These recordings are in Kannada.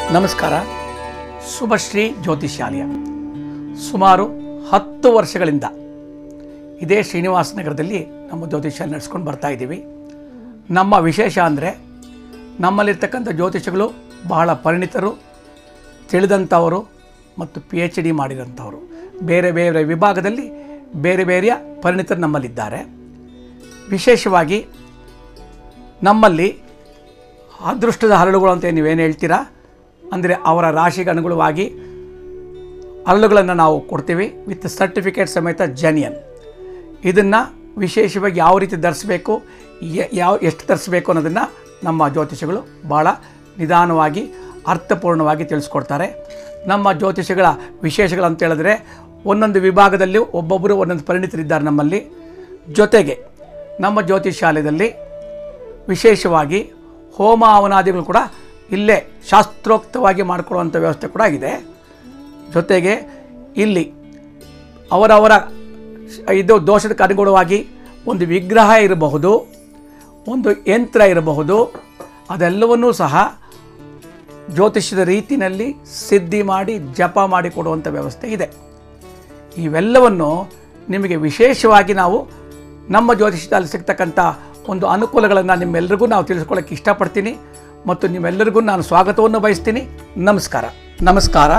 ನಮಸ್ಕಾರ ಶುಭಶ್ರೀ ಜ್ಯೋತಿಷ್ಯಾಲಯ ಸುಮಾರು ಹತ್ತು ವರ್ಷಗಳಿಂದ ಇದೇ ಶ್ರೀನಿವಾಸ ನಗರದಲ್ಲಿ ನಮ್ಮ ಜ್ಯೋತಿಷ್ಯ ನಡೆಸ್ಕೊಂಡು ಬರ್ತಾ ಇದ್ದೀವಿ ನಮ್ಮ ವಿಶೇಷ ಅಂದರೆ ನಮ್ಮಲ್ಲಿರ್ತಕ್ಕಂಥ ಜ್ಯೋತಿಷಗಳು ಬಹಳ ಪರಿಣಿತರು ತಿಳಿದಂಥವರು ಮತ್ತು ಪಿ ಎಚ್ ಡಿ ಮಾಡಿರೋಂಥವರು ಬೇರೆ ಬೇರೆ ವಿಭಾಗದಲ್ಲಿ ಬೇರೆ ಬೇರೆಯ ಪರಿಣಿತರು ನಮ್ಮಲ್ಲಿದ್ದಾರೆ ವಿಶೇಷವಾಗಿ ನಮ್ಮಲ್ಲಿ ಅದೃಷ್ಟದ ಹರಳುಗಳು ಅಂತ ನೀವೇನು ಹೇಳ್ತೀರಾ ಅಂದರೆ ಅವರ ರಾಶಿಗೆ ಅನುಗುಣವಾಗಿ ಹರಳುಗಳನ್ನು ನಾವು ಕೊಡ್ತೀವಿ ವಿತ್ ಸರ್ಟಿಫಿಕೇಟ್ ಸಮೇತ ಜನಿಯನ್ ಇದನ್ನು ವಿಶೇಷವಾಗಿ ಯಾವ ರೀತಿ ಧರಿಸಬೇಕು ಯ- ಯಾವ ಎಷ್ಟು ಧರಿಸಬೇಕು ಅನ್ನೋದನ್ನು ನಮ್ಮ ಜ್ಯೋತಿಷಗಳು ಭಾಳ ನಿಧಾನವಾಗಿ ಅರ್ಥಪೂರ್ಣವಾಗಿ ತಿಳಿಸ್ಕೊಡ್ತಾರೆ ನಮ್ಮ ಜ್ಯೋತಿಷಗಳ ವಿಶೇಷಗಳಂತ ಹೇಳಿದ್ರೆ ಒಂದೊಂದು ವಿಭಾಗದಲ್ಲಿ ಒಬ್ಬೊಬ್ಬರು ಒಂದೊಂದು ಪರಿಣಿತರಿದ್ದಾರೆ ನಮ್ಮಲ್ಲಿ ಜೊತೆಗೆ ನಮ್ಮ ಜ್ಯೋತಿಷಾಲಯದಲ್ಲಿ ವಿಶೇಷವಾಗಿ ಹೋಮ ಹವನಾದಿಗಳು ಕೂಡ ಇಲ್ಲೇ ಶಾಸ್ತ್ರೋಕ್ತವಾಗಿ ಮಾಡಿಕೊಳ್ಳುವಂಥ ವ್ಯವಸ್ಥೆ ಕೂಡ ಇದೆ ಜೊತೆಗೆ ಇಲ್ಲಿ ಅವರವರ ಇದು ದೋಷಕ್ಕೆ ಅನುಗುಣವಾಗಿ ಒಂದು ವಿಗ್ರಹ ಇರಬಹುದು ಒಂದು ಯಂತ್ರ ಇರಬಹುದು ಅದೆಲ್ಲವನ್ನೂ ಸಹ ಜ್ಯೋತಿಷ್ಯದ ರೀತಿಯಲ್ಲಿ ಸಿದ್ಧಿ ಮಾಡಿ ಜಪ ಮಾಡಿ ಕೊಡುವಂಥ ವ್ಯವಸ್ಥೆ ಇದೆ ಇವೆಲ್ಲವನ್ನು ನಿಮಗೆ ವಿಶೇಷವಾಗಿ ನಾವು ನಮ್ಮ ಜ್ಯೋತಿಷ್ಯದಲ್ಲಿ ಸಿಗ್ತಕ್ಕಂಥ ಒಂದು ಅನುಕೂಲಗಳನ್ನು ನಿಮ್ಮೆಲ್ಲರಿಗೂ ನಾವು ತಿಳಿಸ್ಕೊಳ್ಳೋಕ್ಕೆ ಇಷ್ಟಪಡ್ತೀನಿ ಮತ್ತು ನಿಮ್ಮೆಲ್ಲರಿಗೂ ನಾನು ಸ್ವಾಗತವನ್ನು ಬಯಸ್ತೀನಿ ನಮಸ್ಕಾರ ನಮಸ್ಕಾರ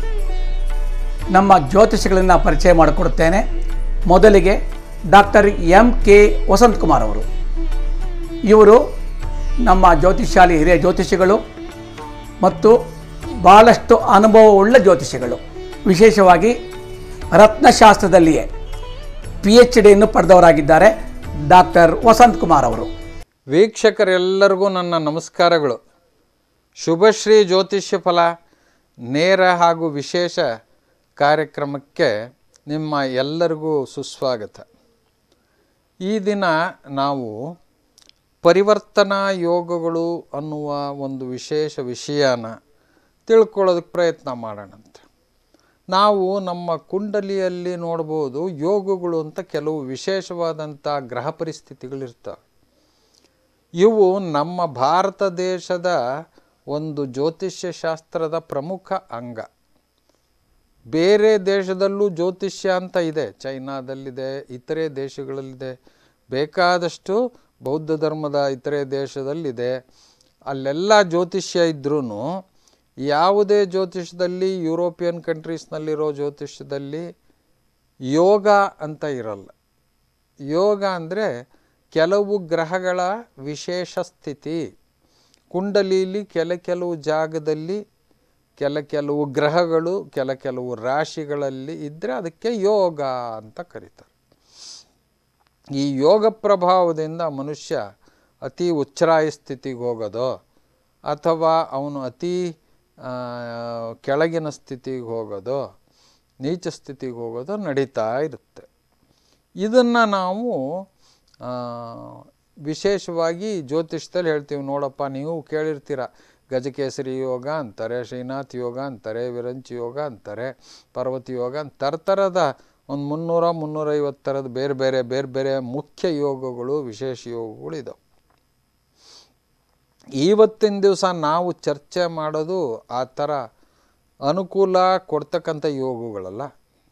ನಮ್ಮ ಜ್ಯೋತಿಷಿಗಳನ್ನು ಪರಿಚಯ ಮಾಡಿಕೊಡುತ್ತೇನೆ ಮೊದಲಿಗೆ ಡಾಕ್ಟರ್ ಎಂ ಕೆ ವಸಂತಕುಮಾರ್ ಅವರು ಇವರು ನಮ್ಮ ಜ್ಯೋತಿಷಾಲಿ ಹಿರಿಯ ಜ್ಯೋತಿಷಿಗಳು ಮತ್ತು ಭಾಳಷ್ಟು ಅನುಭವವುಳ್ಳ ಜ್ಯೋತಿಷಿಗಳು ವಿಶೇಷವಾಗಿ ರತ್ನಶಾಸ್ತ್ರದಲ್ಲಿಯೇ ಪಿ ಎಚ್ ಡಿಯನ್ನು ಪಡೆದವರಾಗಿದ್ದಾರೆ ಡಾಕ್ಟರ್ ವಸಂತ್ ಕುಮಾರ್ ಅವರು ವೀಕ್ಷಕರೆಲ್ಲರಿಗೂ ನನ್ನ ನಮಸ್ಕಾರಗಳು ಶುಭಶ್ರೀ ಜ್ಯೋತಿಷ್ಯ ಫಲ ನೇರ ಹಾಗೂ ವಿಶೇಷ ಕಾರ್ಯಕ್ರಮಕ್ಕೆ ನಿಮ್ಮ ಎಲ್ಲರಿಗೂ ಸುಸ್ವಾಗತ ಈ ದಿನ ನಾವು ಪರಿವರ್ತನಾ ಯೋಗಗಳು ಅನ್ನುವ ಒಂದು ವಿಶೇಷ ವಿಷಯನ ತಿಳ್ಕೊಳ್ಳೋದಕ್ಕೆ ಪ್ರಯತ್ನ ಮಾಡೋಣಂತೆ ನಾವು ನಮ್ಮ ಕುಂಡಲಿಯಲ್ಲಿ ನೋಡ್ಬೋದು ಯೋಗಗಳು ಅಂತ ಕೆಲವು ವಿಶೇಷವಾದಂಥ ಗ್ರಹ ಪರಿಸ್ಥಿತಿಗಳಿರ್ತವೆ ಇವು ನಮ್ಮ ಭಾರತ ದೇಶದ ಒಂದು ಜ್ಯೋತಿಷ್ಯ ಶಾಸ್ತ್ರದ ಪ್ರಮುಖ ಅಂಗ ಬೇರೆ ದೇಶದಲ್ಲೂ ಜ್ಯೋತಿಷ್ಯ ಅಂತ ಇದೆ ಚೈನಾದಲ್ಲಿದೆ ಇತರೆ ದೇಶಗಳಲ್ಲಿದೆ ಬೇಕಾದಷ್ಟು ಬೌದ್ಧ ಧರ್ಮದ ಇತರೆ ದೇಶದಲ್ಲಿದೆ ಅಲ್ಲೆಲ್ಲ ಜ್ಯೋತಿಷ್ಯ ಇದ್ರೂ ಯಾವುದೇ ಜ್ಯೋತಿಷ್ಯದಲ್ಲಿ ಯುರೋಪಿಯನ್ ಕಂಟ್ರೀಸ್ನಲ್ಲಿರೋ ಜ್ಯೋತಿಷ್ಯದಲ್ಲಿ ಯೋಗ ಅಂತ ಇರಲ್ಲ ಯೋಗ ಅಂದರೆ ಕೆಲವು ಗ್ರಹಗಳ ವಿಶೇಷ ಸ್ಥಿತಿ ಕುಂಡಲಿಲಿ ಕೆಲ ಕೆಲವು ಜಾಗದಲ್ಲಿ ಕೆಲ ಕೆಲವು ಗ್ರಹಗಳು ಕೆಲ ಕೆಲವು ರಾಶಿಗಳಲ್ಲಿ ಇದ್ದರೆ ಅದಕ್ಕೆ ಯೋಗ ಅಂತ ಕರೀತಾರೆ ಈ ಯೋಗ ಪ್ರಭಾವದಿಂದ ಮನುಷ್ಯ ಅತಿ ಉಚ್ಛ್ರಾಯ ಸ್ಥಿತಿಗೆ ಹೋಗೋದೋ ಅಥವಾ ಅವನು ಅತಿ ಆ, ಕೆಳಗಿನ ಸ್ಥಿತಿಗೆ ಹೋಗೋದೋ ನೀಚ ಸ್ಥಿತಿಗೆ ಹೋಗೋದೋ ನಡೀತಾ ಇರುತ್ತೆ ಇದನ್ನು ನಾವು ಆ, ವಿಶೇಷವಾಗಿ ಜ್ಯೋತಿಷ್ಯದಲ್ಲಿ ಹೇಳ್ತೀವಿ ನೋಡಪ್ಪ ನೀವು ಕೇಳಿರ್ತೀರ ಗಜಕೇಸರಿ ಯೋಗ ಅಂತಾರೆ ಶ್ರೀನಾಥ್ ಯೋಗ ಅಂತಾರೆ ವಿರಂಚಿ ಯೋಗ ಅಂತಾರೆ ಪರ್ವತಿ ಯೋಗ ಅಂತ ಥರಥರದ ಒಂದು ಮುನ್ನೂರ ಮುನ್ನೂರೈವತ್ತು ಥರದ ಬೇರೆ ಬೇರೆ ಬೇರೆ ಬೇರೆ ಮುಖ್ಯ ಯೋಗಗಳು ವಿಶೇಷ ಯೋಗಗಳು ಇದಾವೆ ಇವತ್ತಿನ ದಿವಸ ನಾವು ಚರ್ಚೆ ಮಾಡೋದು ಆ ಥರ ಅನುಕೂಲ ಕೊಡ್ತಕ್ಕಂಥ ಯೋಗಗಳಲ್ಲ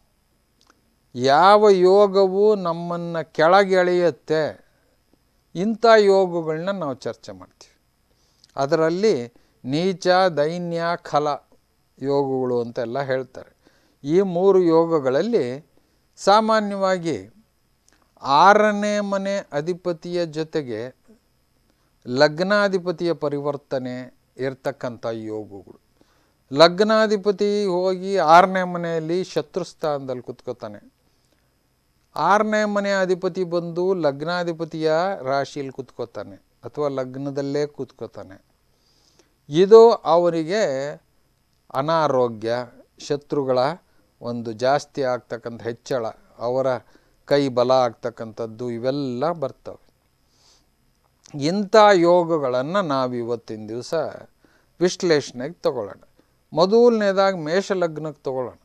ಯಾವ ಯೋಗವು ನಮ್ಮನ್ನು ಕೆಳಗೆಳೆಯುತ್ತೆ ಇಂಥ ಯೋಗಗಳನ್ನ ನಾವು ಚರ್ಚೆ ಮಾಡ್ತೀವಿ ಅದರಲ್ಲಿ ನೀಚ ದೈನ್ಯ ಖಲ ಯೋಗಗಳು ಅಂತೆಲ್ಲ ಹೇಳ್ತಾರೆ ಈ ಮೂರು ಯೋಗಗಳಲ್ಲಿ ಸಾಮಾನ್ಯವಾಗಿ ಆರನೇ ಮನೆ ಅಧಿಪತಿಯ ಜೊತೆಗೆ ಲಗ್ನಾಧಿಪತಿಯ ಪರಿವರ್ತನೆ ಇರ್ತಕ್ಕಂಥ ಯೋಗಗಳು ಲಗ್ನಾಧಿಪತಿ ಹೋಗಿ ಆರನೇ ಮನೆಯಲ್ಲಿ ಶತ್ರುಸ್ಥಾನದಲ್ಲಿ ಕುತ್ಕೋತಾನೆ ಆರನೇ ಮನೆ ಅಧಿಪತಿ ಬಂದು ಲಗ್ನಾಧಿಪತಿಯ ರಾಶಿಯಲ್ಲಿ ಕುತ್ಕೋತಾನೆ ಅಥವಾ ಲಗ್ನದಲ್ಲೇ ಕೂತ್ಕೋತಾನೆ ಇದು ಅವರಿಗೆ ಅನಾರೋಗ್ಯ ಶತ್ರುಗಳ ಒಂದು ಜಾಸ್ತಿ ಆಗ್ತಕ್ಕಂಥ ಹೆಚ್ಚಳ ಅವರ ಕೈ ಬಲ ಆಗ್ತಕ್ಕಂಥದ್ದು ಇವೆಲ್ಲ ಬರ್ತವೆ ಇಂಥ ಯೋಗಗಳನ್ನು ನಾವು ಇವತ್ತಿನ ದಿವಸ ವಿಶ್ಲೇಷಣೆಗೆ ತಗೊಳ್ಳೋಣ ಮೊದಲನೇದಾಗಿ ಮೇಷಲಗ್ನಕ್ಕೆ ತಗೊಳ್ಳೋಣ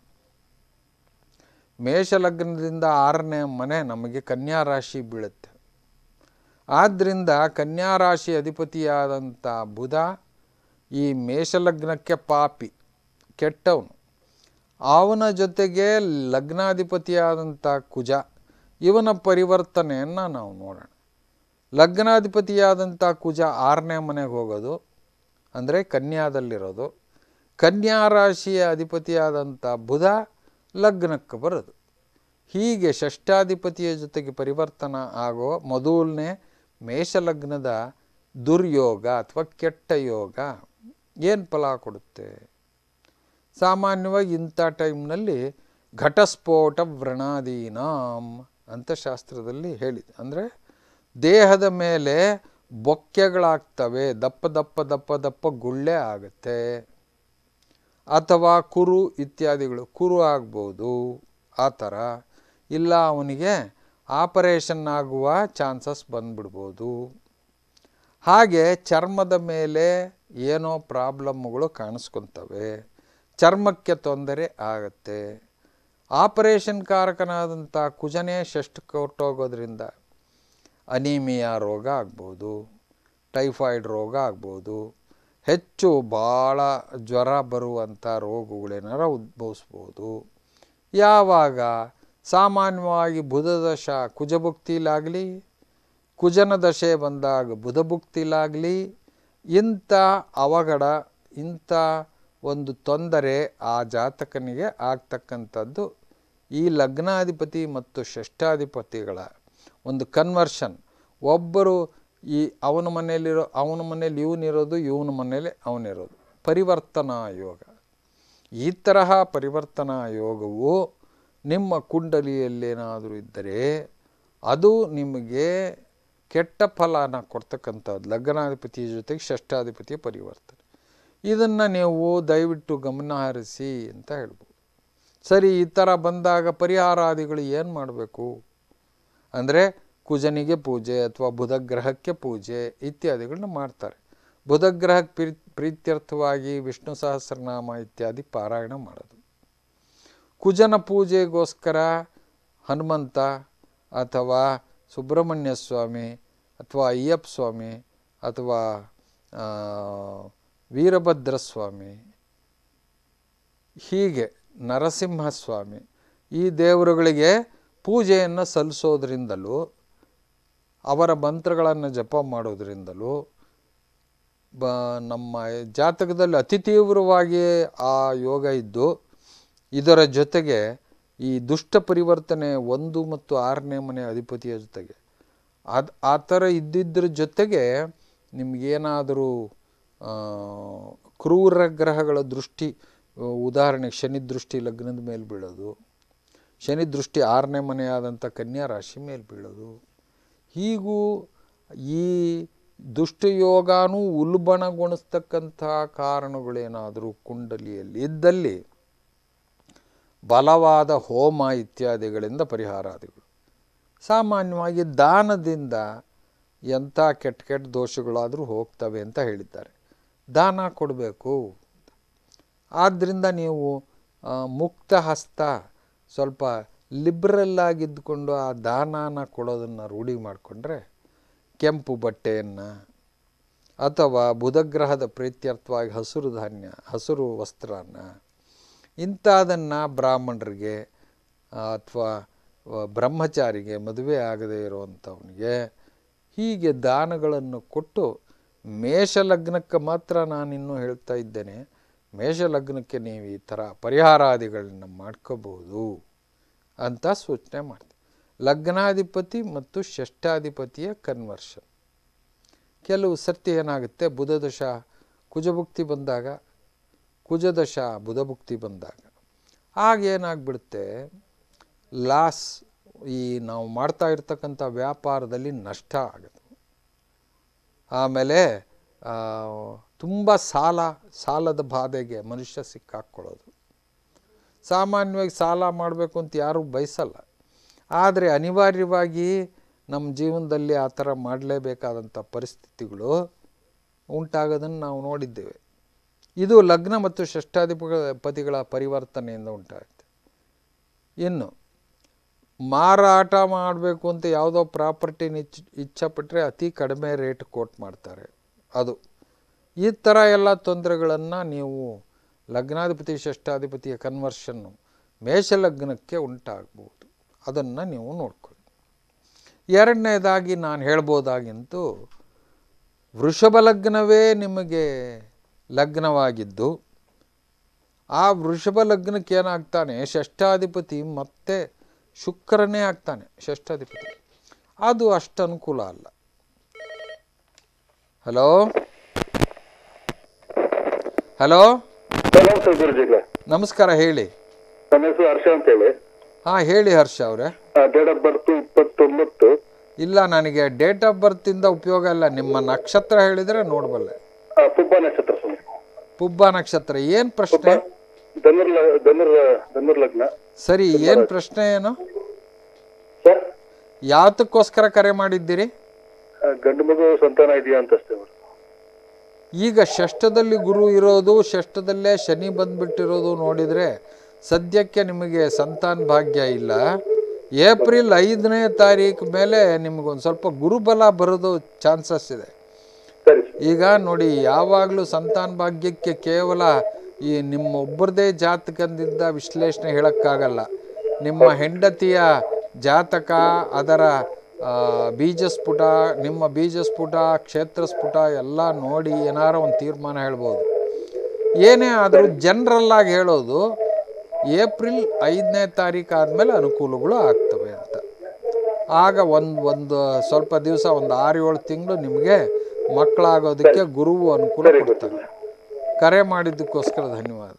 ಮೇಷಲಗ್ನದಿಂದ ಆರನೇ ಮನೆ ನಮಗೆ ಕನ್ಯಾ ರಾಶಿ ಬೀಳುತ್ತೆ ಆದ್ದರಿಂದ ಕನ್ಯಾ ರಾಶಿ ಅಧಿಪತಿಯಾದಂಥ ಬುಧ ಈ ಮೇಷಲಗ್ನಕ್ಕೆ ಪಾಪಿ ಕೆಟ್ಟವನು ಅವನ ಜೊತೆಗೆ ಲಗ್ನಾಧಿಪತಿಯಾದಂಥ ಕುಜ ಇವನ ಪರಿವರ್ತನೆಯನ್ನು ನಾವು ನೋಡೋಣ ಲಗ್ನಾಧಿಪತಿಯಾದಂಥ ಕುಜ ಆರನೇ ಮನೆಗೆ ಹೋಗೋದು ಅಂದರೆ ಕನ್ಯಾದಲ್ಲಿರೋದು ಕನ್ಯಾ ರಾಶಿಯ ಅಧಿಪತಿಯಾದಂಥ ಬುಧ ಲಗ್ನಕ್ಕೆ ಬರೋದು ಹೀಗೆ ಷಷ್ಠಾಧಿಪತಿಯ ಜೊತೆಗೆ ಪರಿವರ್ತನ ಆಗೋ ಮೊದಲನೇ ಮೇಷಲಗ್ನದ ದುರ್ಯೋಗ ಅಥವಾ ಕೆಟ್ಟ ಯೋಗ ಏನು ಫಲ ಕೊಡುತ್ತೆ ಸಾಮಾನ್ಯವಾಗಿ ಇಂಥ ಟೈಮ್ನಲ್ಲಿ ಘಟಸ್ಫೋಟ ವ್ರಣಾದೀನಾಂ ಅಂತ ಶಾಸ್ತ್ರದಲ್ಲಿ ಹೇಳಿದೆ ಅಂದರೆ ದೇಹದ ಮೇಲೆ ಬೊಕ್ಕೆಗಳಾಗ್ತವೆ ದಪ್ಪ ದಪ್ಪ ದಪ್ಪ ದಪ್ಪ ಗುಳ್ಳೆ ಆಗುತ್ತೆ ಅಥವಾ ಕುರು ಇತ್ಯಾದಿಗಳು ಕುರು ಆಗ್ಬೋದು ಆ ಥರ ಇಲ್ಲ ಅವನಿಗೆ ಆಪರೇಷನ್ ಆಗುವ ಚಾನ್ಸಸ್ ಬಂದ್ಬಿಡ್ಬೋದು ಹಾಗೆ ಚರ್ಮದ ಮೇಲೆ ಏನೋ ಪ್ರಾಬ್ಲಮ್ಗಳು ಕಾಣಿಸ್ಕೊತವೆ ಚರ್ಮಕ್ಕೆ ತೊಂದರೆ ಆಗತ್ತೆ ಆಪರೇಷನ್ ಕಾರಕನಾದಂಥ ಕುಜನೇ ಷಷ್ಠ ಕೊಟ್ಟೋಗೋದ್ರಿಂದ ಅನೀಮಿಯಾ ರೋಗ ಆಗ್ಬೋದು ಟೈಫಾಯ್ಡ್ ರೋಗ ಆಗ್ಬೋದು ಹೆಚ್ಚು ಭಾಳ ಜ್ವರ ಬರುವಂಥ ರೋಗಗಳೇನಾರ ಉದ್ಭವಿಸ್ಬೋದು ಯಾವಾಗ ಸಾಮಾನ್ಯವಾಗಿ ಬುಧದಶ ಕುಜಭುಕ್ತಿಲಾಗಲಿ ಕುಜನ ದಶೆ ಬಂದಾಗ ಬುಧಭುಕ್ತಿಲಾಗಲಿ ಇಂಥ ಅವಘಡ ಇಂಥ ಒಂದು ತೊಂದರೆ ಆ ಜಾತಕನಿಗೆ ಆಗ್ತಕ್ಕಂಥದ್ದು ಈ ಲಗ್ನಾಧಿಪತಿ ಮತ್ತು ಷಷ್ಠಾಧಿಪತಿಗಳ ಒಂದು ಕನ್ವರ್ಷನ್ ಒಬ್ಬರು ಈ ಅವನ ಮನೆಯಲ್ಲಿರೋ ಅವನ ಮನೇಲಿ ಇವನಿರೋದು ಇವನ ಮನೇಲಿ ಅವನಿರೋದು ಪರಿವರ್ತನಾ ಯೋಗ ಈ ತರಹ ಪರಿವರ್ತನಾ ಯೋಗವು ನಿಮ್ಮ ಕುಂಡಲಿಯಲ್ಲೇನಾದರೂ ಇದ್ದರೆ ಅದು ನಿಮಗೆ ಕೆಟ್ಟ ಫಲನ ಕೊಡ್ತಕ್ಕಂಥದ್ದು ಲಗ್ನಾಧಿಪತಿಯ ಜೊತೆಗೆ ಷಷ್ಠಾಧಿಪತಿಯ ಪರಿವರ್ತನೆ ಇದನ್ನು ನೀವು ದಯವಿಟ್ಟು ಗಮನ ಹರಿಸಿ ಅಂತ ಹೇಳ್ಬೋದು ಸರಿ ಈ ಥರ ಬಂದಾಗ ಪರಿಹಾರಾದಿಗಳು ಏನು ಮಾಡಬೇಕು ಅಂದರೆ ಕುಜನಿಗೆ ಪೂಜೆ ಅಥವಾ ಬುಧಗ್ರಹಕ್ಕೆ ಪೂಜೆ ಇತ್ಯಾದಿಗಳನ್ನ ಮಾಡ್ತಾರೆ ಬುಧಗ್ರಹಕ್ಕೆ ಪ್ರೀ ಪ್ರೀತ್ಯರ್ಥವಾಗಿ ವಿಷ್ಣು ಸಹಸ್ರನಾಮ ಇತ್ಯಾದಿ ಪಾರಾಯಣ ಮಾಡೋದು ಕುಜನ ಪೂಜೆಗೋಸ್ಕರ ಹನುಮಂತ ಅಥವಾ ಸುಬ್ರಹ್ಮಣ್ಯ ಸ್ವಾಮಿ ಅಥವಾ ಅಯ್ಯಪ್ಪ ಸ್ವಾಮಿ ಅಥವಾ ಆ, ವೀರಭದ್ರ ಸ್ವಾಮಿ ಹೀಗೆ ನರಸಿಂಹಸ್ವಾಮಿ ಈ ದೇವರುಗಳಿಗೆ ಪೂಜೆಯನ್ನು ಸಲ್ಲಿಸೋದ್ರಿಂದಲೂ ಅವರ ಮಂತ್ರಗಳನ್ನು ಜಪ ಮಾಡೋದ್ರಿಂದಲೂ ಬ ನಮ್ಮ ಜಾತಕದಲ್ಲಿ ಅತಿ ತೀವ್ರವಾಗಿ ಆ ಯೋಗ ಇದ್ದು ಇದರ ಜೊತೆಗೆ ಈ ದುಷ್ಟ ಪರಿವರ್ತನೆ ಒಂದು ಮತ್ತು ಆರನೇ ಮನೆ ಅಧಿಪತಿಯ ಜೊತೆಗೆ ಅದು ಆ ಥರ ಇದ್ದಿದ್ದರ ಜೊತೆಗೆ ನಿಮಗೇನಾದರೂ ಕ್ರೂರ ಗ್ರಹಗಳ ದೃಷ್ಟಿ ಆ, ಉದಾಹರಣೆಗೆ ಶನಿ ದೃಷ್ಟಿ ಲಗ್ನದ ಮೇಲೆ ಬೀಳೋದು ಶನಿ ದೃಷ್ಟಿ ಆರನೇ ಮನೆಯಾದಂಥ ಕನ್ಯಾ ರಾಶಿ ಮೇಲೆ ಬೀಳೋದು ಹೀಗೂ ಈ ದುಷ್ಟಯೋಗಾನೂ ಉಲ್ಬಣಗೊಳಿಸ್ತಕ್ಕಂಥ ಕಾರಣಗಳೇನಾದರೂ ಕುಂಡಲಿಯಲ್ಲಿ ಇದ್ದಲ್ಲಿ ಬಲವಾದ ಹೋಮ ಇತ್ಯಾದಿಗಳಿಂದ ಪರಿಹಾರಾದಿಗಳು ಸಾಮಾನ್ಯವಾಗಿ ದಾನದಿಂದ ಎಂಥ ಕೆಟ್ಟ ಕೆಟ್ಟ ದೋಷಗಳಾದರೂ ಹೋಗ್ತವೆ ಅಂತ ಹೇಳಿದ್ದಾರೆ ದಾನ ಕೊಡಬೇಕು ಆದ್ದರಿಂದ ನೀವು ಆ, ಮುಕ್ತ ಹಸ್ತ ಸ್ವಲ್ಪ ಲಿಬ್ರಲ್ ಆಗಿದ್ದುಕೊಂಡು ಆ ದಾನಾನ ಕೊಡೋದನ್ನು ರೂಢಿ ಮಾಡಿಕೊಂಡ್ರೆ ಕೆಂಪು ಬಟ್ಟೆಯನ್ನು ಅಥವಾ ಬುಧಗ್ರಹದ ಪ್ರೀತ್ಯರ್ಥವಾಗಿ ಹಸಿರು ಧಾನ್ಯ ಹಸಿರು ವಸ್ತ್ರನ ಇಂಥದನ್ನು ಬ್ರಾಹ್ಮಣರಿಗೆ ಅಥವಾ ಬ್ರಹ್ಮಚಾರಿಗೆ ಮದುವೆ ಆಗದೇ ಇರುವಂಥವನಿಗೆ ಹೀಗೆ ದಾನಗಳನ್ನು ಕೊಟ್ಟು ಮೇಷಲಗ್ನಕ್ಕೆ ಮಾತ್ರ ನಾನಿನ್ನೂ ಹೇಳ್ತಾ ಇದ್ದೇನೆ ಮೇಷಲಗ್ನಕ್ಕೆ ನೀವು ಈ ಥರ ಪರಿಹಾರಾದಿಗಳನ್ನ ಮಾಡ್ಕೋಬಹುದು ಅಂತ ಸೂಚನೆ ಮಾಡ್ತೀನಿ ಲಗ್ನಾಧಿಪತಿ ಮತ್ತು ಷಷ್ಠಾಧಿಪತಿಯ ಕನ್ವರ್ಷನ್ ಕೆಲವು ಸರ್ತಿ ಏನಾಗುತ್ತೆ ಬುಧದಶ ಕುಜಭುಕ್ತಿ ಬಂದಾಗ ಕುಜದಶ ಬುಧಭುಕ್ತಿ ಬಂದಾಗ ಆಗ ಏನಾಗ್ಬಿಡುತ್ತೆ ಲಾಸ್ ಈ ನಾವು ಮಾಡ್ತಾ ಇರ್ತಕ್ಕಂಥ ವ್ಯಾಪಾರದಲ್ಲಿ ನಷ್ಟ ಆಗುತ್ತೆ ಆಮೇಲೆ ತುಂಬ ಸಾಲ ಸಾಲದ ಬಾಧೆಗೆ ಮನುಷ್ಯ ಸಿಕ್ಕಾಕ್ಕೊಳ್ಳೋದು ಸಾಮಾನ್ಯವಾಗಿ ಸಾಲ ಮಾಡಬೇಕು ಅಂತ ಯಾರೂ ಬಯಸಲ್ಲ ಆದರೆ ಅನಿವಾರ್ಯವಾಗಿ ನಮ್ಮ ಜೀವನದಲ್ಲಿ ಆ ಥರ ಮಾಡಲೇಬೇಕಾದಂಥ ಪರಿಸ್ಥಿತಿಗಳು ಉಂಟಾಗೋದನ್ನು ನಾವು ನೋಡಿದ್ದೇವೆ ಇದು ಲಗ್ನ ಮತ್ತು ಷಷ್ಠಾಧಿಪತಿಗಳ ಪರಿವರ್ತನೆಯಿಂದ ಉಂಟಾಗುತ್ತೆ ಇನ್ನು ಮಾರಾಟ ಮಾಡಬೇಕು ಅಂತ ಯಾವುದೋ ಪ್ರಾಪರ್ಟಿನ ಇಚ್ ಇಚ್ಛಪಟ್ಟರೆ ಅತಿ ಕಡಿಮೆ ರೇಟ್ ಕೋಟ್ ಮಾಡ್ತಾರೆ ಅದು ಈ ಥರ ಎಲ್ಲ ತೊಂದರೆಗಳನ್ನು ನೀವು ಲಗ್ನಾಧಿಪತಿ ಷಷ್ಠಾಧಿಪತಿಯ ಕನ್ವರ್ಷನ್ನು ಮೇಷಲಗ್ನಕ್ಕೆ ಉಂಟಾಗ್ಬೋದು ಅದನ್ನು ನೀವು ನೋಡ್ಕೊಳ್ಳಿ ಎರಡನೇದಾಗಿ ನಾನು ಹೇಳ್ಬೋದಾಗಿಂತೂ ವೃಷಭ ಲಗ್ನವೇ ನಿಮಗೆ ಲಗ್ನವಾಗಿದ್ದು ಆ ವೃಷಭ ಲಗ್ನಕ್ಕೆ ಏನಾಗ್ತಾನೆ ಷಷ್ಠಾಧಿಪತಿ ಮತ್ತೆ ಶುಕ್ರನೇ ಆಗ್ತಾನೆ ಷಷ್ಠಾಧಿಪತಿ ಅದು ಅಷ್ಟು ಅನುಕೂಲ ಅಲ್ಲ ಹಲೋ ಹಲೋ ನಮಸ್ತೆ ಗುರುಜಿಗಳೇ ನಮಸ್ಕಾರ ಹೇಳಿ ನನ್ನ ಹೆಸರು ಹರ್ಷ ಅಂತ ಹೇಳಿ ಹಾಂ ಹೇಳಿ ಹರ್ಷ ಅವರೇ ಡೇಟ್ ಆಫ್ ಬರ್ತ್ ಇಪ್ಪತ್ತೊಂಬತ್ತು ಇಲ್ಲ ನನಗೆ ಡೇಟ್ ಆಫ್ ಬರ್ತಿಂದ ಉಪಯೋಗ ಇಲ್ಲ ನಿಮ್ಮ ನಕ್ಷತ್ರ ಹೇಳಿದರೆ ನೋಡಬಲ್ಲೆ ಆ, ಪುಬ್ಬ ನಕ್ಷತ್ರ ಸ್ವಾಮಿ ಪುಬ್ಬ ನಕ್ಷತ್ರ ಏನು ಪ್ರಶ್ನೆ ಧನುರ್ ಲ- ಧನುರ್ ಧನುರ್ ಲಗ್ನ ಸರಿ ಏನು ಪ್ರಶ್ನೆ ಏನು ಸರ್ ಯಾತಕ್ಕೋಸ್ಕರ ಕರೆ ಮಾಡಿದ್ದೀರಿ ಆ, ಗಂಡು ಮಗು ಸಂತಾನ ಇದೆಯಾ ಅಂತ ಅಷ್ಟೇ ಅವರು ಈಗ ಷಷ್ಠದಲ್ಲಿ ಗುರು ಇರೋದು ಷಷ್ಠದಲ್ಲೇ ಶನಿ ಬಂದ್ಬಿಟ್ಟಿರೋದು ನೋಡಿದರೆ ಸದ್ಯಕ್ಕೆ ನಿಮಗೆ ಸಂತಾನ ಭಾಗ್ಯ ಇಲ್ಲ ಏಪ್ರಿಲ್ ಐದನೇ ತಾರೀಕು ಮೇಲೆ ನಿಮಗೊಂದು ಸ್ವಲ್ಪ ಗುರುಬಲ ಬರೋದು ಚಾನ್ಸಸ್ ಇದೆ ಸರಿ ಸರ್. ಈಗ ನೋಡಿ ಯಾವಾಗಲೂ ಸಂತಾನ ಭಾಗ್ಯಕ್ಕೆ ಕೇವಲ ಈ ನಿಮ್ಮ ಒಬ್ಬರದೇ ಜಾತಕದಿಂದ ವಿಶ್ಲೇಷಣೆ ಹೇಳೋಕ್ಕಾಗಲ್ಲ ನಿಮ್ಮ ಹೆಂಡತಿಯ ಜಾತಕ ಅದರ ಆ, ಬೀಜಸ್ಫುಟ ನಿಮ್ಮ ಬೀಜಸ್ಫುಟ ಕ್ಷೇತ್ರ ಸ್ಫುಟ ಎಲ್ಲ ನೋಡಿ ಏನಾರ ಒಂದು ತೀರ್ಮಾನ ಹೇಳ್ಬೋದು ಏನೇ ಆದರೂ ಜನರಲ್ಲಾಗಿ ಹೇಳೋದು ಏಪ್ರಿಲ್ ಐದನೇ ತಾರೀಕು ಆದಮೇಲೆ ಅನುಕೂಲಗಳು ಆಗ್ತವೆ ಅಂತ ಆಗ ಒಂದು ಒಂದು ಸ್ವಲ್ಪ ದಿವಸ ಒಂದು ಆರು ಏಳು ತಿಂಗಳು ನಿಮಗೆ ಮಕ್ಕಳಾಗೋದಕ್ಕೆ ಗುರುವು ಅನುಕೂಲ ಕೊಡ್ತಾರೆ ಕರೆ ಮಾಡಿದ್ದಕ್ಕೋಸ್ಕರ ಧನ್ಯವಾದ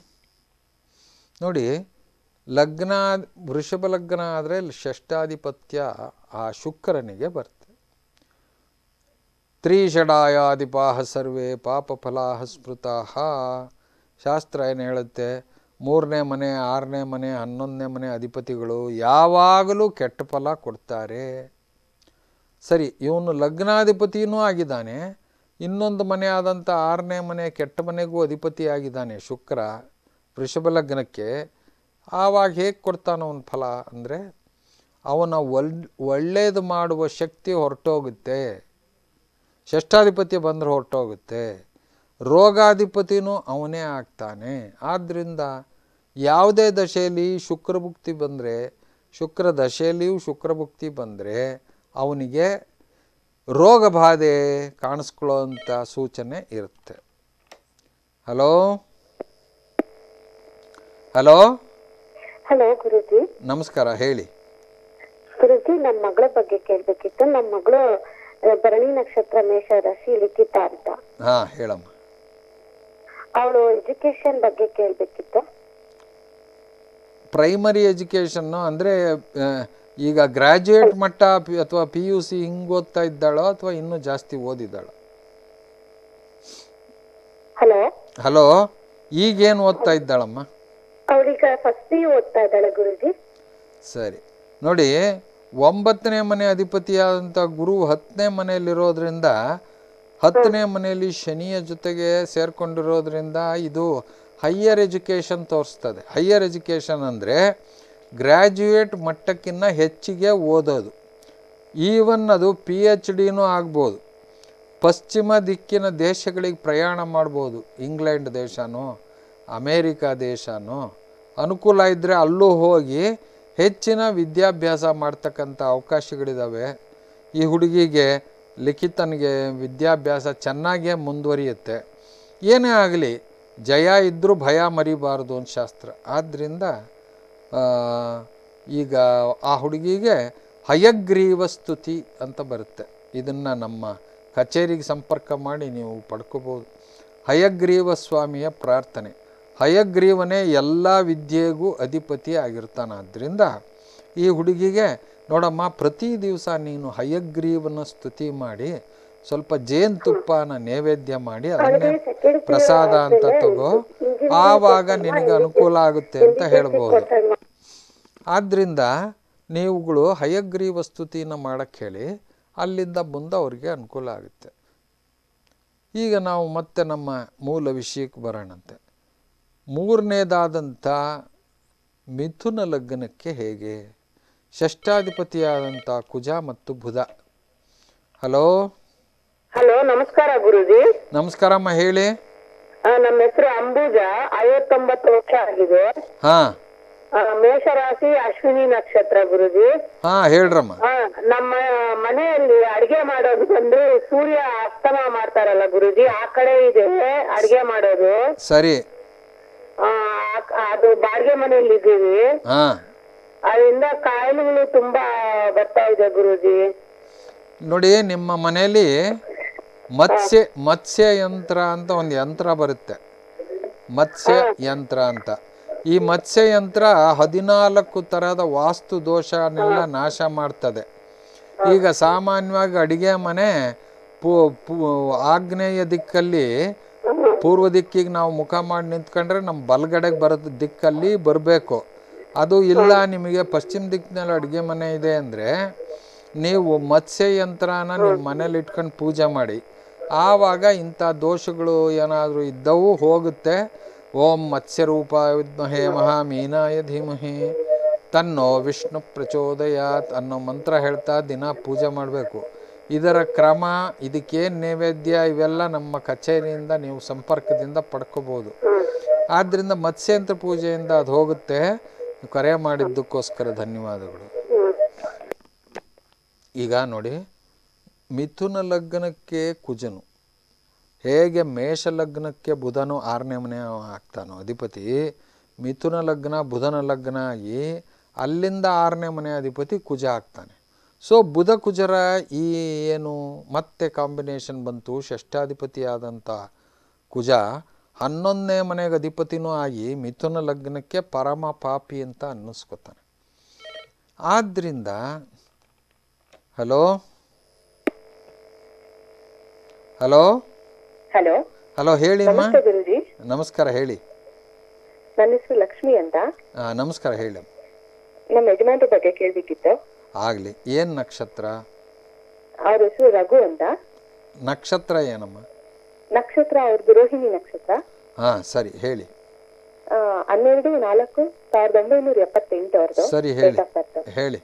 ನೋಡಿ ಲಗ್ನ ವೃಷಭ ಲಗ್ನ ಆದರೆ ಷಷ್ಠಾಧಿಪತ್ಯ ಆ ಶುಕ್ರನಿಗೆ ಬರ್ತದೆ ತ್ರಿಷಡಾಯಾದಿಪಾಹ ಸರ್ವೇ ಪಾಪ ಫಲಾಹ ಸ್ಮೃತಃ ಶಾಸ್ತ್ರ ಏನು ಹೇಳುತ್ತೆ ಮೂರನೇ ಮನೆ ಆರನೇ ಮನೆ ಹನ್ನೊಂದನೇ ಮನೆ ಅಧಿಪತಿಗಳು ಯಾವಾಗಲೂ ಕೆಟ್ಟ ಫಲ ಕೊಡ್ತಾರೆ ಸರಿ ಇವನು ಲಗ್ನಾಧಿಪತಿಯೂ ಆಗಿದ್ದಾನೆ ಇನ್ನೊಂದು ಮನೆ ಆದಂಥ ಆರನೇ ಮನೆ ಕೆಟ್ಟ ಮನೆಗೂ ಅಧಿಪತಿ ಆಗಿದ್ದಾನೆ ಶುಕ್ರ ವೃಷಭ ಲಗ್ನಕ್ಕೆ ಆವಾಗ ಹೇಗೆ ಕೊಡ್ತಾನೋ ಅವನ ಫಲ ಅಂದರೆ ಅವನ ಒಲ್ ಒಳ್ಳೇದು ಮಾಡುವ ಶಕ್ತಿ ಹೊರಟೋಗುತ್ತೆ ಷಷ್ಠಾಧಿಪತಿ ಬಂದರೆ ಹೊರಟೋಗುತ್ತೆ ರೋಗಾಧಿಪತಿನೂ ಅವನೇ ಆಗ್ತಾನೆ ಆದ್ದರಿಂದ ಯಾವುದೇ ದಶೆಯಲ್ಲಿ ಶುಕ್ರಭುಕ್ತಿ ಬಂದರೆ ಶುಕ್ರ ದಶೆಯಲ್ಲಿಯೂ ಶುಕ್ರಭುಕ್ತಿ ಬಂದರೆ ಅವನಿಗೆ ರೋಗ ಬಾಧೆ ಕಾಣಿಸ್ಕೊಳ್ಳೋಂಥ ಸೂಚನೆ ಇರುತ್ತೆ ಹಲೋ ಹಲೋ ಹಲೋ ಗುರುಜಿ ನಮಸ್ಕಾರ ಹೇಳಿ ಗುರುಜಿ ನಮ್ಮ ಮಗಳ ಬಗ್ಗೆ ಕೇಳ್ಬೇಕಿತ್ತು ನಮ್ಮ ಮಗಳು ಆ, ಭರಣಿ ನಕ್ಷತ್ರ ಮೇಷ ರಾಶಿ ಲಿಖಿತ ಅಂತ ಹಾಂ ಹೇಳಮ್ಮ ಅವಳು ಎಜುಕೇಶನ್ ಬಗ್ಗೆ ಕೇಳ್ಬೇಕಿತ್ತು ಪ್ರೈಮರಿ ಎಜುಕೇಷನ್ನು ಅಂದರೆ ಈಗ ಗ್ರ್ಯಾಜುಯೇಟ್ ಮಟ್ಟ ಅಥವಾ ಪಿ ಯು ಸಿ ಹಿಂಗೆ ಓದ್ತಾ ಇದ್ದಾಳೋ ಅಥವಾ ಇನ್ನೂ ಜಾಸ್ತಿ ಓದಿದ್ದಾಳೋ ಹಲೋ ಹಲೋ ಈಗೇನು ಓದ್ತಾ ಇದ್ದಾಳಮ್ಮ ಅವಳೀಗ ಫಸ್ಟ್ ಪಿ ಓದ್ತಾ ಇದ್ದಾಳೆ ಗುರುಜಿ ಸರಿ ನೋಡಿ ಒಂಬತ್ತನೇ ಮನೆ ಅಧಿಪತಿಯಾದಂಥ ಗುರು ಹತ್ತನೇ ಮನೆಯಲ್ಲಿರೋದ್ರಿಂದ ಹತ್ತನೇ ಮನೆಯಲ್ಲಿ ಶನಿಯ ಜೊತೆಗೆ ಸೇರ್ಕೊಂಡಿರೋದ್ರಿಂದ ಇದು ಹೈಯರ್ ಎಜುಕೇಷನ್ ತೋರಿಸ್ತದೆ ಹೈಯರ್ ಎಜುಕೇಷನ್ ಅಂದರೆ ಗ್ರ್ಯಾಜುಯೇಟ್ ಮಟ್ಟಕ್ಕಿಂತ ಹೆಚ್ಚಿಗೆ ಓದೋದು ಈವನ್ ಅದು ಪಿ ಎಚ್ ಡಿನೂ ಆಗ್ಬೋದು ಪಶ್ಚಿಮ ದಿಕ್ಕಿನ ದೇಶಗಳಿಗೆ ಪ್ರಯಾಣ ಮಾಡ್ಬೋದು ಇಂಗ್ಲೆಂಡ್ ದೇಶನೋ ಅಮೇರಿಕಾ ದೇಶನೋ ಅನುಕೂಲ ಇದ್ದರೆ ಅಲ್ಲೂ ಹೋಗಿ ಹೆಚ್ಚಿನ ವಿದ್ಯಾಭ್ಯಾಸ ಮಾಡ್ತಕ್ಕಂಥ ಅವಕಾಶಗಳಿದ್ದಾವೆ ಈ ಹುಡುಗಿಗೆ ಲಿಖಿತನಿಗೆ ವಿದ್ಯಾಭ್ಯಾಸ ಚೆನ್ನಾಗೇ ಮುಂದುವರಿಯುತ್ತೆ ಏನೇ ಆಗಲಿ ಜಯ ಇದ್ದರೂ ಭಯ ಮರಿಬಾರದು ಅಂತ ಶಾಸ್ತ್ರ ಆದ್ದರಿಂದ ಆ, ಈಗ ಆ ಹುಡುಗಿಗೆ ಹಯಗ್ರೀವ ಸ್ತುತಿ ಅಂತ ಬರುತ್ತೆ ಇದನ್ನು ನಮ್ಮ ಕಚೇರಿಗೆ ಸಂಪರ್ಕ ಮಾಡಿ ನೀವು ಪಡ್ಕೋಬೋದು ಹಯಗ್ರೀವ ಸ್ವಾಮಿಯ ಪ್ರಾರ್ಥನೆ ಹಯಗ್ರೀವನೇ ಎಲ್ಲ ವಿದ್ಯೆಗೂ ಅಧಿಪತಿ ಆಗಿರ್ತಾನಾದ್ರಿಂದ ಈ ಹುಡುಗಿಗೆ ನೋಡಮ್ಮ ಪ್ರತಿ ದಿವಸ ನೀನು ಹಯಗ್ರೀವನ ಸ್ತುತಿ ಮಾಡಿ ಸ್ವಲ್ಪ ಜೇನುತುಪ್ಪನ ನೈವೇದ್ಯ ಮಾಡಿ ಅದನ್ನೇ ಪ್ರಸಾದ ಅಂತ ತಗೋ ಆವಾಗ ನಿನಗೆ ಅನುಕೂಲ ಆಗುತ್ತೆ ಅಂತ ಹೇಳ್ಬೋದು ಆದ್ದರಿಂದ ನೀವುಗಳು ಹಯಗ್ರೀವ ಸ್ತುತಿನ ಮಾಡಕ್ಕೆ ಹೇಳಿ ಅಲ್ಲಿಂದ ಮುಂದೆ ಅವ್ರಿಗೆ ಅನುಕೂಲ ಆಗುತ್ತೆ ಈಗ ನಾವು ಮತ್ತೆ ನಮ್ಮ ಮೂಲ ವಿಷಯಕ್ಕೆ ಬರೋಣಂತೆ ಮೂರನೇದಾದಂಥ ಮಿಥುನ ಲಗ್ನಕ್ಕೆ ಹೇಗೆ ಷಷ್ಠಾಧಿಪತಿಯಾದಂಥ ಕುಜ ಮತ್ತು ಬುಧ ಹಲೋ ಹಲೋ ನಮಸ್ಕಾರ ಗುರುಜಿ ನಮಸ್ಕಾರಮ್ಮ ಹೇಳಿ ಆ, ನಮ್ಮ ಹೆಸರು ಅಂಬುಜ ಐವತ್ತೊಂಬತ್ತು ವರ್ಷ ಆಗಿದೆ ಹಾಂ ಆ, ಮೇಷರಾಶಿ ಅಶ್ವಿನಿ ನಕ್ಷತ್ರ ಗುರುಜಿ ಹಾಂ ಹೇಳ್ರಮ್ಮ ಆ, ನಮ್ಮ ಮನೆಯಲ್ಲಿ ಅಡಿಗೆ ಮಾಡೋದು ಬಂದು ಸೂರ್ಯ ಅಸ್ತಮ ಮಾಡ್ತಾರಲ್ಲ ಗುರುಜಿ ಆ ಕಡೆ ಇದೆ ಅಡಿಗೆ ಮಾಡೋದು ಸರಿ ಆ, ಆ- ಅದು ಬಾಡಿಗೆ ಮನೆಯಲ್ಲಿ ಇದ್ದೀವಿ ಹಾಂ ಅದರಿಂದ ಕಾಯಿಲೆಗಳು ತುಂಬಾ ಬರ್ತಾ ಇದೆ ಗುರುಜಿ ನೋಡಿ ನಿಮ್ಮ ಮನೆಯಲ್ಲಿ ಮತ್ಸ್ಯ ಮತ್ಸ್ಯ ಯಂತ್ರ ಅಂತ ಒಂದು ಯಂತ್ರ ಬರುತ್ತೆ ಮತ್ಸ್ಯ ಯಂತ್ರ ಅಂತ ಈ ಮತ್ಸ್ಯ ಯಂತ್ರ ಹದಿನಾಲ್ಕು ಥರದ ವಾಸ್ತು ದೋಷನೆಲ್ಲ ನಾಶ ಮಾಡ್ತದೆ ಈಗ ಸಾಮಾನ್ಯವಾಗಿ ಅಡಿಗೆ ಮನೆ ಪೂ ಪೂ ಆಗ್ನೇಯ ದಿಕ್ಕಲ್ಲಿ ಪೂರ್ವ ದಿಕ್ಕಿಗೆ ನಾವು ಮುಖ ಮಾಡಿ ನಿಂತ್ಕೊಂಡ್ರೆ ನಮ್ಮ ಬಲಗಡೆಗೆ ಬರೋದು ದಿಕ್ಕಲ್ಲಿ ಬರಬೇಕು ಅದು ಇಲ್ಲ ನಿಮಗೆ ಪಶ್ಚಿಮ ದಿಕ್ಕಿನಲ್ಲಿ ಅಡುಗೆ ಮನೆ ಇದೆ ಅಂದರೆ ನೀವು ಮತ್ಸ್ಯ ಯಂತ್ರನ ನಿಮ್ಮ ಮನೇಲಿ ಇಟ್ಕೊಂಡು ಪೂಜೆ ಮಾಡಿ ಆವಾಗ ಇಂಥ ದೋಷಗಳು ಏನಾದರೂ ಇದ್ದವು ಹೋಗುತ್ತೆ ಓಂ ಮತ್ಸ್ಯರೂಪ ವಿದ್ಮಹೇ ಮಹಾಮೀನಾಯ ಧೀಮಹಿ ತನ್ನೋ ವಿಷ್ಣು ಪ್ರಚೋದಯಾತ್ ಅನ್ನೋ ಮಂತ್ರ ಹೇಳ್ತಾ ದಿನ ಪೂಜೆ ಮಾಡಬೇಕು ಇದರ ಕ್ರಮ ಇದಕ್ಕೇನು ನೈವೇದ್ಯ ಇವೆಲ್ಲ ನಮ್ಮ ಕಚೇರಿಯಿಂದ ನೀವು ಸಂಪರ್ಕದಿಂದ ಪಡ್ಕೋಬೋದು ಆದ್ದರಿಂದ ಮತ್ಸ್ಯಂತ್ರ ಪೂಜೆಯಿಂದ ಅದು ಹೋಗುತ್ತೆ ನೀವು ಕರೆ ಮಾಡಿದ್ದಕ್ಕೋಸ್ಕರ ಧನ್ಯವಾದಗಳು ಈಗ ನೋಡಿ ಮಿಥುನ ಲಗ್ನಕ್ಕೆ ಕುಜನು ಹೇಗೆ ಮೇಷ ಲಗ್ನಕ್ಕೆ ಬುಧನು ಆರನೇ ಮನೆ ಆಗ್ತಾನೋ ಅಧಿಪತಿ ಮಿಥುನ ಲಗ್ನ ಬುಧನ ಲಗ್ನ ಆಗಿ ಅಲ್ಲಿಂದ ಆರನೇ ಮನೆ ಅಧಿಪತಿ ಕುಜ ಆಗ್ತಾನೆ ಸೊ ಬುಧ ಕುಜರ ಈ ಏನು ಮತ್ತೆ ಕಾಂಬಿನೇಷನ್ ಬಂತು ಷಷ್ಠಾಧಿಪತಿ ಆದಂಥ ಕುಜ ಹನ್ನೊಂದನೇ ಮನೆಗೆ ಅಧಿಪತಿನೂ ಆಗಿ ಮಿಥುನ ಲಗ್ನಕ್ಕೆ ಪರಮ ಪಾಪಿ ಅಂತ ಅನ್ನಿಸ್ಕೊತಾನೆ ಆದ್ದರಿಂದ ಹಲೋ ಹಲೋ ಹಲೋ ಹಲೋ ಹೇಳಿ ಅಮ್ಮ ನಮಸ್ತೆ ಗುರುಜಿ ನಮಸ್ಕಾರ ಹೇಳಿ ನನ್ನ ಹೆಸರು ಲಕ್ಷ್ಮಿ ಅಂತ ಆ, ನಮಸ್ಕಾರ ಹೇಳಿ ನಮ್ಮ ಯಜಮಾನ್ರ ಬಗ್ಗೆ ಕೇಳ್ಬೇಕಿತ್ತು ಆಗಲಿ ಏನು ನಕ್ಷತ್ರ ಅವ್ರ ಹೆಸರು ರಘು ಅಂತ ನಕ್ಷತ್ರ ಏನಮ್ಮ ನಕ್ಷತ್ರ ಅವ್ರದ್ದು ರೋಹಿಣಿ ನಕ್ಷತ್ರ ಹಾಂ ಸರಿ ಹೇಳಿ ಆ, ಹನ್ನೆರಡು ನಾಲ್ಕು ಸಾವಿರದ ಒಂಬೈನೂರ ಎಪ್ಪತ್ತೆಂಟು ಅವ್ರದ್ದು ಸರಿ ಹೇಳಿ ಡೇಟ್ ಆಫ್ ಬರ್ತ್ ಹೇಳಿ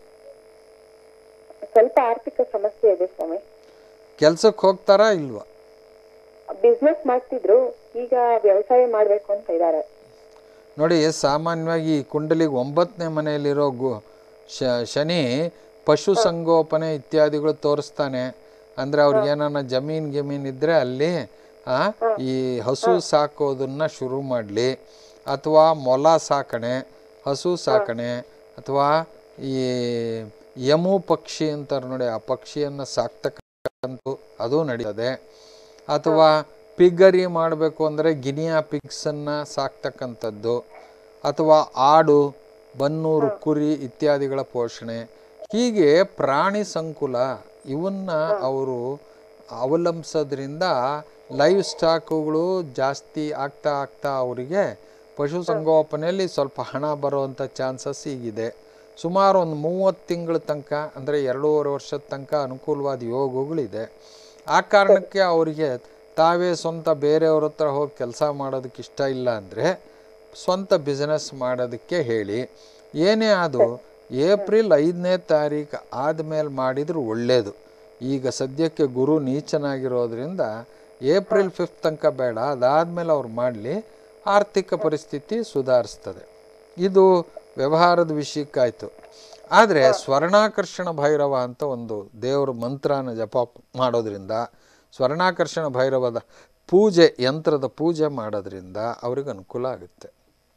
ಸ್ವಲ್ಪ ಆರ್ಥಿಕ ಸಮಸ್ಯೆ ಇದೆ ಸ್ವಾಮಿ ಕೆಲ್ಸಕ್ಕೆ ಹೋಗ್ತಾರಾ ಇಲ್ವಾ ಬಿಸ್ನೆಸ್ ಮಾಡ್ತಿದ್ರು ಈಗ ವ್ಯವಸಾಯ ಮಾಡ್ಬೇಕು ಅಂತ ಇದ್ದಾರೆ ನೋಡಿ ಸಾಮಾನ್ಯವಾಗಿ ಈ ಕುಂಡಲಿಗೆ ಒಂಬತ್ತನೇ ಮನೆಯಲ್ಲಿರೋ ಗು ಶ- ಶನಿ ಪಶು ಸಂಗೋಪನೆ ಇತ್ಯಾದಿಗಳು ತೋರಿಸ್ತಾನೆ ಅಂದರೆ ಅವ್ರಿಗೆ ಏನಾನ ಜಮೀನ್ ಗಿಮೀನ್ ಇದ್ದರೆ ಅಲ್ಲಿ ಆ, ಈ ಹಸು ಸಾಕೋದನ್ನ ಶುರು ಮಾಡಲಿ ಅಥವಾ ಮೊಲ ಸಾಕಣೆ ಹಸು ಸಾಕಣೆ ಅಥವಾ ಈ ಯಮು ಪಕ್ಷಿ ಅಂತಾರೆ ನೋಡಿ ಆ ಪಕ್ಷಿಯನ್ನು ಸಾಕ್ತಕ್ಕಂಥ ಅದು ನಡೀತದೆ ಅಥವಾ ಪಿಗ್ಗರಿ ಮಾಡಬೇಕು ಅಂದರೆ ಗಿನಿಯಾ ಪಿಗ್ಸನ್ನು ಸಾಕ್ತಕ್ಕಂಥದ್ದು ಅಥವಾ ಆಡು ಬನ್ನೂರು ಕುರಿ ಇತ್ಯಾದಿಗಳ ಪೋಷಣೆ ಹೀಗೆ ಪ್ರಾಣಿ ಸಂಕುಲ ಇವನ್ನ ಅವರು ಅವಲಂಬಿಸೋದ್ರಿಂದ ಲೈವ್ ಸ್ಟಾಕುಗಳು ಜಾಸ್ತಿ ಆಗ್ತಾ ಆಗ್ತಾ ಅವರಿಗೆ ಪಶುಸಂಗೋಪನೆಯಲ್ಲಿ ಸ್ವಲ್ಪ ಹಣ ಬರುವಂಥ ಚಾನ್ಸಸ್ ಈಗಿದೆ ಸುಮಾರು ಒಂದು ಮೂವತ್ತು ತಿಂಗಳ ತನಕ ಅಂದರೆ ಎರಡೂವರೆ ವರ್ಷದ ತನಕ ಅನುಕೂಲವಾದ ಯೋಗಗಳಿದೆ ಆ ಕಾರಣಕ್ಕೆ ಅವರಿಗೆ ತಾವೇ ಸ್ವಂತ ಬೇರೆಯವ್ರ ಹತ್ರ ಹೋಗಿ ಕೆಲಸ ಮಾಡೋದಕ್ಕೆ ಇಷ್ಟ ಇಲ್ಲ ಅಂದರೆ ಸ್ವಂತ ಬಿಸ್ನೆಸ್ ಮಾಡೋದಕ್ಕೆ ಹೇಳಿ ಏನೇ ಅದು ಏಪ್ರಿಲ್ ಐದನೇ ತಾರೀಕು ಆದಮೇಲೆ ಮಾಡಿದ್ರು ಒಳ್ಳೆಯದು ಈಗ ಸದ್ಯಕ್ಕೆ ಗುರು ನೀಚನಾಗಿರೋದ್ರಿಂದ ಏಪ್ರಿಲ್ ಫಿಫ್ತ್ ತನಕ ಬೇಡ ಅದಾದಮೇಲೆ ಅವ್ರು ಮಾಡಲಿ ಆರ್ಥಿಕ ಪರಿಸ್ಥಿತಿ ಸುಧಾರಿಸ್ತದೆ ಇದು ವ್ಯವಹಾರದ ವಿಷಯಕ್ಕಾಯಿತು ಆದರೆ ಸ್ವರ್ಣಾಕರ್ಷಣ ಭೈರವ ಅಂತ ಒಂದು ದೇವರ ಮಂತ್ರನ ಜಪ ಮಾಡೋದ್ರಿಂದ ಸ್ವರ್ಣಾಕರ್ಷಣ ಭೈರವದ ಪೂಜೆ ಯಂತ್ರದ ಪೂಜೆ ಮಾಡೋದ್ರಿಂದ ಅವ್ರಿಗೆ ಅನುಕೂಲ ಆಗುತ್ತೆ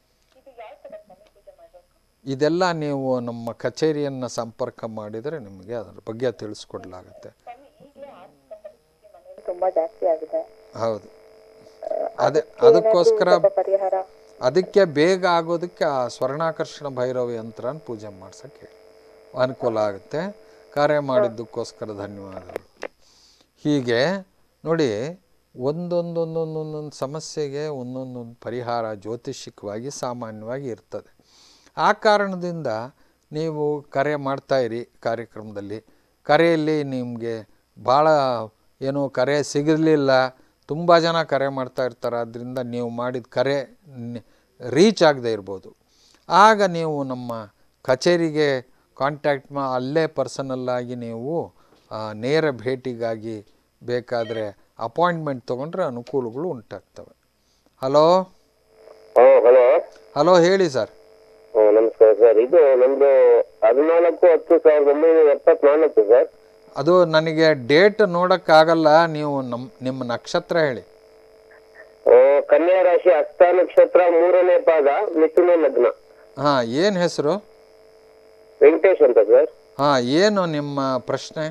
ಇದೆಲ್ಲ ನೀವು ನಮ್ಮ ಕಚೇರಿಯನ್ನು ಸಂಪರ್ಕ ಮಾಡಿದರೆ ನಿಮಗೆ ಅದರ ಬಗ್ಗೆ ತಿಳಿಸ್ಕೊಡ್ಲಾಗುತ್ತೆ ತುಂಬಾ ಜಾಸ್ತಿ ಆಗಿದೆ ಹೌದು ಅದೇ ಅದಕ್ಕೋಸ್ಕರ ಸ್ವಲ್ಪ ಪರಿಹಾರ ಅದಕ್ಕೆ ಬೇಗ ಆಗೋದಕ್ಕೆ ಆ ಸ್ವರ್ಣಾಕರ್ಷಣ ಭೈರವ ಯಂತ್ರನ ಪೂಜೆ ಮಾಡ್ಸೋಕ್ಕೆ ಅನುಕೂಲ ಆಗುತ್ತೆ ಕಾರ್ಯ ಮಾಡಿದ್ದಕ್ಕೋಸ್ಕರ ಧನ್ಯವಾದಗಳು ಹೀಗೆ ನೋಡಿ ಒಂದೊಂದೊಂದೊಂದೊಂದೊಂದು ಸಮಸ್ಯೆಗೆ ಒಂದೊಂದೊಂದು ಪರಿಹಾರ ಜ್ಯೋತಿಷಿಕವಾಗಿ ಸಾಮಾನ್ಯವಾಗಿ ಇರ್ತದೆ ಆ ಕಾರಣದಿಂದ ನೀವು ಕರೆ ಮಾಡ್ತಾಯಿರಿ ಕಾರ್ಯಕ್ರಮದಲ್ಲಿ ಕರೆಯಲ್ಲಿ ನಿಮಗೆ ಭಾಳ ಏನು ಕರೆ ಸಿಗಲಿಲ್ಲ ತುಂಬ ಜನ ಕರೆ ಮಾಡ್ತಾ ಇರ್ತಾರೆ ಅದರಿಂದ ನೀವು ಮಾಡಿದ ಕರೆ ರೀಚ್ ಆಗದೆ ಇರ್ಬೋದು ಆಗ ನೀವು ನಮ್ಮ ಕಚೇರಿಗೆ ಕಾಂಟ್ಯಾಕ್ಟ್ ಮಾ ಅಲ್ಲೇ ಪರ್ಸನಲ್ಲಾಗಿ ನೀವು ಆ, ನೇರ ಭೇಟಿಗಾಗಿ ಬೇಕಾದರೆ ಅಪಾಯಿಂಟ್ಮೆಂಟ್ ತೊಗೊಂಡ್ರೆ ಅನುಕೂಲಗಳು ಉಂಟಾಗ್ತವೆ ಹಲೋ ಹಾ ಹಲೋ ಹಲೋ ಹೇಳಿ ಸರ್ ನಮಸ್ಕಾರ ಸರ್ ಇದು ನಮ್ದು ಹದಿನಾಲ್ಕು ಹತ್ತು ಸಾವಿರದ ಒಂಬೈನೂರ ಎಪ್ಪತ್ನಾಲ್ಕು ಸರ್ ಅದು ನನಗೆ ಡೇಟ್ ನೋಡೋಕ್ಕಾಗಲ್ಲ ನೀವು ನಮ್ಮ ನಿಮ್ಮ ನಕ್ಷತ್ರ ಹೇಳಿ ಆ, ಕನ್ಯಾ ರಾಶಿ ಹಸ್ತ ನಕ್ಷತ್ರ ಮೂರನೇ ಪಾದ ಮಿಥುನ ಲಗ್ನ ಹಾಂ ಏನು ಹೆಸರು ವೆಂಕಟೇಶ್ ಅಂತ ಸರ್ ಹಾಂ ಏನು ನಿಮ್ಮ ಪ್ರಶ್ನೆ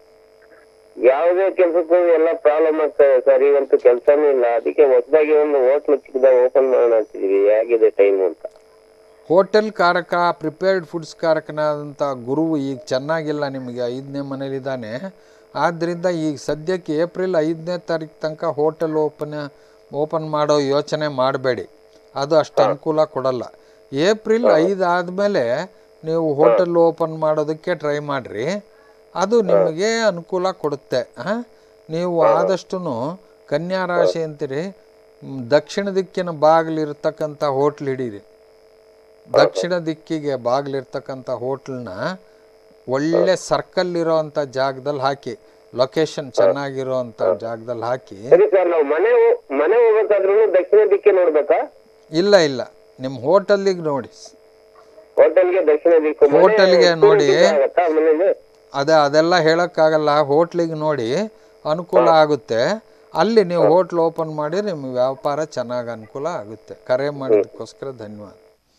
ಯಾವುದೇ ಕೆಲಸಕ್ಕೂ ಎಲ್ಲ ಪ್ರಾಬ್ಲಮ್ ಆಗ್ತದೆ ಸರ್ ಈಗಂತೂ ಕೆಲಸನೂ ಇಲ್ಲ ಅದಕ್ಕೆ ಹೊಸದಾಗಿ ಒಂದು ಹೋಟ್ಲು ಚಿಕ್ಕದಾಗ ಓಪನ್ ಮಾಡೋಣ ಅಂತಿದೀವಿ ಹೇಗಿದೆ ಟೈಮ್ ಅಂತ ಹೋಟೆಲ್ ಕಾರಕ ಪ್ರಿಪೇರ್ಡ್ ಫುಡ್ಸ್ ಕಾರಕನಾದಂಥ ಗುರು ಈಗ ಚೆನ್ನಾಗಿಲ್ಲ ನಿಮಗೆ ಐದನೇ ಮನೇಲಿದ್ದಾನೆ ಆದ್ದರಿಂದ ಈಗ ಸದ್ಯಕ್ಕೆ ಏಪ್ರಿಲ್ ಐದನೇ ತಾರೀಕು ತನಕ ಹೋಟೆಲ್ ಓಪನ್ ಓಪನ್ ಮಾಡೋ ಯೋಚನೆ ಮಾಡಬೇಡಿ ಅದು ಅಷ್ಟು ಅನುಕೂಲ ಕೊಡಲ್ಲ ಏಪ್ರಿಲ್ ಐದು ಆದಮೇಲೆ ನೀವು ಹೋಟೆಲ್ ಓಪನ್ ಮಾಡೋದಕ್ಕೆ ಟ್ರೈ ಮಾಡಿರಿ ಅದು ನಿಮಗೆ ಅನುಕೂಲ ಕೊಡುತ್ತೆ ಆ? ನೀವು ಆದಷ್ಟು ಕನ್ಯಾ ರಾಶಿ ಅಂತೀರಿ ಮ್, ದಕ್ಷಿಣ ದಿಕ್ಕಿನ ಬಾಗಿಲಿರ್ತಕ್ಕಂಥ ಹೋಟ್ಲ್ ಹಿಡೀರಿ ದಕ್ಷಿಣ ದಿಕ್ಕಿಗೆ ಬಾಗಿಲಿರ್ತಕ್ಕಂಥ ಹೋಟ್ಲನ್ನ ಒಳ್ಳೆ ಸರ್ಕಲ್ ಇರೋವಂಥ ಜಾಗದಲ್ಲಿ ಹಾಕಿ ಲೊಕೇಶನ್ ಚೆನ್ನಾಗಿರೋವಂಥ ಜಾಗದಲ್ಲಿ ಹಾಕಿ ಸರಿ ಸರ್ ನಾವು ಮನೆ ಹೋ- ಮನೆ ಹೋಗ್ಬೇಕಾದ್ರೂ ದಕ್ಷಿಣ ದಿಕ್ಕೆ ನೋಡ್ಬೇಕಾ ಇಲ್ಲ ಇಲ್ಲ ನಿಮ್ಮ ಹೋಟೆಲ್ಲಿಗೆ ನೋಡಿ ಹೋಟೆಲ್ಗೆ ದಕ್ಷಿಣ ದಿಕ್ಕು ಮನೆ ಹೋಟೆಲ್ಗೆ ಪೂರ್ತಿ ನೋಡಿ. ಆಗುತ್ತಾ ಮನೇಲಿ ಅದೇ ಅದೆಲ್ಲ ಹೇಳೋಕ್ಕಾಗಲ್ಲ ಹೋಟ್ಲಿಗೆ ನೋಡಿ ಅನುಕೂಲ ಆಗುತ್ತೆ ಅಲ್ಲಿ ನೀವು ಹೋಟ್ಲ್ ಓಪನ್ ಮಾಡಿ ನಿಮ್ಮ ವ್ಯಾಪಾರ ಚೆನ್ನಾಗಿ ಅನುಕೂಲ ಆಗುತ್ತೆ ಕರೆ ಮಾಡಿದ್ದಕ್ಕೋಸ್ಕರ ಧನ್ಯವಾದ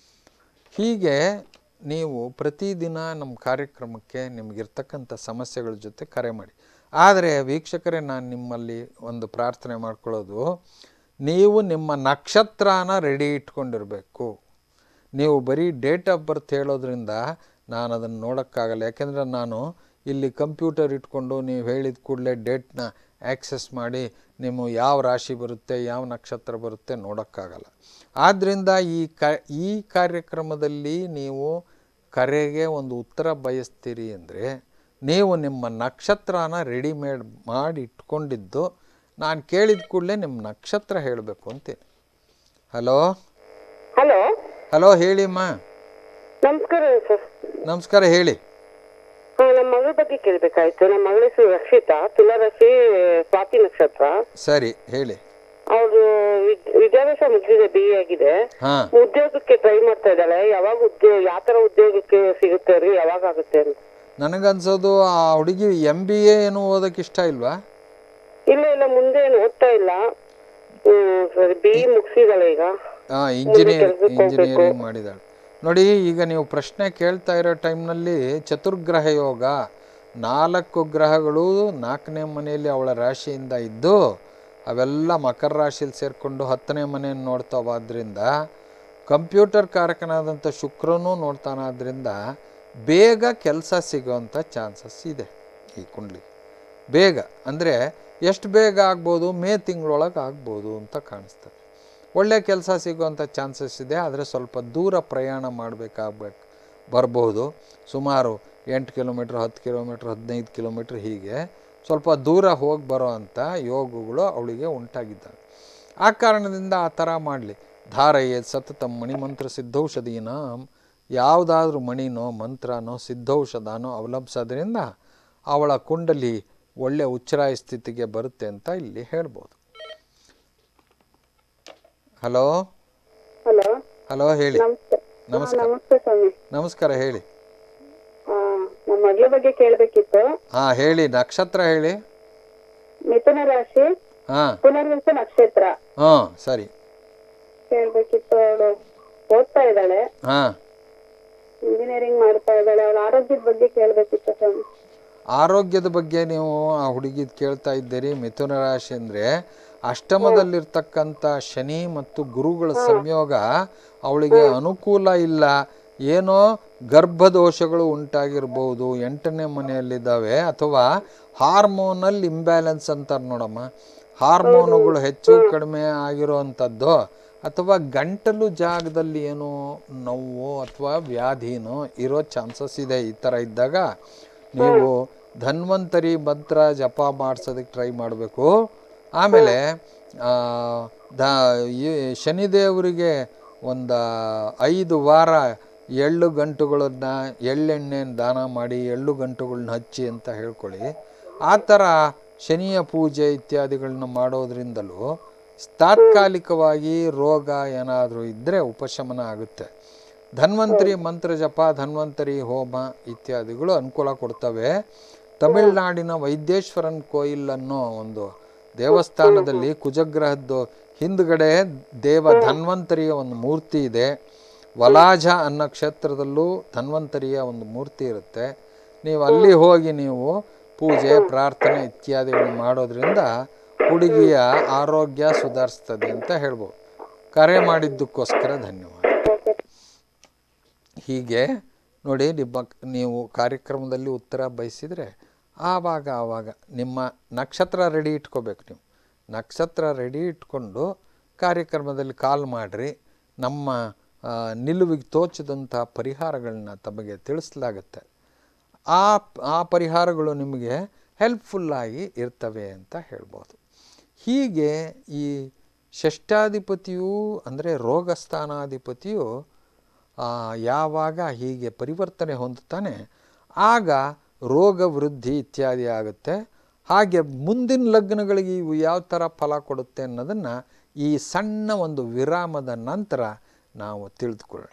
ಹೀಗೆ ನೀವು ಪ್ರತಿದಿನ ನಮ್ಮ ಕಾರ್ಯಕ್ರಮಕ್ಕೆ ನಿಮಗಿರ್ತಕ್ಕಂಥ ಸಮಸ್ಯೆಗಳ ಜೊತೆ ಕರೆ ಮಾಡಿ ಆದರೆ ವೀಕ್ಷಕರೇ ನಾನು ನಿಮ್ಮಲ್ಲಿ ಒಂದು ಪ್ರಾರ್ಥನೆ ಮಾಡ್ಕೊಳ್ಳೋದು ನೀವು ನಿಮ್ಮ ನಕ್ಷತ್ರನ ರೆಡಿ ಇಟ್ಕೊಂಡಿರಬೇಕು ನೀವು ಬರೀ ಡೇಟ್ ಆಫ್ ಬರ್ತ್ ಹೇಳೋದ್ರಿಂದ ನಾನು ಅದನ್ನು ನೋಡೋಕ್ಕಾಗಲ್ಲ ಯಾಕೆಂದರೆ ನಾನು ಇಲ್ಲಿ ಕಂಪ್ಯೂಟರ್ ಇಟ್ಕೊಂಡು ನೀವು ಹೇಳಿದ ಕೂಡಲೇ ಡೇಟ್ನ ಆ್ಯಕ್ಸೆಸ್ ಮಾಡಿ ನಿಮ್ಮ ಯಾವ ರಾಶಿ ಬರುತ್ತೆ ಯಾವ ನಕ್ಷತ್ರ ಬರುತ್ತೆ ನೋಡೋಕ್ಕಾಗಲ್ಲ ಆದ್ದರಿಂದ ಈ ಕ ಈ ಕಾರ್ಯಕ್ರಮದಲ್ಲಿ ನೀವು ಕರೆಗೆ ಒಂದು ಉತ್ತರ ಬಯಸ್ತೀರಿ ಅಂದರೆ ನೀವು ನಿಮ್ಮ ನಕ್ಷತ್ರನ ರೆಡಿಮೇಡ್ ಮಾಡಿ ಇಟ್ಕೊಂಡಿದ್ದು ನಾನು ಕೇಳಿದ ಕೂಡಲೇ ನಿಮ್ಮ ನಕ್ಷತ್ರ ಹೇಳಬೇಕು ಅಂತೀನಿ ಹಲೋ ಹಲೋ ಹಲೋ ಹೇಳಿಮ್ಮ ನಮಸ್ಕಾರ ಸರ್ ನಮಸ್ಕಾರ ಹೇಳಿ ಹಾ ನಮ್ಮ ಮಗಳ ಬಗ್ಗೆ ಕೇಳ್ಬೇಕಾಯ್ತು ನಮ್ಮ ಮಗಳ ಹೆಸರು ರಕ್ಷಿತಾ ತುಲಾರಾಶಿ ಸ್ವಾತಿ ನಕ್ಷತ್ರ ಸರಿ ಹೇಳಿ ಅವ್ರು ವಿದ್- ವಿದ್ಯಾಭ್ಯಾಸ ಮುಗಿದಿದೆ ಬಿ ಎ ಆಗಿದೆ ಹಾಂ ಉದ್ಯೋಗಕ್ಕೆ ಟ್ರೈ ಮಾಡ್ತಾ ಇದ್ದಾಳೆ ಯಾವಾಗ ಉದ್ಯೋಗ ಯಾವ ತರ ಉದ್ಯೋಗಕ್ಕೆ ಸಿಗುತ್ತೆ ರೀ ಯಾವಾಗ ಆಗುತ್ತೆ ಅಂತ ನನಗನ್ಸೋದು ಆ ಹುಡುಗಿ ಎಮ್ ಬಿ ಎ ಏನು ಓದೋಕೆ ಇಷ್ಟ ಇಲ್ವಾ ಇಲ್ಲ ಇಲ್ಲ ಮುಂದೆ ಏನು ಓದ್ತಾ ಇಲ್ಲ ಹ್ಮ್ ಸರಿ ಬಿ ಇ ಮುಗಿಸಿದಾಳೆ ಈಗ ಹಾಂ ಇಂಜಿನಿಯರ್ ಇಂಜಿನಿಯರಿಂಗ್ ಮಾಡಿದಾಳೆ ನೋಡಿ ಈಗ ನೀವು ಪ್ರಶ್ನೆ ಕೇಳ್ತಾ ಇರೋ ಟೈಮ್ನಲ್ಲಿ ಚತುರ್ಗ್ರಹ ಯೋಗ ನಾಲ್ಕು ಗ್ರಹಗಳು ನಾಲ್ಕನೇ ಮನೆಯಲ್ಲಿ ಅವಳ ರಾಶಿಯಿಂದ ಇದ್ದು ಅವೆಲ್ಲ ಮಕರ ರಾಶಿಯಲ್ಲಿ ಸೇರಿಕೊಂಡು ಹತ್ತನೇ ಮನೆಯನ್ನು ನೋಡ್ತಾವಾದ್ರಿಂದ ಕಂಪ್ಯೂಟರ್ ಕಾರಕನಾದಂಥ ಶುಕ್ರನೂ ನೋಡ್ತಾನಾದ್ರಿಂದ ಬೇಗ ಕೆಲಸ ಸಿಗೋವಂಥ ಚಾನ್ಸಸ್ ಇದೆ ಈ ಕುಂಡ್ಲಿ ಬೇಗ ಅಂದರೆ ಎಷ್ಟು ಬೇಗ ಆಗ್ಬೋದು ಮೇ ತಿಂಗಳೊಳಗೆ ಆಗ್ಬೋದು ಅಂತ ಕಾಣಿಸ್ತದೆ ಒಳ್ಳೆ ಕೆಲಸ ಸಿಗುವಂಥ ಚಾನ್ಸಸ್ ಇದೆ ಆದರೆ ಸ್ವಲ್ಪ ದೂರ ಪ್ರಯಾಣ ಮಾಡಬೇಕಾಗ್ಬೇಕು ಬರ್ಬೋದು ಸುಮಾರು ಎಂಟು ಕಿಲೋಮೀಟ್ರ್ ಹತ್ತು ಕಿಲೋಮೀಟ್ರ್ ಹದಿನೈದು ಕಿಲೋಮೀಟ್ರ್ ಹೀಗೆ ಸ್ವಲ್ಪ ದೂರ ಹೋಗಿ ಬರೋ ಅಂಥ ಯೋಗಗಳು ಅವಳಿಗೆ ಉಂಟಾಗಿದ್ದಾವೆ ಆ ಕಾರಣದಿಂದ ಆ ಥರ ಮಾಡಲಿ ಧಾರಯೇ ಸತತ ಮಣಿಮಂತ್ರ ಸಿದ್ಧೌಷಧೀನ ಯಾವುದಾದ್ರೂ ಮಣಿನೋ ಮಂತ್ರನೋ ಸಿದ್ಧೌಷಧನೋ ಅವಲಂಬಿಸೋದ್ರಿಂದ ಅವಳ ಕುಂಡಲಿ ಒಳ್ಳೆ ಉಚ್ಚರಾಯ ಸ್ಥಿತಿಗೆ ಬರುತ್ತೆ ಅಂತ ಇಲ್ಲಿ ಹೇಳ್ಬೋದು ಹಲೋ ಹಲೋ ಹಲೋ ಹೇಳಿ ನಮಸ್ತೆ ನಮಸ್ಕಾರ ನಮಸ್ತೆ ಸ್ವಾಮಿ ನಮಸ್ಕಾರ ಹೇಳಿ ಆ, ನಮ್ಮ ಮಗಳ ಬಗ್ಗೆ ಕೇಳ್ಬೇಕಿತ್ತು ಹಾಂ ಹೇಳಿ ನಕ್ಷತ್ರ ಹೇಳಿ ಮಿಥುನ ರಾಶಿ ಹಾಂ ಪುನರ್ವಸ ನಕ್ಷತ್ರ ಹಾಂ ಸರಿ ಕೇಳ್ಬೇಕಿತ್ತು ಅವಳು ಓದ್ತಾ ಇದ್ದಾಳೆ ಹಾಂ ಇಂಜಿನಿಯರಿಂಗ್ ಮಾಡ್ತಾ ಇದ್ದಾಳೆ ಅವಳ ಆರೋಗ್ಯದ ಬಗ್ಗೆ ಕೇಳ್ಬೇಕಿತ್ತು ಸ್ವಾಮಿ ಆರೋಗ್ಯದ ಬಗ್ಗೆ ನೀವು ಆ ಹುಡುಗಿದ್ ಕೇಳ್ತಾ ಇದ್ದೀರಿ ಮಿಥುನ ರಾಶಿ ಅಂದರೆ ಅಷ್ಟಮದಲ್ಲಿರ್ತಕ್ಕಂಥ ಶನಿ ಮತ್ತು ಗುರುಗಳ ಸಂಯೋಗ ಅವಳಿಗೆ ಅನುಕೂಲ ಇಲ್ಲ ಏನೋ ಗರ್ಭದೋಷಗಳು ಉಂಟಾಗಿರ್ಬೋದು ಎಂಟನೇ ಮನೆಯಲ್ಲಿದ್ದಾವೆ ಅಥವಾ ಹಾರ್ಮೋನಲ್ ಇಂಬ್ಯಾಲೆನ್ಸ್ ಅಂತಾರೆ ನೋಡಮ್ಮ ಹಾರ್ಮೋನುಗಳು ಹೆಚ್ಚು ಕಡಿಮೆ ಆಗಿರೋವಂಥದ್ದು ಅಥವಾ ಗಂಟಲು ಜಾಗದಲ್ಲಿ ಏನೋ ನೋವು ಅಥವಾ ವ್ಯಾಧಿನೋ ಇರೋ ಚಾನ್ಸಸ್ ಇದೆ ಈ ಥರ ಇದ್ದಾಗ ನೀವು ಧನ್ವಂತರಿ ಮಂತ್ರ ಜಪ ಮಾಡಿಸೋದಕ್ಕೆ ಟ್ರೈ ಮಾಡಬೇಕು ಆಮೇಲೆ ಆ, ದ ಈ ಶನಿದೇವರಿಗೆ ಒಂದು ಐದು ವಾರ ಎಳ್ಳು ಗಂಟುಗಳನ್ನ ಎಳ್ಳೆಣ್ಣೆನ ದಾನ ಮಾಡಿ ಎಳ್ಳು ಗಂಟುಗಳನ್ನ ಹಚ್ಚಿ ಅಂತ ಹೇಳ್ಕೊಳ್ಳಿ ಆ ಥರ ಶನಿಯ ಪೂಜೆ ಇತ್ಯಾದಿಗಳನ್ನ ಮಾಡೋದ್ರಿಂದಲೂ ತಾತ್ಕಾಲಿಕವಾಗಿ ರೋಗ ಏನಾದರೂ ಇದ್ದರೆ ಉಪಶಮನ ಆಗುತ್ತೆ ಧನ್ವಂತರಿ ಮಂತ್ರ ಜಪ ಧನ್ವಂತರಿ ಹೋಮ ಇತ್ಯಾದಿಗಳು ಅನುಕೂಲ ಕೊಡ್ತವೆ ತಮಿಳುನಾಡಿನ ವೈದ್ಯೇಶ್ವರನ್ ಕೋಯಿಲ್ ಅನ್ನೋ ಒಂದು ದೇವಸ್ಥಾನದಲ್ಲಿ ಕುಜಗ್ರಹದ್ದು ಹಿಂದ್ಗಡೆ ದೇವ ಧನ್ವಂತರಿಯ ಒಂದು ಮೂರ್ತಿ ಇದೆ ವಲಾಜ ಅನ್ನೋ ಕ್ಷೇತ್ರದಲ್ಲೂ ಧನ್ವಂತರಿಯ ಒಂದು ಮೂರ್ತಿ ಇರುತ್ತೆ ನೀವು ಅಲ್ಲಿ ಹೋಗಿ ನೀವು ಪೂಜೆ ಪ್ರಾರ್ಥನೆ ಇತ್ಯಾದಿಗಳನ್ನು ಮಾಡೋದ್ರಿಂದ ಹುಡುಗಿಯ ಆರೋಗ್ಯ ಸುಧಾರಿಸ್ತದೆ ಅಂತ ಹೇಳ್ಬೋದು ಕರೆ ಮಾಡಿದ್ದಕ್ಕೋಸ್ಕರ ಧನ್ಯವಾದ ಹೀಗೆ ನೋಡಿ ನಿಮ್ಮ ನೀವು ಕಾರ್ಯಕ್ರಮದಲ್ಲಿ ಉತ್ತರ ಬಯಸಿದರೆ ಆವಾಗ ಆವಾಗ ನಿಮ್ಮ ನಕ್ಷತ್ರ ರೆಡಿ ಇಟ್ಕೋಬೇಕು ನೀವು ನಕ್ಷತ್ರ ರೆಡಿ ಇಟ್ಕೊಂಡು ಕಾರ್ಯಕ್ರಮದಲ್ಲಿ ಕಾಲ್ ಮಾಡಿರಿ ನಮ್ಮ ಆ, ನಿಲುವಿಗೆ ತೋಚಿದಂಥ ಪರಿಹಾರಗಳನ್ನ ತಮಗೆ ತಿಳಿಸಲಾಗುತ್ತೆ ಆ ಆ ಪರಿಹಾರಗಳು ನಿಮಗೆ ಹೆಲ್ಪ್ಫುಲ್ಲಾಗಿ ಇರ್ತವೆ ಅಂತ ಹೇಳ್ಬೋದು ಹೀಗೆ ಈ ಷಷ್ಠಾಧಿಪತಿಯು ಅಂದರೆ ರೋಗಸ್ಥಾನಾಧಿಪತಿಯು ಆ, ಯಾವಾಗ ಹೀಗೆ ಪರಿವರ್ತನೆ ಹೊಂದುತ್ತಾನೆ ಆಗ ರೋಗ ವೃದ್ಧಿ ಇತ್ಯಾದಿ ಆಗುತ್ತೆ ಹಾಗೆ ಮುಂದಿನ ಲಗ್ನಗಳಿಗೆ ಇವು ಯಾವ ಥರ ಫಲ ಕೊಡುತ್ತೆ ಅನ್ನೋದನ್ನು ಈ ಸಣ್ಣ ಒಂದು ವಿರಾಮದ ನಂತರ ನಾವು ತಿಳಿದುಕೊಳ್ಳೋಣ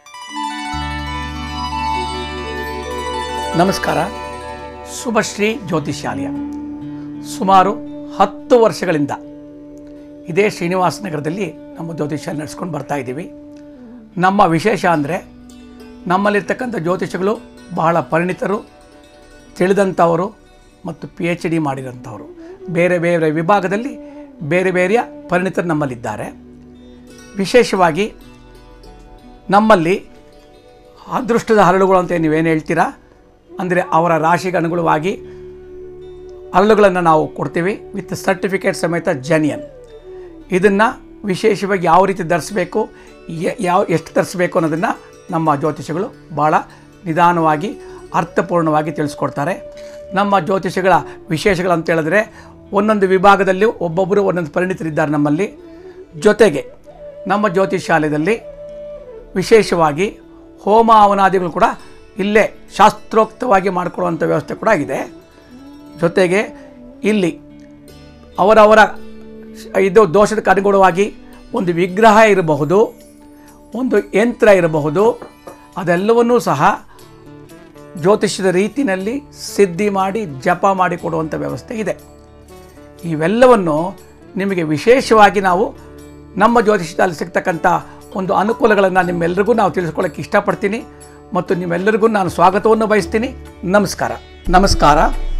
ನಮಸ್ಕಾರ ಶುಭಶ್ರೀ ಜ್ಯೋತಿಷ್ಯಾಲಯ ಸುಮಾರು ಹತ್ತು ವರ್ಷಗಳಿಂದ ಇದೇ ಶ್ರೀನಿವಾಸ ನಗರದಲ್ಲಿ ನಮ್ಮ ಜ್ಯೋತಿಷ್ಯ ನಡೆಸ್ಕೊಂಡು ಬರ್ತಾ ಇದ್ದೀವಿ ನಮ್ಮ ವಿಶೇಷ ಅಂದರೆ ನಮ್ಮಲ್ಲಿರ್ತಕ್ಕಂಥ ಜ್ಯೋತಿಷಗಳು ಬಹಳ ಪರಿಣಿತರು ತಿಳಿದಂಥವರು ಮತ್ತು ಪಿ ಎಚ್ ಡಿ ಮಾಡಿರೋಂಥವರು ಬೇರೆ ಬೇರೆ ವಿಭಾಗದಲ್ಲಿ ಬೇರೆ ಬೇರೆಯ ಪರಿಣಿತರು ನಮ್ಮಲ್ಲಿದ್ದಾರೆ ವಿಶೇಷವಾಗಿ ನಮ್ಮಲ್ಲಿ ಅದೃಷ್ಟದ ಹರಳುಗಳು ಅಂತ ನೀವೇನು ಹೇಳ್ತೀರಾ ಅಂದರೆ ಅವರ ರಾಶಿಗೆ ಅನುಗುಣವಾಗಿ ಹರಳುಗಳನ್ನು ನಾವು ಕೊಡ್ತೀವಿ ವಿತ್ ಸರ್ಟಿಫಿಕೇಟ್ ಸಮೇತ ಜನಿಯನ್ ಇದನ್ನು ವಿಶೇಷವಾಗಿ ಯಾವ ರೀತಿ ಧರಿಸ್ಬೇಕು ಯ- ಯಾವ ಎಷ್ಟು ಧರಿಸ್ಬೇಕು ಅನ್ನೋದನ್ನು ನಮ್ಮ ಜ್ಯೋತಿಷಗಳು ಭಾಳ ನಿಧಾನವಾಗಿ ಅರ್ಥಪೂರ್ಣವಾಗಿ ತಿಳಿಸ್ಕೊಡ್ತಾರೆ ನಮ್ಮ ಜ್ಯೋತಿಷಗಳ ವಿಶೇಷಗಳು ಅಂತ ಹೇಳಿದ್ರೆ ಒಂದೊಂದು ವಿಭಾಗದಲ್ಲಿ ಒಬ್ಬೊಬ್ಬರು ಒಂದೊಂದು ಪರಿಣಿತರಿದ್ದಾರೆ ನಮ್ಮಲ್ಲಿ ಜೊತೆಗೆ ನಮ್ಮ ಜ್ಯೋತಿಷಾಲಯದಲ್ಲಿ ವಿಶೇಷವಾಗಿ ಹೋಮ ಹವನಾದಿಗಳು ಕೂಡ ಇಲ್ಲೇ ಶಾಸ್ತ್ರೋಕ್ತವಾಗಿ ಮಾಡಿಕೊಳ್ಳುವಂಥ ವ್ಯವಸ್ಥೆ ಕೂಡ ಇದೆ ಜೊತೆಗೆ ಇಲ್ಲಿ ಅವರವರ ಇದು ದೋಷಕ್ಕೆ ಅನುಗುಣವಾಗಿ ಒಂದು ವಿಗ್ರಹ ಇರಬಹುದು ಒಂದು ಯಂತ್ರ ಇರಬಹುದು ಅದೆಲ್ಲವನ್ನೂ ಸಹ ಜ್ಯೋತಿಷ್ಯದ ರೀತಿಯಲ್ಲಿ ಸಿದ್ಧಿ ಮಾಡಿ ಜಪ ಮಾಡಿ ಕೊಡುವಂಥ ವ್ಯವಸ್ಥೆ ಇದೆ ಇವೆಲ್ಲವನ್ನು ನಿಮಗೆ ವಿಶೇಷವಾಗಿ ನಾವು ನಮ್ಮ ಜ್ಯೋತಿಷ್ಯದಲ್ಲಿ ಸಿಗ್ತಕ್ಕಂಥ ಒಂದು ಅನುಕೂಲಗಳನ್ನು ನಿಮ್ಮೆಲ್ಲರಿಗೂ ನಾವು ತಿಳಿಸ್ಕೊಳ್ಳೋಕ್ಕೆ ಇಷ್ಟಪಡ್ತೀನಿ ಮತ್ತು ನಿಮ್ಮೆಲ್ಲರಿಗೂ ನಾನು ಸ್ವಾಗತವನ್ನು ಬಯಸ್ತೀನಿ ನಮಸ್ಕಾರ ನಮಸ್ಕಾರ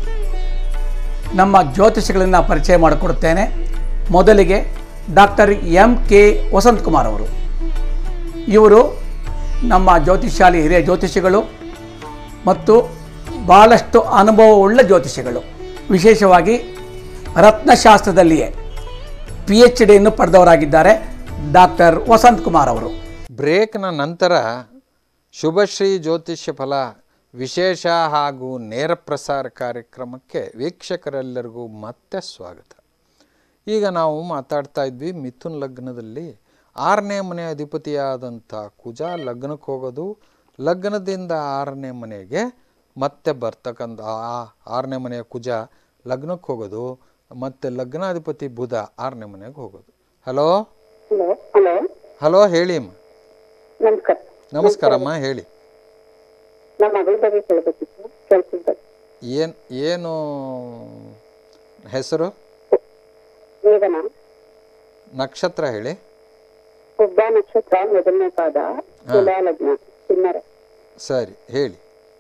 ನಮ್ಮ ಜ್ಯೋತಿಷಿಗಳನ್ನು ಪರಿಚಯ ಮಾಡಿಕೊಡುತ್ತೇನೆ ಮೊದಲಿಗೆ ಡಾಕ್ಟರ್ ಎಂ ಕೆ ವಸಂತಕುಮಾರ್ ಅವರು ಇವರು ನಮ್ಮ ಜ್ಯೋತಿಷಾಲಿ ಹಿರಿಯ ಜ್ಯೋತಿಷಿಗಳು ಮತ್ತು ಭಾಳಷ್ಟು ಅನುಭವವುಳ್ಳ ಜ್ಯೋತಿಷಿಗಳು ವಿಶೇಷವಾಗಿ ರತ್ನಶಾಸ್ತ್ರದಲ್ಲಿಯೇ ಪಿ ಎಚ್ ಡಿಯನ್ನು ಪಡೆದವರಾಗಿದ್ದಾರೆ ಡಾಕ್ಟರ್ ವಸಂತ್ ಕುಮಾರ್ ಅವರು ಬ್ರೇಕ್ನ ನಂತರ ಶುಭಶ್ರೀ ಜ್ಯೋತಿಷ್ಯ ಫಲ ವಿಶೇಷ ಹಾಗೂ ನೇರ ಪ್ರಸಾರ ಕಾರ್ಯಕ್ರಮಕ್ಕೆ ವೀಕ್ಷಕರೆಲ್ಲರಿಗೂ ಮತ್ತೆ ಸ್ವಾಗತ ಈಗ ನಾವು ಮಾತಾಡ್ತಾ ಇದ್ವಿ ಮಿಥುನ್ ಲಗ್ನದಲ್ಲಿ ಆರನೇ ಮನೆ ಅಧಿಪತಿಯಾದಂಥ ಕುಜ ಲಗ್ನಕ್ಕೆ ಹೋಗೋದು ಲಗ್ನದಿಂದ ಆರನೇ ಮನೆಗೆ ಮತ್ತೆ ಬರ್ತಕ್ಕಂಥ ಆ ಆರನೇ ಮನೆಯ ಕುಜ ಲಗ್ನಕ್ಕೆ ಹೋಗೋದು ಮತ್ತು ಲಗ್ನಾಧಿಪತಿ ಬುಧ ಆರನೇ ಮನೆಗೆ ಹೋಗೋದು ಹಲೋ ಹಲೋ ಹಲೋ ಹಲೋ ಹೇಳಿ ಅಮ್ಮ ನಮಸ್ಕಾರ ನಮಸ್ಕಾರಮ್ಮ ಹೇಳಿ ನಮ್ಮ ಮಗಳ ಬಗ್ಗೆ ಕೇಳಬೇಕಿತ್ತು ಕೆಲ್ಸದ ಬಗ್ಗೆ ಏನು ಏನು ಹೆಸರು ವೇದನ ನಕ್ಷತ್ರ ಹೇಳಿ ಹುಬ್ಬ ನಕ್ಷತ್ರ ಮೊದಲನೇ ಪಾದ ತುಲಾ ಲಗ್ನ ಚಿನ್ನರ ಸರಿ ಹೇಳಿ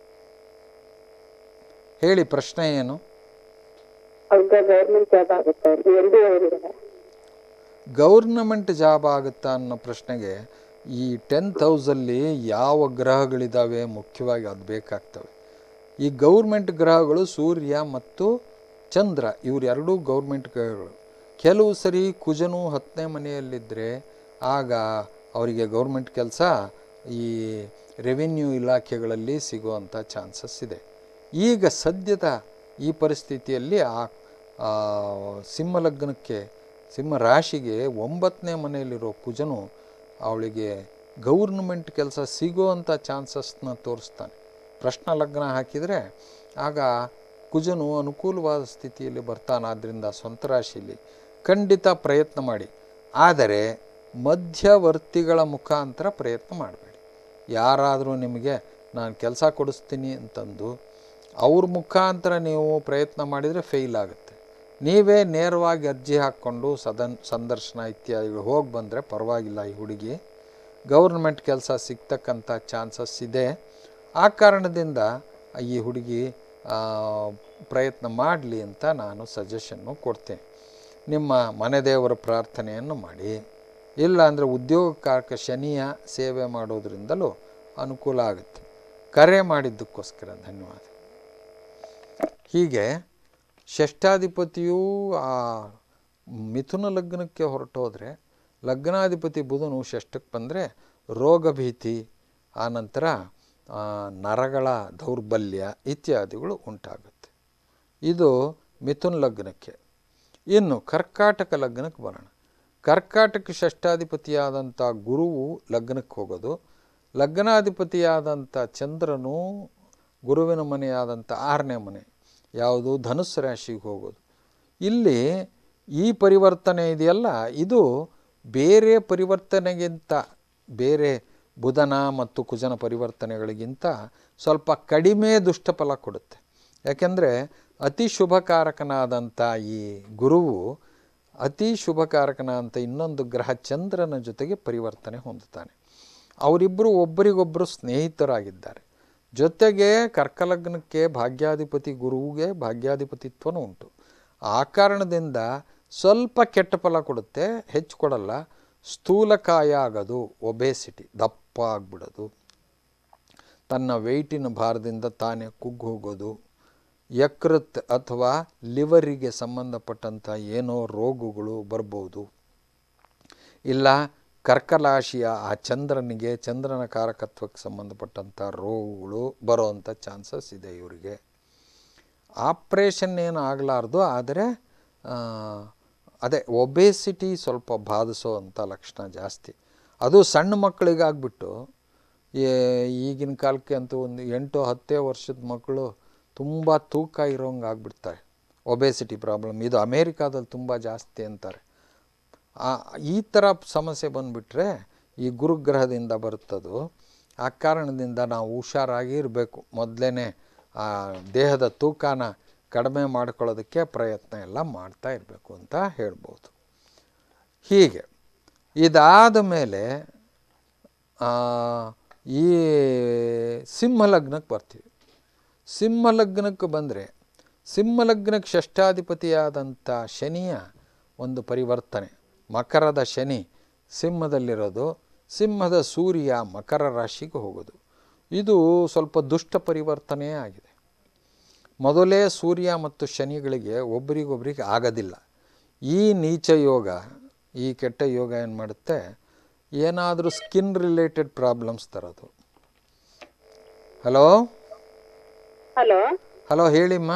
ಹೇಳಿ ಪ್ರಶ್ನೆ ಏನು ಅವ್ರಿಗೆ ಗೌರ್ಮೆಂಟ್ ಜಾಬ್ ಆಗುತ್ತೆ ಎಲ್ ಡಿ ಅವರಿಗೆ ಗೌರ್ನಮೆಂಟ್ ಜಾಬ್ ಆಗುತ್ತಾ ಅನ್ನೋ ಪ್ರಶ್ನೆಗೆ ಈ ಟೆನ್ ತೌಸಲ್ಲಿ ಯಾವ ಗ್ರಹಗಳಿದ್ದಾವೆ ಮುಖ್ಯವಾಗಿ ಅದು ಬೇಕಾಗ್ತವೆ ಈ ಗೌರ್ಮೆಂಟ್ ಗ್ರಹಗಳು ಸೂರ್ಯ ಮತ್ತು ಚಂದ್ರ ಇವ್ರು ಎರಡೂ ಗೌರ್ಮೆಂಟ್ ಗ್ರಹಗಳು ಕೆಲವು ಸರಿ ಕುಜನು ಹತ್ತನೇ ಮನೆಯಲ್ಲಿದ್ದರೆ ಆಗ ಅವರಿಗೆ ಗೌರ್ಮೆಂಟ್ ಕೆಲಸ ಈ ರೆವಿನ್ಯೂ ಇಲಾಖೆಗಳಲ್ಲಿ ಸಿಗುವಂಥ ಚಾನ್ಸಸ್ ಇದೆ ಈಗ ಸದ್ಯದ ಈ ಪರಿಸ್ಥಿತಿಯಲ್ಲಿ ಆ ಆ ಸಿಂಹಲಗ್ನಕ್ಕೆ ಸಿಂಹ ರಾಶಿಗೆ ಒಂಬತ್ತನೇ ಮನೆಯಲ್ಲಿರೋ ಕುಜನು ಅವಳಿಗೆ ಗೌರ್ನಮೆಂಟ್ ಕೆಲಸ ಸಿಗೋವಂಥ ಚಾನ್ಸಸ್ನ ತೋರಿಸ್ತಾನೆ ಪ್ರಶ್ನ ಲಗ್ನ ಹಾಕಿದರೆ ಆಗ ಕುಜನು ಅನುಕೂಲವಾದ ಸ್ಥಿತಿಯಲ್ಲಿ ಬರ್ತಾನಾದ್ದರಿಂದ ಸ್ವಂತ ರಾಶಿಯಲ್ಲಿ ಖಂಡಿತ ಪ್ರಯತ್ನ ಮಾಡಿ ಆದರೆ ಮಧ್ಯವರ್ತಿಗಳ ಮುಖಾಂತರ ಪ್ರಯತ್ನ ಮಾಡಬೇಡಿ ಯಾರಾದರೂ ನಿಮಗೆ ನಾನು ಕೆಲಸ ಕೊಡಿಸ್ತೀನಿ ಅಂತಂದು ಅವ್ರ ಮುಖಾಂತರ ನೀವು ಪ್ರಯತ್ನ ಮಾಡಿದರೆ ಫೇಲ್ ಆಗುತ್ತೆ ನೀವೇ ನೇರವಾಗಿ ಅರ್ಜಿ ಹಾಕ್ಕೊಂಡು ಸದನ್ ಸಂದರ್ಶನ ಇತ್ಯಾದಿಗಳು ಹೋಗಿ ಬಂದರೆ ಪರವಾಗಿಲ್ಲ ಈ ಹುಡುಗಿ ಗೌರ್ಮೆಂಟ್ ಕೆಲಸ ಸಿಗ್ತಕ್ಕಂಥ ಚಾನ್ಸಸ್ ಇದೆ ಆ ಕಾರಣದಿಂದ ಈ ಹುಡುಗಿ ಆ, ಪ್ರಯತ್ನ ಮಾಡಲಿ ಅಂತ ನಾನು ಸಜೆಷನ್ನು ಕೊಡ್ತೇನೆ ನಿಮ್ಮ ಮನೆ ದೇವರ ಪ್ರಾರ್ಥನೆಯನ್ನು ಮಾಡಿ ಇಲ್ಲ ಅಂದರೆ ಉದ್ಯೋಗಕಾರಕ ಶನಿಯ ಸೇವೆ ಮಾಡೋದ್ರಿಂದಲೂ ಅನುಕೂಲ ಆಗುತ್ತೆ ಕರೆ ಮಾಡಿದ್ದಕ್ಕೋಸ್ಕರ ಧನ್ಯವಾದ ಹೀಗೆ ಷಷ್ಠಾಧಿಪತಿಯೂ ಆ ಮಿಥುನ ಲಗ್ನಕ್ಕೆ ಹೊರಟೋದ್ರೆ ಲಗ್ನಾಧಿಪತಿ ಬುಧನು ಷಷ್ಠಕ್ಕೆ ಬಂದರೆ ರೋಗ ಭೀತಿ ಆನಂತರ ಆ, ನರಗಳ ದೌರ್ಬಲ್ಯ ಇತ್ಯಾದಿಗಳು ಉಂಟಾಗುತ್ತೆ ಇದು ಮಿಥುನ್ ಲಗ್ನಕ್ಕೆ ಇನ್ನು ಕರ್ಕಾಟಕ ಲಗ್ನಕ್ಕೆ ಬರೋಣ ಕರ್ಕಾಟಕ ಷಷ್ಠಾಧಿಪತಿಯಾದಂಥ ಗುರುವು ಲಗ್ನಕ್ಕೆ ಹೋಗೋದು ಲಗ್ನಾಧಿಪತಿಯಾದಂಥ ಚಂದ್ರನು ಗುರುವಿನ ಮನೆಯಾದಂಥ ಆರನೇ ಮನೆ ಯಾವುದು ಧನುಸ್ಸು ರಾಶಿಗೆ ಹೋಗೋದು ಇಲ್ಲಿ ಈ ಪರಿವರ್ತನೆ ಇದೆಯಲ್ಲ ಇದು ಬೇರೆ ಪರಿವರ್ತನೆಗಿಂತ ಬೇರೆ ಬುಧನ ಮತ್ತು ಕುಜನ ಪರಿವರ್ತನೆಗಳಿಗಿಂತ ಸ್ವಲ್ಪ ಕಡಿಮೆ ದುಷ್ಟಫಲ ಕೊಡುತ್ತೆ ಯಾಕೆಂದರೆ ಅತಿ ಶುಭಕಾರಕನಾದಂಥ ಈ ಗುರುವು ಅತಿ ಶುಭಕಾರಕನಾದಂಥ ಇನ್ನೊಂದು ಗ್ರಹ ಚಂದ್ರನ ಜೊತೆಗೆ ಪರಿವರ್ತನೆ ಹೊಂದುತ್ತಾನೆ ಅವರಿಬ್ಬರು ಒಬ್ಬರಿಗೊಬ್ಬರು ಸ್ನೇಹಿತರಾಗಿದ್ದಾರೆ ಜೊತೆಗೆ ಕರ್ಕಲಗ್ನಕ್ಕೆ ಭಾಗ್ಯಾಧಿಪತಿ ಗುರುವಿಗೆ ಭಾಗ್ಯಾಧಿಪತಿತ್ವನೂ ಉಂಟು ಆ ಕಾರಣದಿಂದ ಸ್ವಲ್ಪ ಕೆಟ್ಟ ಫಲ ಕೊಡುತ್ತೆ ಹೆಚ್ಚು ಕೊಡಲ್ಲ ಸ್ಥೂಲಕಾಯ ಆಗೋದು ಒಬೇಸಿಟಿ ದಪ್ಪ ಆಗಿಬಿಡೋದು ತನ್ನ ವೆಯ್ಟಿನ ಭಾರದಿಂದ ತಾನೇ ಕುಗ್ಗು ಹೋಗೋದು ಯಕೃತ್ ಅಥವಾ ಲಿವರಿಗೆ ಸಂಬಂಧಪಟ್ಟಂಥ ಏನೋ ರೋಗಗಳು ಬರ್ಬೋದು ಇಲ್ಲ ಕರ್ಕರಾಶಿಯ ಆ ಚಂದ್ರನಿಗೆ ಚಂದ್ರನ ಕಾರಕತ್ವಕ್ಕೆ ಸಂಬಂಧಪಟ್ಟಂಥ ರೋಗಗಳು ಬರೋವಂಥ ಚಾನ್ಸಸ್ ಇದೆ ಇವರಿಗೆ ಆಪ್ರೇಷನ್ ಏನು ಆಗಲಾರ್ದು ಆದರೆ ಆ, ಅದೇ ಒಬೇಸಿಟಿ ಸ್ವಲ್ಪ ಬಾಧಿಸೋ ಅಂಥ ಲಕ್ಷಣ ಜಾಸ್ತಿ ಅದು ಸಣ್ಣ ಮಕ್ಕಳಿಗಾಗ್ಬಿಟ್ಟು ಏ- ಈಗಿನ ಕಾಲಕ್ಕೆ ಅಂತೂ ಒಂದು ಎಂಟು ಹತ್ತೇ ವರ್ಷದ ಮಕ್ಕಳು ತುಂಬ ತೂಕ ಇರೋಂಗೆ ಆಗ್ಬಿಡ್ತಾರೆ ಒಬೇಸಿಟಿ ಪ್ರಾಬ್ಲಮ್ ಇದು ಅಮೇರಿಕಾದಲ್ಲಿ ತುಂಬ ಜಾಸ್ತಿ ಅಂತಾರೆ ಆ ಈ ಥರ ಸಮಸ್ಯೆ ಬಂದುಬಿಟ್ರೆ ಈ ಗುರುಗ್ರಹದಿಂದ ಬರುತ್ತದು ಆ ಕಾರಣದಿಂದ ನಾವು ಹುಷಾರಾಗಿ ಇರಬೇಕು ಮೊದಲೇ ಆ ದೇಹದ ತೂಕನ ಕಡಿಮೆ ಮಾಡ್ಕೊಳ್ಳೋದಕ್ಕೆ ಪ್ರಯತ್ನ ಎಲ್ಲ ಮಾಡ್ತಾ ಇರಬೇಕು ಅಂತ ಹೇಳ್ಬೋದು ಹೀಗೆ ಇದಾದ ಮೇಲೆ ಆ, ಈ ಸಿಂಹಲಗ್ನಕ್ಕೆ ಬರ್ತೀವಿ ಸಿಂಹಲಗ್ನಕ್ಕೆ ಬಂದರೆ ಸಿಂಹಲಗ್ನಕ್ಕೆ ಷಷ್ಠಾಧಿಪತಿಯಾದಂಥ ಶನಿಯ ಒಂದು ಪರಿವರ್ತನೆ ಮಕರದ ಶನಿ ಸಿಂಹದಲ್ಲಿರೋದು ಸಿಂಹದ ಸೂರ್ಯ ಮಕರ ರಾಶಿಗೆ ಹೋಗೋದು ಇದು ಸ್ವಲ್ಪ ದುಷ್ಟ ಪರಿವರ್ತನೆ ಆಗಿದೆ ಮೊದಲೇ ಸೂರ್ಯ ಮತ್ತು ಶನಿಗಳಿಗೆ ಒಬ್ಬರಿಗೊಬ್ರಿಗೆ ಆಗೋದಿಲ್ಲ ಈ ನೀಚ ಯೋಗ ಈ ಕೆಟ್ಟ ಯೋಗ ಏನು ಮಾಡುತ್ತೆ ಏನಾದರೂ ಸ್ಕಿನ್ ರಿಲೇಟೆಡ್ ಪ್ರಾಬ್ಲಮ್ಸ್ ತರೋದು ಹಲೋ ಹಲೋ ಹಲೋ ಹೇಳಿಮ್ಮ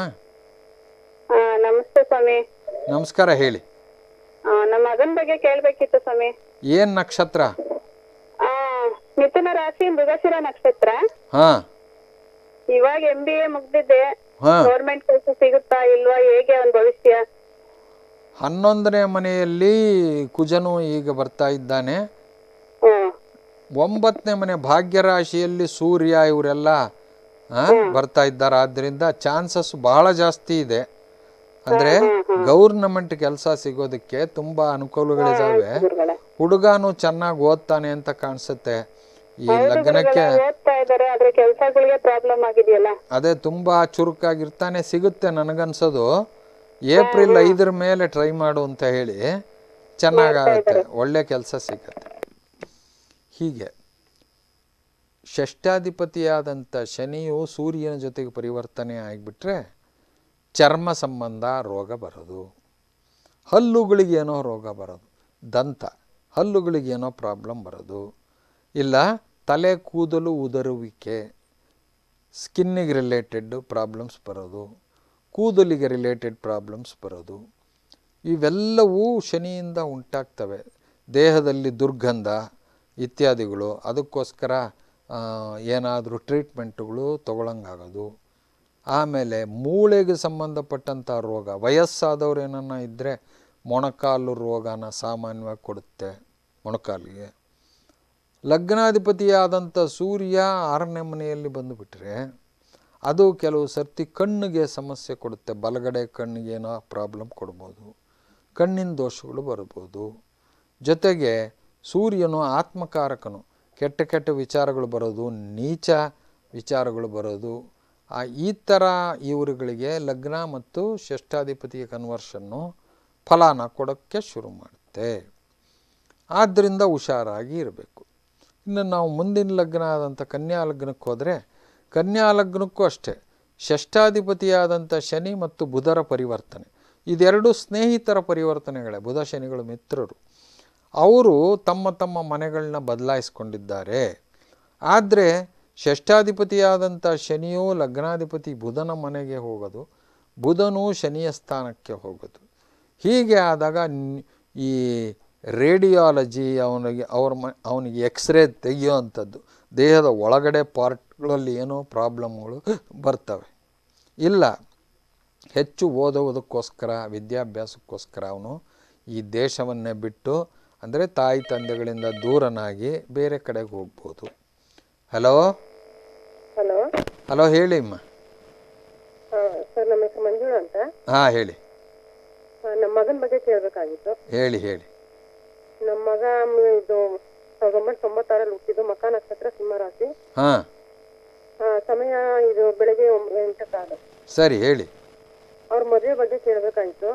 ನಮಸ್ತೆ ಸ್ವಾಮಿ ನಮಸ್ಕಾರ ಹೇಳಿ ಆ, ನಮ್ಮ ಮಗನ ಬಗ್ಗೆ ಕೇಳ್ಬೇಕಿತ್ತು ಸ್ವಾಮಿ ಏನು ನಕ್ಷತ್ರ ಆ, ಮಿಥುನ ರಾಶಿ ಮೃಗಶಿರ ನಕ್ಷತ್ರ ಹಾಂ ಇವಾಗ ಎಂ ಬಿ ಎ ಮುಗ್ದಿದ್ದೆ ಹಾಂ ಗೌರ್ಮೆಂಟ್ ಕೆಲಸ ಸಿಗುತ್ತಾ ಇಲ್ವಾ ಹೇಗೆ ಅವನ್ ಭವಿಷ್ಯ ಹನ್ನೊಂದನೇ ಮನೆಯಲ್ಲಿ ಕುಜನು ಈಗ ಬರ್ತಾ ಇದ್ದಾನೆ ಹ್ಮ್ ಒಂಬತ್ತನೇ ಮನೆ ಭಾಗ್ಯರಾಶಿಯಲ್ಲಿ ಸೂರ್ಯ ಇವರೆಲ್ಲ ಆ, ಬರ್ತಾ ಇದ್ದಾರೆ ಆದ್ದರಿಂದ ಚಾನ್ಸಸ್ ಬಹಳ ಜಾಸ್ತಿ ಇದೆ ಅಂದರೆ ಗೌರ್ನಮೆಂಟ್ ಕೆಲಸ ಸಿಗೋದಕ್ಕೆ ತುಂಬ ಅನುಕೂಲಗಳಿದ್ದಾವೆ ಗುರುಗಳೇ ಹುಡುಗನು ಚೆನ್ನಾಗಿ ಓದ್ತಾನೆ ಅಂತ ಕಾಣಿಸುತ್ತೆ ಈ ಲಗ್ನಕ್ಕೆ ಓದ್ತಾ ಇದಾರೆ ಆದ್ರೆ ಕೆಲ್ಸಗಳಿಗೆ ಪ್ರಾಬ್ಲಮ್ ಆಗಿದೆಯಲ್ಲ ಅದೇ ತುಂಬ ಚುರುಕಾಗಿರ್ತಾನೆ ಸಿಗುತ್ತೆ ನನಗನ್ಸೋದು ಏಪ್ರಿಲ್ ಐದರ ಮೇಲೆ ಟ್ರೈ ಮಾಡು ಅಂತ ಹೇಳಿ ಚೆನ್ನಾಗಾಗುತ್ತೆ ಒಳ್ಳೆ ಕೆಲಸ ಸಿಗತ್ತೆ ಹೀಗೆ ಷಷ್ಠಾಧಿಪತಿಯಾದಂಥ ಶನಿಯು ಸೂರ್ಯನ ಜೊತೆಗೆ ಪರಿವರ್ತನೆ ಆಗಿಬಿಟ್ರೆ ಚರ್ಮ ಸಂಬಂಧ ರೋಗ ಬರೋದು ಹಲ್ಲುಗಳಿಗೇನೋ ರೋಗ ಬರೋದು ದಂತ ಹಲ್ಲುಗಳಿಗೇನೋ ಪ್ರಾಬ್ಲಮ್ ಬರೋದು ಇಲ್ಲ ತಲೆ ಕೂದಲು ಉದರುವಿಕೆ ಸ್ಕಿನ್ನಿಗೆ ರಿಲೇಟೆಡ್ ಪ್ರಾಬ್ಲಮ್ಸ್ ಬರೋದು ಕೂದಲಿಗೆ ರಿಲೇಟೆಡ್ ಪ್ರಾಬ್ಲಮ್ಸ್ ಬರೋದು ಇವೆಲ್ಲವೂ ಶನಿಯಿಂದ ಉಂಟಾಗ್ತವೆ ದೇಹದಲ್ಲಿ ದುರ್ಗಂಧ ಇತ್ಯಾದಿಗಳು ಅದಕ್ಕೋಸ್ಕರ ಏನಾದರೂ ಟ್ರೀಟ್ಮೆಂಟುಗಳು ತೊಗೊಳಂಗಾಗೋದು ಆಮೇಲೆ ಮೂಳೆಗೆ ಸಂಬಂಧಪಟ್ಟಂಥ ರೋಗ ವಯಸ್ಸಾದವ್ರು ಏನನ್ನ ಇದ್ದರೆ ಮೊಣಕಾಲು ರೋಗನ ಸಾಮಾನ್ಯವಾಗಿ ಕೊಡುತ್ತೆ ಮೊಣಕಾಲಿಗೆ ಲಗ್ನಾಧಿಪತಿಯಾದಂಥ ಸೂರ್ಯ ಆರನೇ ಮನೆಯಲ್ಲಿ ಬಂದುಬಿಟ್ರೆ ಅದು ಕೆಲವು ಸರ್ತಿ ಕಣ್ಣಿಗೆ ಸಮಸ್ಯೆ ಕೊಡುತ್ತೆ ಬಲಗಡೆ ಕಣ್ಣಿಗೆ ಏನೋ ಪ್ರಾಬ್ಲಮ್ ಕೊಡ್ಬೋದು ಕಣ್ಣಿನ ದೋಷಗಳು ಬರ್ಬೋದು ಜೊತೆಗೆ ಸೂರ್ಯನು ಆತ್ಮಕಾರಕನು ಕೆಟ್ಟ ಕೆಟ್ಟ ವಿಚಾರಗಳು ಬರೋದು ನೀಚ ವಿಚಾರಗಳು ಬರೋದು ಆ ಈ ಥರ ಇವರುಗಳಿಗೆ ಲಗ್ನ ಮತ್ತು ಷಷ್ಠಾಧಿಪತಿಯ ಕನ್ವರ್ಷನ್ನು ಫಲಾನ ಕೊಡೋಕ್ಕೆ ಶುರು ಮಾಡುತ್ತೆ ಆದ್ದರಿಂದ ಹುಷಾರಾಗಿ ಇರಬೇಕು ಇನ್ನು ನಾವು ಮುಂದಿನ ಲಗ್ನ ಆದಂಥ ಕನ್ಯಾ ಲಗ್ನಕ್ಕೆ ಹೋದರೆ ಕನ್ಯಾ ಲಗ್ನಕ್ಕೂ ಅಷ್ಟೇ ಷಷ್ಠಾಧಿಪತಿಯಾದಂಥ ಶನಿ ಮತ್ತು ಬುಧರ ಪರಿವರ್ತನೆ ಇದೆರಡು ಸ್ನೇಹಿತರ ಪರಿವರ್ತನೆಗಳೇ ಬುಧ ಶನಿಗಳು ಮಿತ್ರರು ಅವರು ತಮ್ಮ ತಮ್ಮ ಮನೆಗಳನ್ನ ಬದಲಾಯಿಸ್ಕೊಂಡಿದ್ದಾರೆ ಆದರೆ ಷಷ್ಠಾಧಿಪತಿಯಾದಂಥ ಶನಿಯು ಲಗ್ನಾಧಿಪತಿ ಬುಧನ ಮನೆಗೆ ಹೋಗೋದು ಬುಧನು ಶನಿಯ ಸ್ಥಾನಕ್ಕೆ ಹೋಗೋದು ಹೀಗೆ ಆದಾಗ ನ್- ಈ ರೇಡಿಯಾಲಜಿ ಅವನಿಗೆ ಅವ್ರ ಮ ಅವನಿಗೆ ಎಕ್ಸ್ರೇ ತೆಗೆಯುವಂಥದ್ದು ದೇಹದ ಒಳಗಡೆ ಪಾರ್ಟ್ಗಳಲ್ಲಿ ಏನೋ ಪ್ರಾಬ್ಲಮ್ಗಳು ಬರ್ತವೆ ಇಲ್ಲ ಹೆಚ್ಚು ಓದುವುದಕ್ಕೋಸ್ಕರ ವಿದ್ಯಾಭ್ಯಾಸಕ್ಕೋಸ್ಕರ ಅವನು ಈ ದೇಶವನ್ನೇ ಬಿಟ್ಟು ಅಂದರೆ ತಾಯಿ ತಂದೆಗಳಿಂದ ದೂರನಾಗಿ ಬೇರೆ ಕಡೆಗೆ ಹೋಗ್ಬೋದು ಹಲೋ ಹಲೋ ಹಲೋ ಹೇಳಿ ಅಮ್ಮ ಸರ್ ನಮ್ಮ ಹೆಸರು ಮಂಜುಳಾ ಅಂತ ಹಾಂ ಹೇಳಿ ಆ, ನಮ್ಮ ಮಗನ ಬಗ್ಗೆ ಕೇಳಬೇಕಾಗಿತ್ತು ಹೇಳಿ ಹೇಳಿ ನಮ್ಮ ಮಗ ಮ್, ಇದು ಸಾವಿರದ ಒಂಬೈನೂರ ತೊಂಬತ್ತಾರಲ್ಲಿ ಹುಟ್ಟಿದ್ದು ಮಕ ನಕ್ಷತ್ರ ಸಿಂಹರಾಶಿ ಹಾಂ ಆ, ಸಮಯ ಇದು ಬೆಳಗ್ಗೆ ಒಂಬ- ಎಂಟು ಕಾಲು ಸರಿ ಹೇಳಿ ಅವ್ರ ಮದುವೆ ಬಗ್ಗೆ ಕೇಳಬೇಕಾಗಿತ್ತು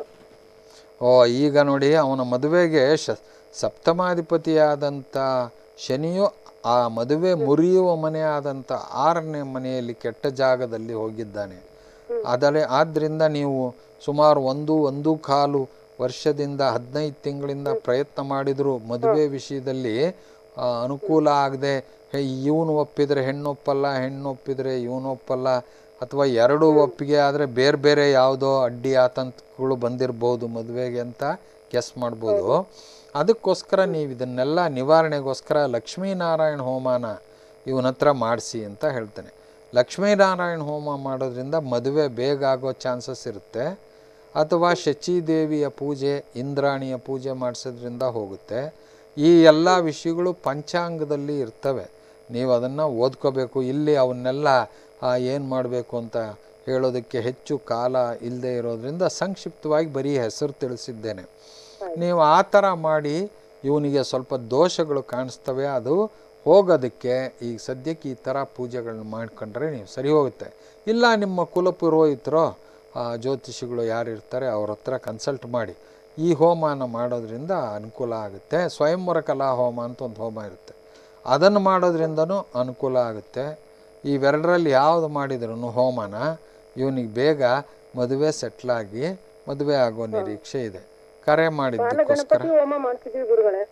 ಓ ಈಗ ನೋಡಿ ಅವನ ಮದುವೆಗೆ ಶ ಸಪ್ತಮಾಧಿಪತಿಯಾದಂಥ ಶನಿಯು ಆ ಮದುವೆ ಮುರಿಯುವ ಮನೆಯಾದಂಥ ಆರನೇ ಮನೆಯಲ್ಲಿ ಕೆಟ್ಟ ಜಾಗದಲ್ಲಿ ಹೋಗಿದ್ದಾನೆ ಆದರೆ ಆದ್ದರಿಂದ ನೀವು ಸುಮಾರು ಒಂದು ಒಂದು ಕಾಲು ವರ್ಷದಿಂದ ಹದಿನೈದು ತಿಂಗಳಿಂದ ಪ್ರಯತ್ನ ಮಾಡಿದರೂ ಮದುವೆ ವಿಷಯದಲ್ಲಿ ಆ, ಅನುಕೂಲ ಆಗದೆ ಇವನು ಒಪ್ಪಿದರೆ ಹೆಣ್ಣು ಒಪ್ಪಲ್ಲ ಹೆಣ್ಣು ಒಪ್ಪಿದರೆ ಇವನು ಒಪ್ಪಲ್ಲ ಅಥವಾ ಎರಡು ಒಪ್ಪಿಗೆ ಆದರೆ ಬೇರೆ ಬೇರೆ ಯಾವುದೋ ಅಡ್ಡಿ ಆತಂಕಗಳು ಬಂದಿರ್ಬೋದು ಮದುವೆಗೆ ಅಂತ ಗೆಸ್ ಮಾಡ್ಬೋದು ಅದಕ್ಕೋಸ್ಕರ ನೀವು ಇದನ್ನೆಲ್ಲ ನಿವಾರಣೆಗೋಸ್ಕರ ಲಕ್ಷ್ಮೀನಾರಾಯಣ ಹೋಮನ ಇವನ ಹತ್ರ ಮಾಡಿಸಿ ಅಂತ ಹೇಳ್ತಾನೆ ಲಕ್ಷ್ಮೀನಾರಾಯಣ ಹೋಮ ಮಾಡೋದ್ರಿಂದ ಮದುವೆ ಬೇಗ ಆಗೋ ಚಾನ್ಸಸ್ ಇರುತ್ತೆ ಅಥವಾ ಶಚಿದೇವಿಯ ಪೂಜೆ ಇಂದ್ರಾಣಿಯ ಪೂಜೆ ಮಾಡಿಸೋದ್ರಿಂದ ಹೋಗುತ್ತೆ ಈ ಎಲ್ಲ ವಿಷಯಗಳು ಪಂಚಾಂಗದಲ್ಲಿ ಇರ್ತವೆ ನೀವು ಅದನ್ನು ಓದ್ಕೋಬೇಕು ಇಲ್ಲಿ ಅವನ್ನೆಲ್ಲ ಏನು ಮಾಡಬೇಕು ಅಂತ ಹೇಳೋದಕ್ಕೆ ಹೆಚ್ಚು ಕಾಲ ಇಲ್ಲದೆ ಇರೋದ್ರಿಂದ ಸಂಕ್ಷಿಪ್ತವಾಗಿ ಬರೀ ಹೆಸರು ತಿಳಿಸಿದ್ದೇನೆ ನೀವು ಆ ಥರ ಮಾಡಿ ಇವನಿಗೆ ಸ್ವಲ್ಪ ದೋಷಗಳು ಕಾಣಿಸ್ತವೆ ಅದು ಹೋಗೋದಕ್ಕೆ ಈಗ ಸದ್ಯಕ್ಕೆ ಈ ಥರ ಪೂಜೆಗಳನ್ನ ಮಾಡ್ಕೊಂಡ್ರೆ ನೀವು ಸರಿ ಹೋಗುತ್ತೆ ಇಲ್ಲ ನಿಮ್ಮ ಕುಲಪುರೋಹಿತರೋ ಆ, ಜ್ಯೋತಿಷಿಗಳು ಯಾರು ಇರ್ತಾರೆ ಅವ್ರ ಹತ್ರ ಕನ್ಸಲ್ಟ್ ಮಾಡಿ ಈ ಹೋಮನ ಮಾಡೋದ್ರಿಂದ ಅನುಕೂಲ ಆಗುತ್ತೆ ಸ್ವಯಂವರ ಕಲಾ ಹೋಮ ಅಂತ ಒಂದು ಹೋಮ ಇರುತ್ತೆ ಅದನ್ನು ಮಾಡೋದ್ರಿಂದನೂ ಅನುಕೂಲ ಆಗುತ್ತೆ ಇವೆರಡರಲ್ಲಿ ಯಾವುದು ಮಾಡಿದ್ರು ಹೋಮನ ಇವನಿಗೆ ಬೇಗ ಮದುವೆ ಸೆಟ್ಲಾಗಿ ಮದುವೆ ಆಗೋ ನಿರೀಕ್ಷೆ ಇದೆ ಕರೆ ಮಾಡಿದ್ದಕ್ಕೋಸ್ಕರ ಗಣಪತಿ ಹೋಮ ಮಾಡ್ತಿದೀವಿ ಗುರುಗಳೇ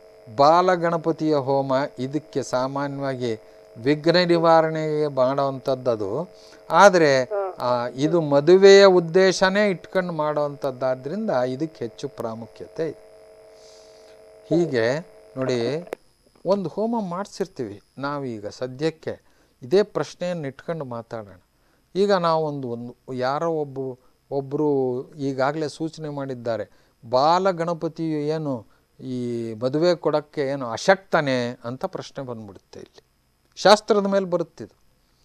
ಬಾಲಗಣಪತಿಯ ಹೋಮ ಇದಕ್ಕೆ ಸಾಮಾನ್ಯವಾಗಿ ವಿಘ್ನ ನಿವಾರಣೆಗೆ ಮಾಡುವಂಥದ್ದು ಅದು ಆದರೆ ಆ, ಇದು ಮದುವೆಯ ಉದ್ದೇಶನೇ ಇಟ್ಕೊಂಡು ಮಾಡುವಂಥದ್ದಾದ್ರಿಂದ ಇದಕ್ಕೆ ಹೆಚ್ಚು ಪ್ರಾಮುಖ್ಯತೆ ಇದೆ ಹೀಗೆ ನೋಡಿ ಒಂದು ಹೋಮ ಮಾಡಿಸಿರ್ತೀವಿ ನಾವೀಗ ಸದ್ಯಕ್ಕೆ ಇದೇ ಪ್ರಶ್ನೆಯನ್ನು ಇಟ್ಕೊಂಡು ಮಾತಾಡೋಣ ಈಗ ನಾವೊಂದು ಒಂದು ಯಾರೋ ಒಬ್ಬ ಒಬ್ಬರು ಈಗಾಗಲೇ ಸೂಚನೆ ಮಾಡಿದ್ದಾರೆ ಬಾಲಗಣಪತಿಯು ಏನು ಈ ಮದುವೆ ಕೊಡೋಕ್ಕೆ ಏನು ಅಶಕ್ತನೇ ಅಂತ ಪ್ರಶ್ನೆ ಬಂದ್ಬಿಡುತ್ತೆ ಇಲ್ಲಿ ಶಾಸ್ತ್ರದ ಮೇಲೆ ಬರುತ್ತಿದ್ದು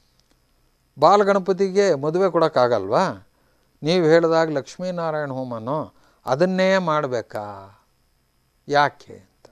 ಬಾಲಗಣಪತಿಗೆ ಮದುವೆ ಕೊಡೋಕ್ಕಾಗಲ್ವಾ ನೀವು ಹೇಳಿದಾಗ ಲಕ್ಷ್ಮೀನಾರಾಯಣ ಹೋಮನೋ ಅದನ್ನೇ ಮಾಡಬೇಕಾ ಯಾಕೆ ಅಂತ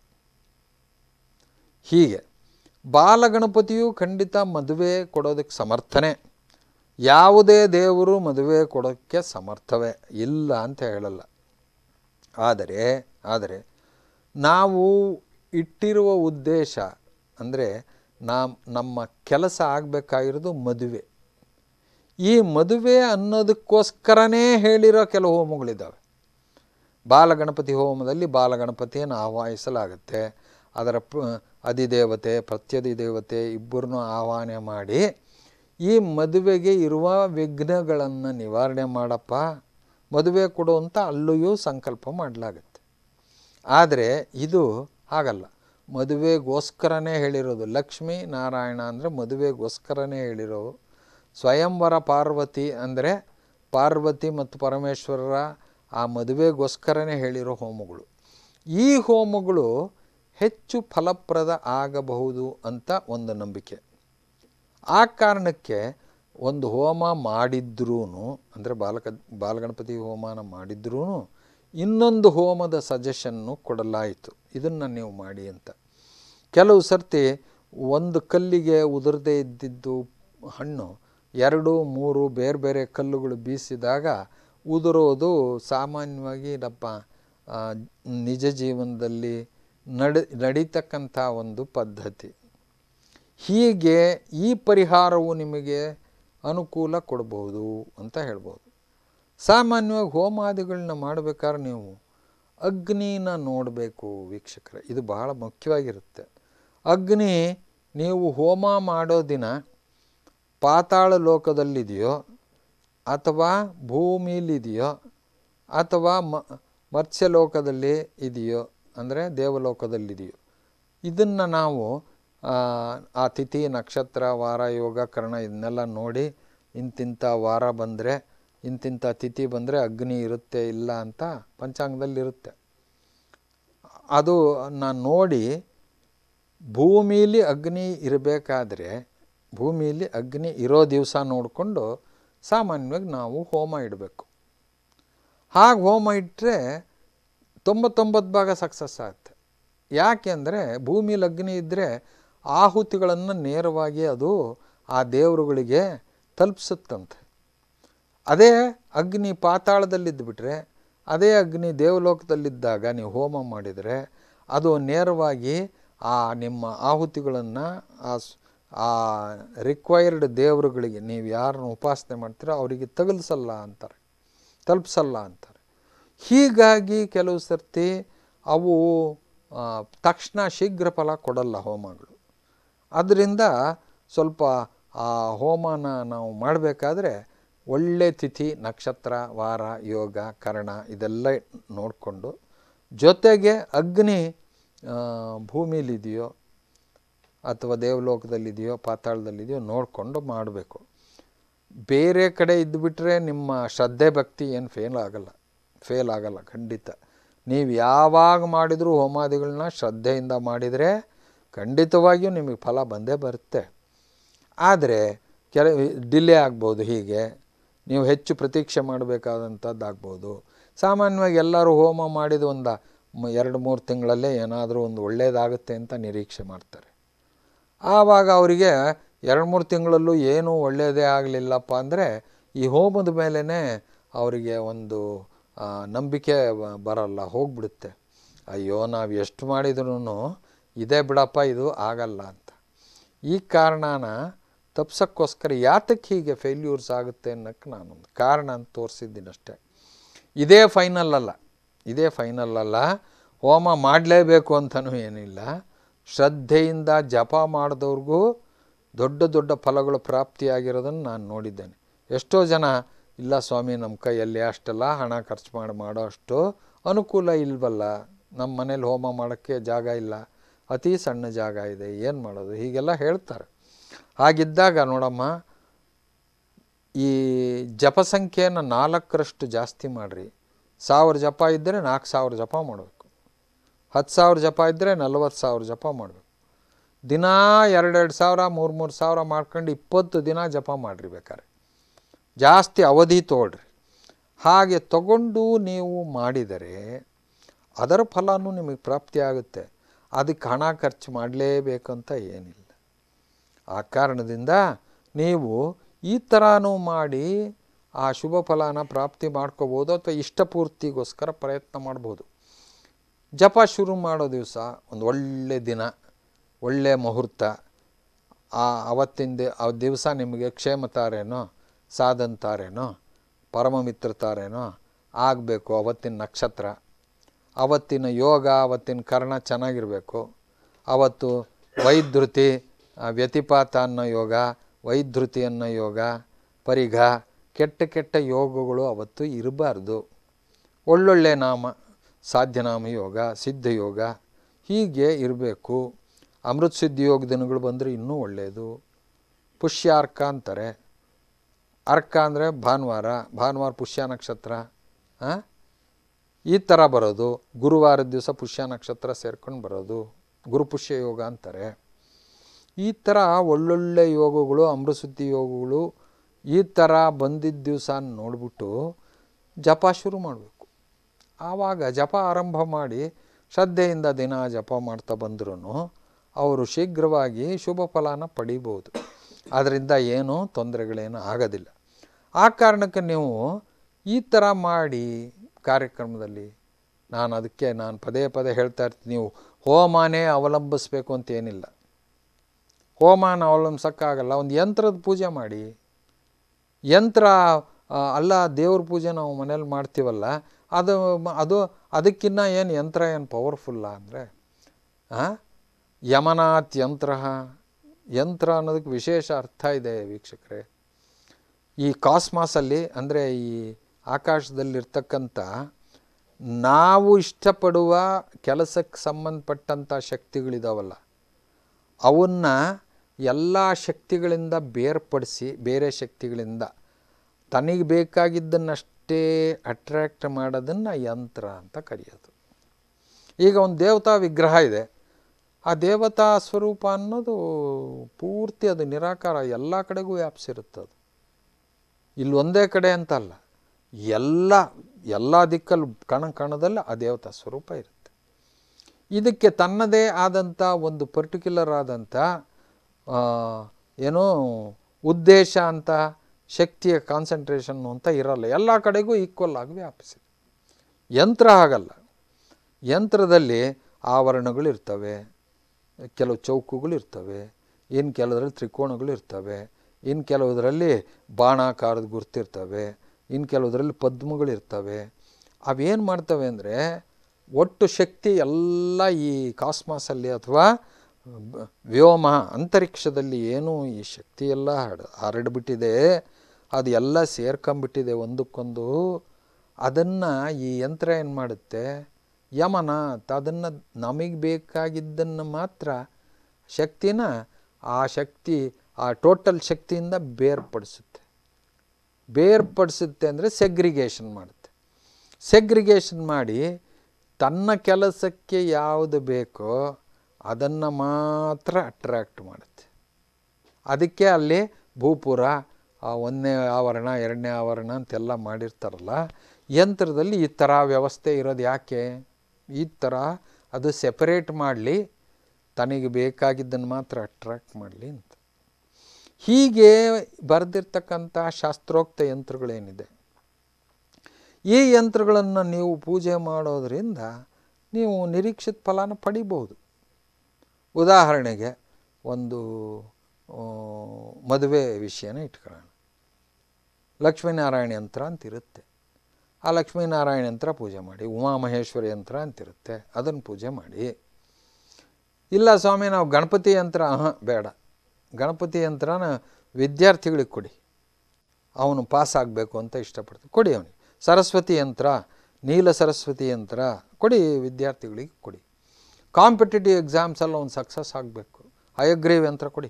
ಹೀಗೆ ಬಾಲಗಣಪತಿಯು ಖಂಡಿತ ಮದುವೆ ಕೊಡೋದಕ್ಕೆ ಸಮರ್ಥನೆ ಯಾವುದೇ ದೇವರು ಮದುವೆ ಕೊಡೋಕ್ಕೆ ಸಮರ್ಥವೇ ಇಲ್ಲ ಅಂತ ಹೇಳಲ್ಲ ಆದರೆ ಆದರೆ ನಾವು ಇಟ್ಟಿರುವ ಉದ್ದೇಶ ಅಂದರೆ ನಾ ನಮ್ಮ ಕೆಲಸ ಆಗಬೇಕಾಗಿರೋದು ಮದುವೆ ಈ ಮದುವೆ ಅನ್ನೋದಕ್ಕೋಸ್ಕರನೇ ಹೇಳಿರೋ ಕೆಲವು ಹೋಮಗಳಿದ್ದಾವೆ ಬಾಲಗಣಪತಿ ಹೋಮದಲ್ಲಿ ಬಾಲಗಣಪತಿಯನ್ನು ಆಹ್ವಾನಿಸಲಾಗುತ್ತೆ ಅದರ ಪ ಅಧಿದೇವತೆ ಪ್ರತ್ಯಧಿದೇವತೆ ಇಬ್ಬರನ್ನೂ ಆಹ್ವಾನ ಮಾಡಿ ಈ ಮದುವೆಗೆ ಇರುವ ವಿಘ್ನಗಳನ್ನು ನಿವಾರಣೆ ಮಾಡಪ್ಪ ಮದುವೆ ಕೊಡು ಅಂತ ಅಲ್ಲಿಯೂ ಸಂಕಲ್ಪ ಮಾಡಲಾಗುತ್ತೆ ಆದರೆ ಇದು ಹಾಗಲ್ಲ ಮದುವೆಗೋಸ್ಕರನೇ ಹೇಳಿರೋದು ಲಕ್ಷ್ಮೀ ನಾರಾಯಣ ಅಂದರೆ ಮದುವೆಗೋಸ್ಕರನೇ ಹೇಳಿರೋ ಸ್ವಯಂವರ ಪಾರ್ವತಿ ಅಂದರೆ ಪಾರ್ವತಿ ಮತ್ತು ಪರಮೇಶ್ವರರ ಆ ಮದುವೆಗೋಸ್ಕರನೇ ಹೇಳಿರೋ ಹೋಮಗಳು ಈ ಹೋಮಗಳು ಹೆಚ್ಚು ಫಲಪ್ರದ ಆಗಬಹುದು ಅಂತ ಒಂದು ನಂಬಿಕೆ ಆ ಕಾರಣಕ್ಕೆ ಒಂದು ಹೋಮ ಮಾಡಿದ್ರೂ ಅಂದರೆ ಬಾಲಕ ಬಾಲಗಣಪತಿ ಹೋಮನ ಮಾಡಿದ್ರೂ ಇನ್ನೊಂದು ಹೋಮದ ಸಜೆಷನ್ನು ಕೊಡಲಾಯಿತು ಇದನ್ನು ನೀವು ಮಾಡಿ ಅಂತ ಕೆಲವು ಸರ್ತಿ ಒಂದು ಕಲ್ಲಿಗೆ ಉದುರದೇ ಇದ್ದಿದ್ದು ಹಣ್ಣು ಎರಡು ಮೂರು ಬೇರೆ ಬೇರೆ ಕಲ್ಲುಗಳು ಬೀಸಿದಾಗ ಉದುರೋದು ಸಾಮಾನ್ಯವಾಗಿ ನಮ್ಮ ಆ, ನಿಜ ಜೀವನದಲ್ಲಿ ನಡೆ ನಡೀತಕ್ಕಂಥ ಒಂದು ಪದ್ಧತಿ ಹೀಗೆ ಈ ಪರಿಹಾರವು ನಿಮಗೆ ಅನುಕೂಲ ಕೊಡ್ಬೋದು ಅಂತ ಹೇಳ್ಬೋದು ಸಾಮಾನ್ಯವಾಗಿ ಹೋಮಾದಿಗಳನ್ನ ಮಾಡಬೇಕಾದ್ರೆ ನೀವು ಅಗ್ನಿನ ನೋಡಬೇಕು ವೀಕ್ಷಕರೇ ಇದು ಬಹಳ ಮುಖ್ಯವಾಗಿರುತ್ತೆ ಅಗ್ನಿ ನೀವು ಹೋಮ ಮಾಡೋ ದಿನ ಪಾತಾಳ ಲೋಕದಲ್ಲಿದೆಯೋ ಅಥವಾ ಭೂಮಿಲಿದೆಯೋ ಅಥವಾ ಮ ಮತ್ಸ್ಯಲೋಕದಲ್ಲಿ ಇದೆಯೋ ಅಂದರೆ ದೇವಲೋಕದಲ್ಲಿದೆಯೋ ಇದನ್ನು ನಾವು ಆ, ಆ ತಿಥಿ ನಕ್ಷತ್ರ ವಾರ ಯೋಗ ಕರ್ಣ ಇದನ್ನೆಲ್ಲ ನೋಡಿ ಇಂತಿಂಥ ವಾರ ಬಂದರೆ ಇಂತಿಂಥ ತಿಥಿ ಬಂದರೆ ಅಗ್ನಿ ಇರುತ್ತೆ ಇಲ್ಲ ಅಂತ ಪಂಚಾಂಗದಲ್ಲಿರುತ್ತೆ ಅದು ನಾನು ನೋಡಿ ಭೂಮಿಲಿ ಅಗ್ನಿ ಇರಬೇಕಾದ್ರೆ ಭೂಮಿಲಿ ಅಗ್ನಿ ಇರೋ ದಿವಸ ನೋಡಿಕೊಂಡು ಸಾಮಾನ್ಯವಾಗಿ ನಾವು ಹೋಮ ಇಡಬೇಕು ಹಾಗೆ ಹೋಮ ಇಟ್ಟರೆ ತೊಂಬತ್ತೊಂಬತ್ತು ಭಾಗ ಸಕ್ಸಸ್ ಆಗುತ್ತೆ ಯಾಕೆ ಅಂದರೆ ಭೂಮಿಲಿ ಅಗ್ನಿ ಇದ್ದರೆ ಆಹುತಿಗಳನ್ನು ನೇರವಾಗಿ ಅದು ಆ ದೇವರುಗಳಿಗೆ ತಲುಪಿಸುತ್ತಂತೆ ಅದೇ ಅಗ್ನಿ ಪಾತಾಳದಲ್ಲಿದ್ದುಬಿಟ್ರೆ ಅದೇ ಅಗ್ನಿ ದೇವಲೋಕದಲ್ಲಿದ್ದಾಗ ನೀವು ಹೋಮ ಮಾಡಿದರೆ ಅದು ನೇರವಾಗಿ ಆ ನಿಮ್ಮ ಆಹುತಿಗಳನ್ನು ಆ ಸ್- ಆ ರಿಕ್ವೈರ್ಡ್ ದೇವರುಗಳಿಗೆ ನೀವು ಯಾರನ್ನು ಉಪಾಸನೆ ಮಾಡ್ತೀರೋ ಅವರಿಗೆ ತಗಲಿಸಲ್ಲ ಅಂತಾರೆ ತಲುಪಿಸಲ್ಲ ಅಂತಾರೆ ಹೀಗಾಗಿ ಕೆಲವು ಸರ್ತಿ ಅವು ಆ, ತಕ್ಷಣ ಶೀಘ್ರ ಫಲ ಕೊಡಲ್ಲ ಹೋಮಗಳು ಅದರಿಂದ ಸ್ವಲ್ಪ ಆ ಹೋಮನ ನಾವು ಮಾಡಬೇಕಾದ್ರೆ ಒಳ್ಳೆ ತಿಥಿ ನಕ್ಷತ್ರ ವಾರ ಯೋಗ ಕರ್ಣ ಇದೆಲ್ಲ ನೋಡಿಕೊಂಡು ಜೊತೆಗೆ ಅಗ್ನಿ ಆ, ಭೂಮಿಲಿದೆಯೋ ಅಥವಾ ದೇವಲೋಕದಲ್ಲಿದೆಯೋ ಪಾತಾಳದಲ್ಲಿದೆಯೋ ನೋಡಿಕೊಂಡು ಮಾಡಬೇಕು ಬೇರೆ ಕಡೆ ಇದ್ದುಬಿಟ್ರೆ ನಿಮ್ಮ ಶ್ರದ್ಧೆ ಭಕ್ತಿ ಏನು ಫೇಲ್ ಆಗಲ್ಲ ಫೇಲ್ ಆಗಲ್ಲ ಖಂಡಿತ ನೀವು ಯಾವಾಗ ಮಾಡಿದರೂ ಹೋಮಾದಿಗಳನ್ನ ಶ್ರದ್ಧೆಯಿಂದ ಮಾಡಿದರೆ ಖಂಡಿತವಾಗಿಯೂ ನಿಮಗೆ ಫಲ ಬಂದೇ ಬರುತ್ತೆ ಆದರೆ ಕೆಲ ಡಿಲೇ ಆಗ್ಬೋದು ಹೀಗೆ ನೀವು ಹೆಚ್ಚು ಪ್ರತೀಕ್ಷೆ ಮಾಡಬೇಕಾದಂಥದ್ದಾಗ್ಬೋದು ಸಾಮಾನ್ಯವಾಗಿ ಎಲ್ಲರೂ ಹೋಮ ಮಾಡಿದ ಒಂದು ಮ- ಎರಡು ಮೂರು ತಿಂಗಳಲ್ಲೇ ಏನಾದರೂ ಒಂದು ಒಳ್ಳೆಯದಾಗುತ್ತೆ ಅಂತ ನಿರೀಕ್ಷೆ ಮಾಡ್ತಾರೆ ಆವಾಗ ಅವರಿಗೆ ಎರಡು ಮೂರು ತಿಂಗಳಲ್ಲೂ ಏನೂ ಒಳ್ಳೆಯದೇ ಆಗಲಿಲ್ಲಪ್ಪ ಅಂದರೆ ಈ ಹೋಮದ ಮೇಲೇ ಅವರಿಗೆ ಒಂದು ಆ, ನಂಬಿಕೆ ಬ- ಬರಲ್ಲ ಹೋಗ್ಬಿಡುತ್ತೆ ಅಯ್ಯೋ ನಾವು ಎಷ್ಟು ಮಾಡಿದ್ರೂ ಇದೇ ಬಿಡಪ್ಪ ಇದು ಆಗಲ್ಲ ಅಂತ ಈ ಕಾರಣನ ತಪ್ಸೋಕ್ಕೋಸ್ಕರ ಯಾತಕ್ಕೆ ಹೀಗೆ ಫೇಲ್ಯೂರ್ಸ್ ಆಗುತ್ತೆ ಅನ್ನೋಕ್ಕೆ ನಾನೊಂದು ಕಾರಣ ಅಂತ ತೋರಿಸಿದ್ದೀನಿ ಅಷ್ಟೇ ಇದೇ ಫೈನಲ್ ಅಲ್ಲ ಇದೇ ಫೈನಲ್ ಅಲ್ಲ ಹೋಮ ಮಾಡಲೇಬೇಕು ಅಂತಲೂ ಏನಿಲ್ಲ ಶ್ರದ್ಧೆಯಿಂದ ಜಪ ಮಾಡಿದವ್ರಿಗೂ ದೊಡ್ಡ ದೊಡ್ಡ ಫಲಗಳು ಪ್ರಾಪ್ತಿಯಾಗಿರೋದನ್ನು ನಾನು ನೋಡಿದ್ದೇನೆ ಎಷ್ಟೋ ಜನ ಇಲ್ಲ ಸ್ವಾಮಿ ನಮ್ಮ ಕೈಯಲ್ಲಿ ಅಷ್ಟೆಲ್ಲ ಹಣ ಖರ್ಚು ಮಾಡಿ ಮಾಡೋ ಅಷ್ಟು ಅನುಕೂಲ ಇಲ್ವಲ್ಲ ನಮ್ಮ ಮನೇಲಿ ಹೋಮ ಮಾಡೋಕ್ಕೆ ಜಾಗ ಇಲ್ಲ ಅತಿ ಸಣ್ಣ ಜಾಗ ಇದೆ ಏನು ಮಾಡೋದು ಹೀಗೆಲ್ಲ ಹೇಳ್ತಾರೆ ಹಾಗಿದ್ದಾಗ ನೋಡಮ್ಮ ಈ ಜಪ ಸಂಖ್ಯೆಯನ್ನು ನಾಲ್ಕರಷ್ಟು ಜಾಸ್ತಿ ಮಾಡಿರಿ ಸಾವಿರ ಜಪ ಇದ್ದರೆ ನಾಲ್ಕು ಸಾವಿರ ಜಪ ಮಾಡಬೇಕು ಹತ್ತು ಸಾವಿರ ಜಪ ಇದ್ದರೆ ನಲವತ್ತು ಸಾವಿರ ಜಪ ಮಾಡಬೇಕು ದಿನ ಎರಡೆರಡು ಸಾವಿರ ಮೂರು ಮೂರು ಸಾವಿರ ಮಾಡ್ಕೊಂಡು ಇಪ್ಪತ್ತು ದಿನ ಜಪ ಮಾಡಿರಿ ಬೇಕಾದ್ರೆ ಜಾಸ್ತಿ ಅವಧಿ ತೊಗೊಳ್ರಿ ಹಾಗೆ ತಗೊಂಡು ನೀವು ಮಾಡಿದರೆ ಅದರ ಫಲನೂ ನಿಮಗೆ ಪ್ರಾಪ್ತಿ ಆಗುತ್ತೆ ಅದಕ್ಕೆ ಹಣ ಖರ್ಚು ಮಾಡಲೇಬೇಕಂತ ಏನಿಲ್ಲ ಆ ಕಾರಣದಿಂದ ನೀವು ಈ ಥರನೂ ಮಾಡಿ ಆ ಶುಭ ಫಲನ ಪ್ರಾಪ್ತಿ ಮಾಡ್ಕೋಬೋದು ಅಥವಾ ಇಷ್ಟಪೂರ್ತಿಗೋಸ್ಕರ ಪ್ರಯತ್ನ ಮಾಡ್ಬೋದು ಜಪ ಶುರು ಮಾಡೋ ದಿವಸ ಒಂದು ಒಳ್ಳೆ ದಿನ ಒಳ್ಳೆ ಮುಹೂರ್ತ ಆ ಅವತ್ತಿನ ದಿ ಆ ದಿವಸ ನಿಮಗೆ ಕ್ಷೇಮ ತಾರೇನೋ ಸಾಧನ್ ತಾರೇನೋ ಪರಮಮಿತ್ರ ತಾರೇನೋ ಆಗಬೇಕು ಅವತ್ತಿನ ನಕ್ಷತ್ರ ಅವತ್ತಿನ ಯೋಗ ಅವತ್ತಿನ ಕರ್ಣ ಚೆನ್ನಾಗಿರಬೇಕು ಅವತ್ತು ವೈಧೃತಿ ಆ, ವ್ಯತಿಪಾತ ಅನ್ನೋ ಯೋಗ ವೈಧೃತಿ ಅನ್ನೋ ಯೋಗ ಪರಿಘ ಕೆಟ್ಟ ಕೆಟ್ಟ ಯೋಗಗಳು ಅವತ್ತು ಇರಬಾರ್ದು ಒಳ್ಳೊಳ್ಳೆ ನಾಮ ಸಾಧ್ಯನಾಮ ಯೋಗ ಸಿದ್ಧ ಯೋಗ ಹೀಗೆ ಇರಬೇಕು ಅಮೃತ ಸಿದ್ಧ ಯೋಗ ದಿನಗಳು ಬಂದರೆ ಇನ್ನೂ ಒಳ್ಳೆಯದು ಪುಷ್ಯಾರ್ಕ ಅಂತಾರೆ ಅರ್ಕ ಅಂದರೆ ಭಾನುವಾರ ಭಾನುವಾರ ಪುಷ್ಯ ನಕ್ಷತ್ರ ಆ? ಈ ಥರ ಬರೋದು ಗುರುವಾರದ ದಿವಸ ಪುಷ್ಯ ನಕ್ಷತ್ರ ಸೇರ್ಕೊಂಡು ಬರೋದು ಗುರುಪುಷ್ಯ ಯೋಗ ಅಂತಾರೆ ಈ ಥರ ಒಳ್ಳೊಳ್ಳೆ ಯೋಗಗಳು ಅಮೃತಸುದ್ದಿ ಯೋಗಗಳು ಈ ಥರ ಬಂದಿದ್ದ ದಿವಸ ನೋಡಿಬಿಟ್ಟು ಜಪ ಶುರು ಮಾಡಬೇಕು ಆವಾಗ ಜಪ ಆರಂಭ ಮಾಡಿ ಶ್ರದ್ಧೆಯಿಂದ ದಿನ ಜಪ ಮಾಡ್ತಾ ಬಂದ್ರೂ ಅವರು ಶೀಘ್ರವಾಗಿ ಶುಭ ಫಲನ ಪಡಿಬೋದು ಅದರಿಂದ ಏನೂ ತೊಂದರೆಗಳೇನು ಆಗೋದಿಲ್ಲ ಆ ಕಾರಣಕ್ಕೆ ನೀವು ಈ ಥರ ಮಾಡಿ ಕಾರ್ಯಕ್ರಮದಲ್ಲಿ ನಾನು ಅದಕ್ಕೆ ನಾನು ಪದೇ ಪದೇ ಹೇಳ್ತಾ ಇರ್ತೀನಿ ನೀವು ಹೋಮನೇ ಅವಲಂಬಿಸ್ಬೇಕು ಅಂತ ಏನಿಲ್ಲ ಹೋಮನ ಅವಲಂಬಿಸೋಕ್ಕಾಗಲ್ಲ ಒಂದು ಯಂತ್ರದ ಪೂಜೆ ಮಾಡಿ ಯಂತ್ರ ಆ, ಅಲ್ಲ ದೇವ್ರ ಪೂಜೆ ನಾವು ಮನೇಲಿ ಮಾಡ್ತೀವಲ್ಲ ಅದು ಮ- ಅದು ಅದಕ್ಕಿನ್ನ ಏನು ಯಂತ್ರ ಏನು ಪವರ್ಫುಲ್ಲ ಅಂದರೆ ಯಮನಾಥ್ ಯಂತ್ರ ಯಂತ್ರ ಅನ್ನೋದಕ್ಕೆ ವಿಶೇಷ ಅರ್ಥ ಇದೆ ವೀಕ್ಷಕರೇ ಈ ಕಾಸ್ಮಾಸಲ್ಲಿ ಅಂದರೆ ಈ ಆಕಾಶದಲ್ಲಿರ್ತಕ್ಕಂಥ ನಾವು ಇಷ್ಟಪಡುವ ಕೆಲಸಕ್ಕೆ ಸಂಬಂಧಪಟ್ಟಂಥ ಶಕ್ತಿಗಳಿದಾವಲ್ಲ ಅವನ್ನ ಎಲ್ಲ ಶಕ್ತಿಗಳಿಂದ ಬೇರ್ಪಡಿಸಿ ಬೇರೆ ಶಕ್ತಿಗಳಿಂದ ತನಗೆ ಬೇಕಾಗಿದ್ದನ್ನಷ್ಟೇ ಅಟ್ರ್ಯಾಕ್ಟ್ ಮಾಡೋದನ್ನು ಯಂತ್ರ ಅಂತ ಕರೆಯೋದು ಈಗ ಒಂದು ದೇವತಾ ವಿಗ್ರಹ ಇದೆ ಆ ದೇವತಾ ಸ್ವರೂಪ ಅನ್ನೋದು ಪೂರ್ತಿ ಅದು ನಿರಾಕಾರ ಎಲ್ಲ ಕಡೆಗೂ ವ್ಯಾಪಿಸಿರುತ್ತೆ ಅದು ಇಲ್ಲಿ ಒಂದೇ ಕಡೆ ಅಂತಲ್ಲ ಎಲ್ಲ ಎಲ್ಲ ದಿಕ್ಕಲ್ಲಿ ಕಣ ಕಣದಲ್ಲಿ ಆ ದೇವತಾ ಸ್ವರೂಪ ಇರುತ್ತೆ ಇದಕ್ಕೆ ತನ್ನದೇ ಆದಂಥ ಒಂದು ಪರ್ಟಿಕ್ಯುಲರ್ ಆದಂಥ ಆ, ಏನೋ ಉದ್ದೇಶ ಅಂತ ಶಕ್ತಿಯ ಕಾನ್ಸಂಟ್ರೇಷನ್ನು ಅಂತ ಇರಲ್ಲ ಎಲ್ಲ ಕಡೆಗೂ ಈಕ್ವಲ್ ಆಗಿ ವ್ಯಾಪಿಸಿದೆ ಯಂತ್ರ ಆಗಲ್ಲ ಯಂತ್ರದಲ್ಲಿ ಆವರಣಗಳು ಇರ್ತವೆ ಕೆಲವು ಚೌಕುಗಳು ಇರ್ತವೆ ಇನ್ನು ಕೆಲವರಲ್ಲಿ ತ್ರಿಕೋಣಗಳು ಇರ್ತವೆ ಇನ್ನು ಕೆಲವುದರಲ್ಲಿ ಬಾಣಾಕಾರದ ಗುರ್ತಿರ್ತವೆ ಇನ್ನು ಕೆಲವುದರಲ್ಲಿ ಪದ್ಮಗಳಿರ್ತವೆ ಅವೇನು ಮಾಡ್ತವೆ ಅಂದರೆ ಒಟ್ಟು ಶಕ್ತಿ ಎಲ್ಲ ಈ ಕಾಸ್ಮಾಸಲ್ಲಿ ಅಥವಾ ಬ- ವ್ಯೋಮ ಅಂತರಿಕ್ಷದಲ್ಲಿ ಏನು ಈ ಶಕ್ತಿ ಎಲ್ಲ ಹರಡ್ ಹರಡ್ಬಿಟ್ಟಿದೆ ಅದು ಎಲ್ಲ ಸೇರ್ಕೊಂಬಿಟ್ಟಿದೆ ಒಂದಕ್ಕೊಂದು ಅದನ್ನು ಈ ಯಂತ್ರ ಏನು ಮಾಡುತ್ತೆ ಯಮನ ಅದನ್ನು ನಮಗೆ ಬೇಕಾಗಿದ್ದನ್ನು ಮಾತ್ರ ಶಕ್ತಿನ ಆ ಶಕ್ತಿ ಆ ಟೋಟಲ್ ಶಕ್ತಿಯಿಂದ ಬೇರ್ಪಡಿಸುತ್ತೆ ಬೇರ್ಪಡಿಸುತ್ತೆ ಅಂದರೆ ಸೆಗ್ರಿಗೇಷನ್ ಮಾಡುತ್ತೆ ಸೆಗ್ರಿಗೇಷನ್ ಮಾಡಿ ತನ್ನ ಕೆಲಸಕ್ಕೆ ಯಾವುದು ಬೇಕೋ ಅದನ್ನು ಮಾತ್ರ ಅಟ್ರ್ಯಾಕ್ಟ್ ಮಾಡುತ್ತೆ ಅದಕ್ಕೆ ಅಲ್ಲಿ ಭೂಪುರ ಆ ಒಂದನೇ ಆವರಣ ಎರಡನೇ ಆವರಣ ಅಂತೆಲ್ಲ ಮಾಡಿರ್ತಾರಲ್ಲ ಯಂತ್ರದಲ್ಲಿ ಈ ಥರ ವ್ಯವಸ್ಥೆ ಇರೋದು ಯಾಕೆ ಈ ಥರ ಅದು ಸೆಪರೇಟ್ ಮಾಡಲಿ ತನಗೆ ಬೇಕಾಗಿದ್ದನ್ನು ಮಾತ್ರ ಅಟ್ರ್ಯಾಕ್ಟ್ ಮಾಡಲಿ ಅಂತ ಹೀಗೆ ಬರೆದಿರ್ತಕ್ಕಂಥ ಶಾಸ್ತ್ರೋಕ್ತ ಯಂತ್ರಗಳೇನಿದೆ ಈ ಯಂತ್ರಗಳನ್ನು ನೀವು ಪೂಜೆ ಮಾಡೋದರಿಂದ ನೀವು ನಿರೀಕ್ಷಿತ ಫಲನ ಪಡಿಬೋದು ಉದಾಹರಣೆಗೆ ಒಂದು ಆ, ಮದುವೆ ವಿಷಯನ ಇಟ್ಕೊಳ್ಳೋಣ ಲಕ್ಷ್ಮೀನಾರಾಯಣ ಯಂತ್ರ ಅಂತಿರುತ್ತೆ ಆ ಲಕ್ಷ್ಮೀನಾರಾಯಣ ಯಂತ್ರ ಪೂಜೆ ಮಾಡಿ ಉಮಾಮಹೇಶ್ವರಿ ಯಂತ್ರ ಅಂತಿರುತ್ತೆ ಅದನ್ನು ಪೂಜೆ ಮಾಡಿ ಇಲ್ಲ ಸ್ವಾಮಿ ನಾವು ಗಣಪತಿ ಯಂತ್ರ ಹಾಂ ಬೇಡ ಗಣಪತಿ ಯಂತ್ರನ ವಿದ್ಯಾರ್ಥಿಗಳಿಗೆ ಕೊಡಿ ಅವನು ಪಾಸ್ ಆಗಬೇಕು ಅಂತ ಇಷ್ಟಪಡ್ತಾನೆ ಕೊಡಿ ಅವನಿಗೆ ಸರಸ್ವತಿ ಯಂತ್ರ ನೀಲ ಸರಸ್ವತಿ ಯಂತ್ರ ಕೊಡಿ ವಿದ್ಯಾರ್ಥಿಗಳಿಗೆ ಕೊಡಿ ಕಾಂಪಿಟೇಟಿವ್ ಎಕ್ಸಾಮ್ಸಲ್ಲಿ ಅವ್ನು ಸಕ್ಸಸ್ ಆಗಬೇಕು ಹಯಗ್ರೀವ್ ಯಂತ್ರ ಕೊಡಿ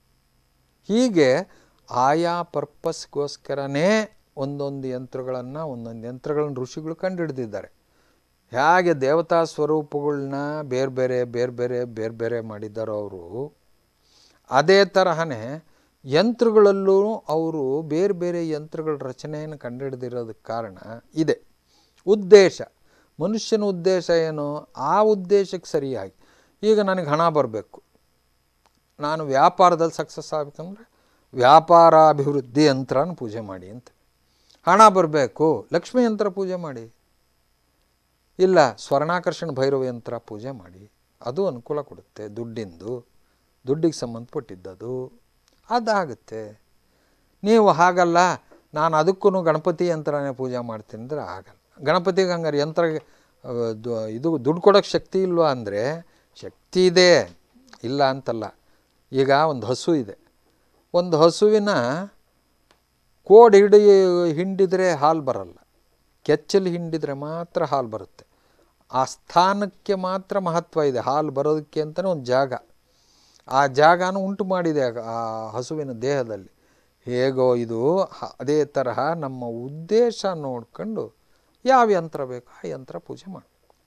ಹೀಗೆ ಆಯಾ ಪರ್ಪಸ್ಗೋಸ್ಕರನೇ ಒಂದೊಂದು ಯಂತ್ರಗಳನ್ನು ಒಂದೊಂದು ಯಂತ್ರಗಳನ್ನು ಋಷಿಗಳು ಕಂಡುಹಿಡಿದಿದ್ದಾರೆ ಹೇಗೆ ದೇವತಾ ಸ್ವರೂಪಗಳನ್ನ ಬೇರೆ ಬೇರೆ ಬೇರೆ ಬೇರೆ ಬೇರೆ ಬೇರೆ ಮಾಡಿದ್ದಾರೋ ಅವರು ಅದೇ ತರಹನೇ ಯಂತ್ರಗಳಲ್ಲೂ ಅವರು ಬೇರೆ ಬೇರೆ ಯಂತ್ರಗಳ ರಚನೆಯನ್ನು ಕಂಡುಹಿಡಿದಿರೋದಕ್ಕೆ ಕಾರಣ ಇದೆ ಉದ್ದೇಶ ಮನುಷ್ಯನ ಉದ್ದೇಶ ಏನು ಆ ಉದ್ದೇಶಕ್ಕೆ ಸರಿಯಾಗಿ ಈಗ ನನಗೆ ಹಣ ಬರಬೇಕು ನಾನು ವ್ಯಾಪಾರದಲ್ಲಿ ಸಕ್ಸಸ್ ಆಗಬೇಕಂದ್ರೆ ವ್ಯಾಪಾರಾಭಿವೃದ್ಧಿ ಯಂತ್ರನ ಪೂಜೆ ಮಾಡಿ ಅಂತ ಹಣ ಬರಬೇಕು ಲಕ್ಷ್ಮೀ ಯಂತ್ರ ಪೂಜೆ ಮಾಡಿ ಇಲ್ಲ ಸ್ವರ್ಣಾಕರ್ಷಣ ಭೈರವ ಯಂತ್ರ ಪೂಜೆ ಮಾಡಿ ಅದು ಅನುಕೂಲ ಕೊಡುತ್ತೆ ದುಡ್ಡಿಂದು ದುಡ್ಡಿಗೆ ಸಂಬಂಧಪಟ್ಟಿದ್ದದು ಅದಾಗುತ್ತೆ ನೀವು ಹಾಗಲ್ಲ ನಾನು ಅದಕ್ಕೂ ಗಣಪತಿ ಯಂತ್ರನೇ ಪೂಜೆ ಮಾಡ್ತೀನಿ ಅಂದರೆ ಆಗಲ್ಲ ಗಣಪತಿಗೆ ಹಂಗಾರೆ ಯಂತ್ರ ಆ, ದು- ಇದು ದುಡ್ಡು ಕೊಡೋಕ್ಕೆ ಶಕ್ತಿ ಇಲ್ವಾ ಅಂದರೆ ಶಕ್ತಿ ಇದೆ ಇಲ್ಲ ಅಂತಲ್ಲ ಈಗ ಒಂದು ಹಸು ಇದೆ ಒಂದು ಹಸುವಿನ ಕೋಡ್ ಹಿಡಿ ಹಿಂಡಿದರೆ ಹಾಲು ಬರಲ್ಲ ಕೆಚ್ಚಲು ಹಿಂಡಿದರೆ ಮಾತ್ರ ಹಾಲು ಬರುತ್ತೆ ಆ ಸ್ಥಾನಕ್ಕೆ ಮಾತ್ರ ಮಹತ್ವ ಇದೆ ಹಾಲು ಬರೋದಕ್ಕೆ ಅಂತಲೇ ಒಂದು ಜಾಗ ಆ ಜಾಗನೂ ಉಂಟು ಮಾಡಿದೆ ಆ- ಆ ಹಸುವಿನ ದೇಹದಲ್ಲಿ ಹೇಗೋ ಇದು ಹ- ಅದೇ ತರಹ ನಮ್ಮ ಉದ್ದೇಶ ನೋಡ್ಕೊಂಡು ಯಾವ ಯಂತ್ರ ಬೇಕೋ ಆ ಯಂತ್ರ ಪೂಜೆ ಮಾಡಬೇಕು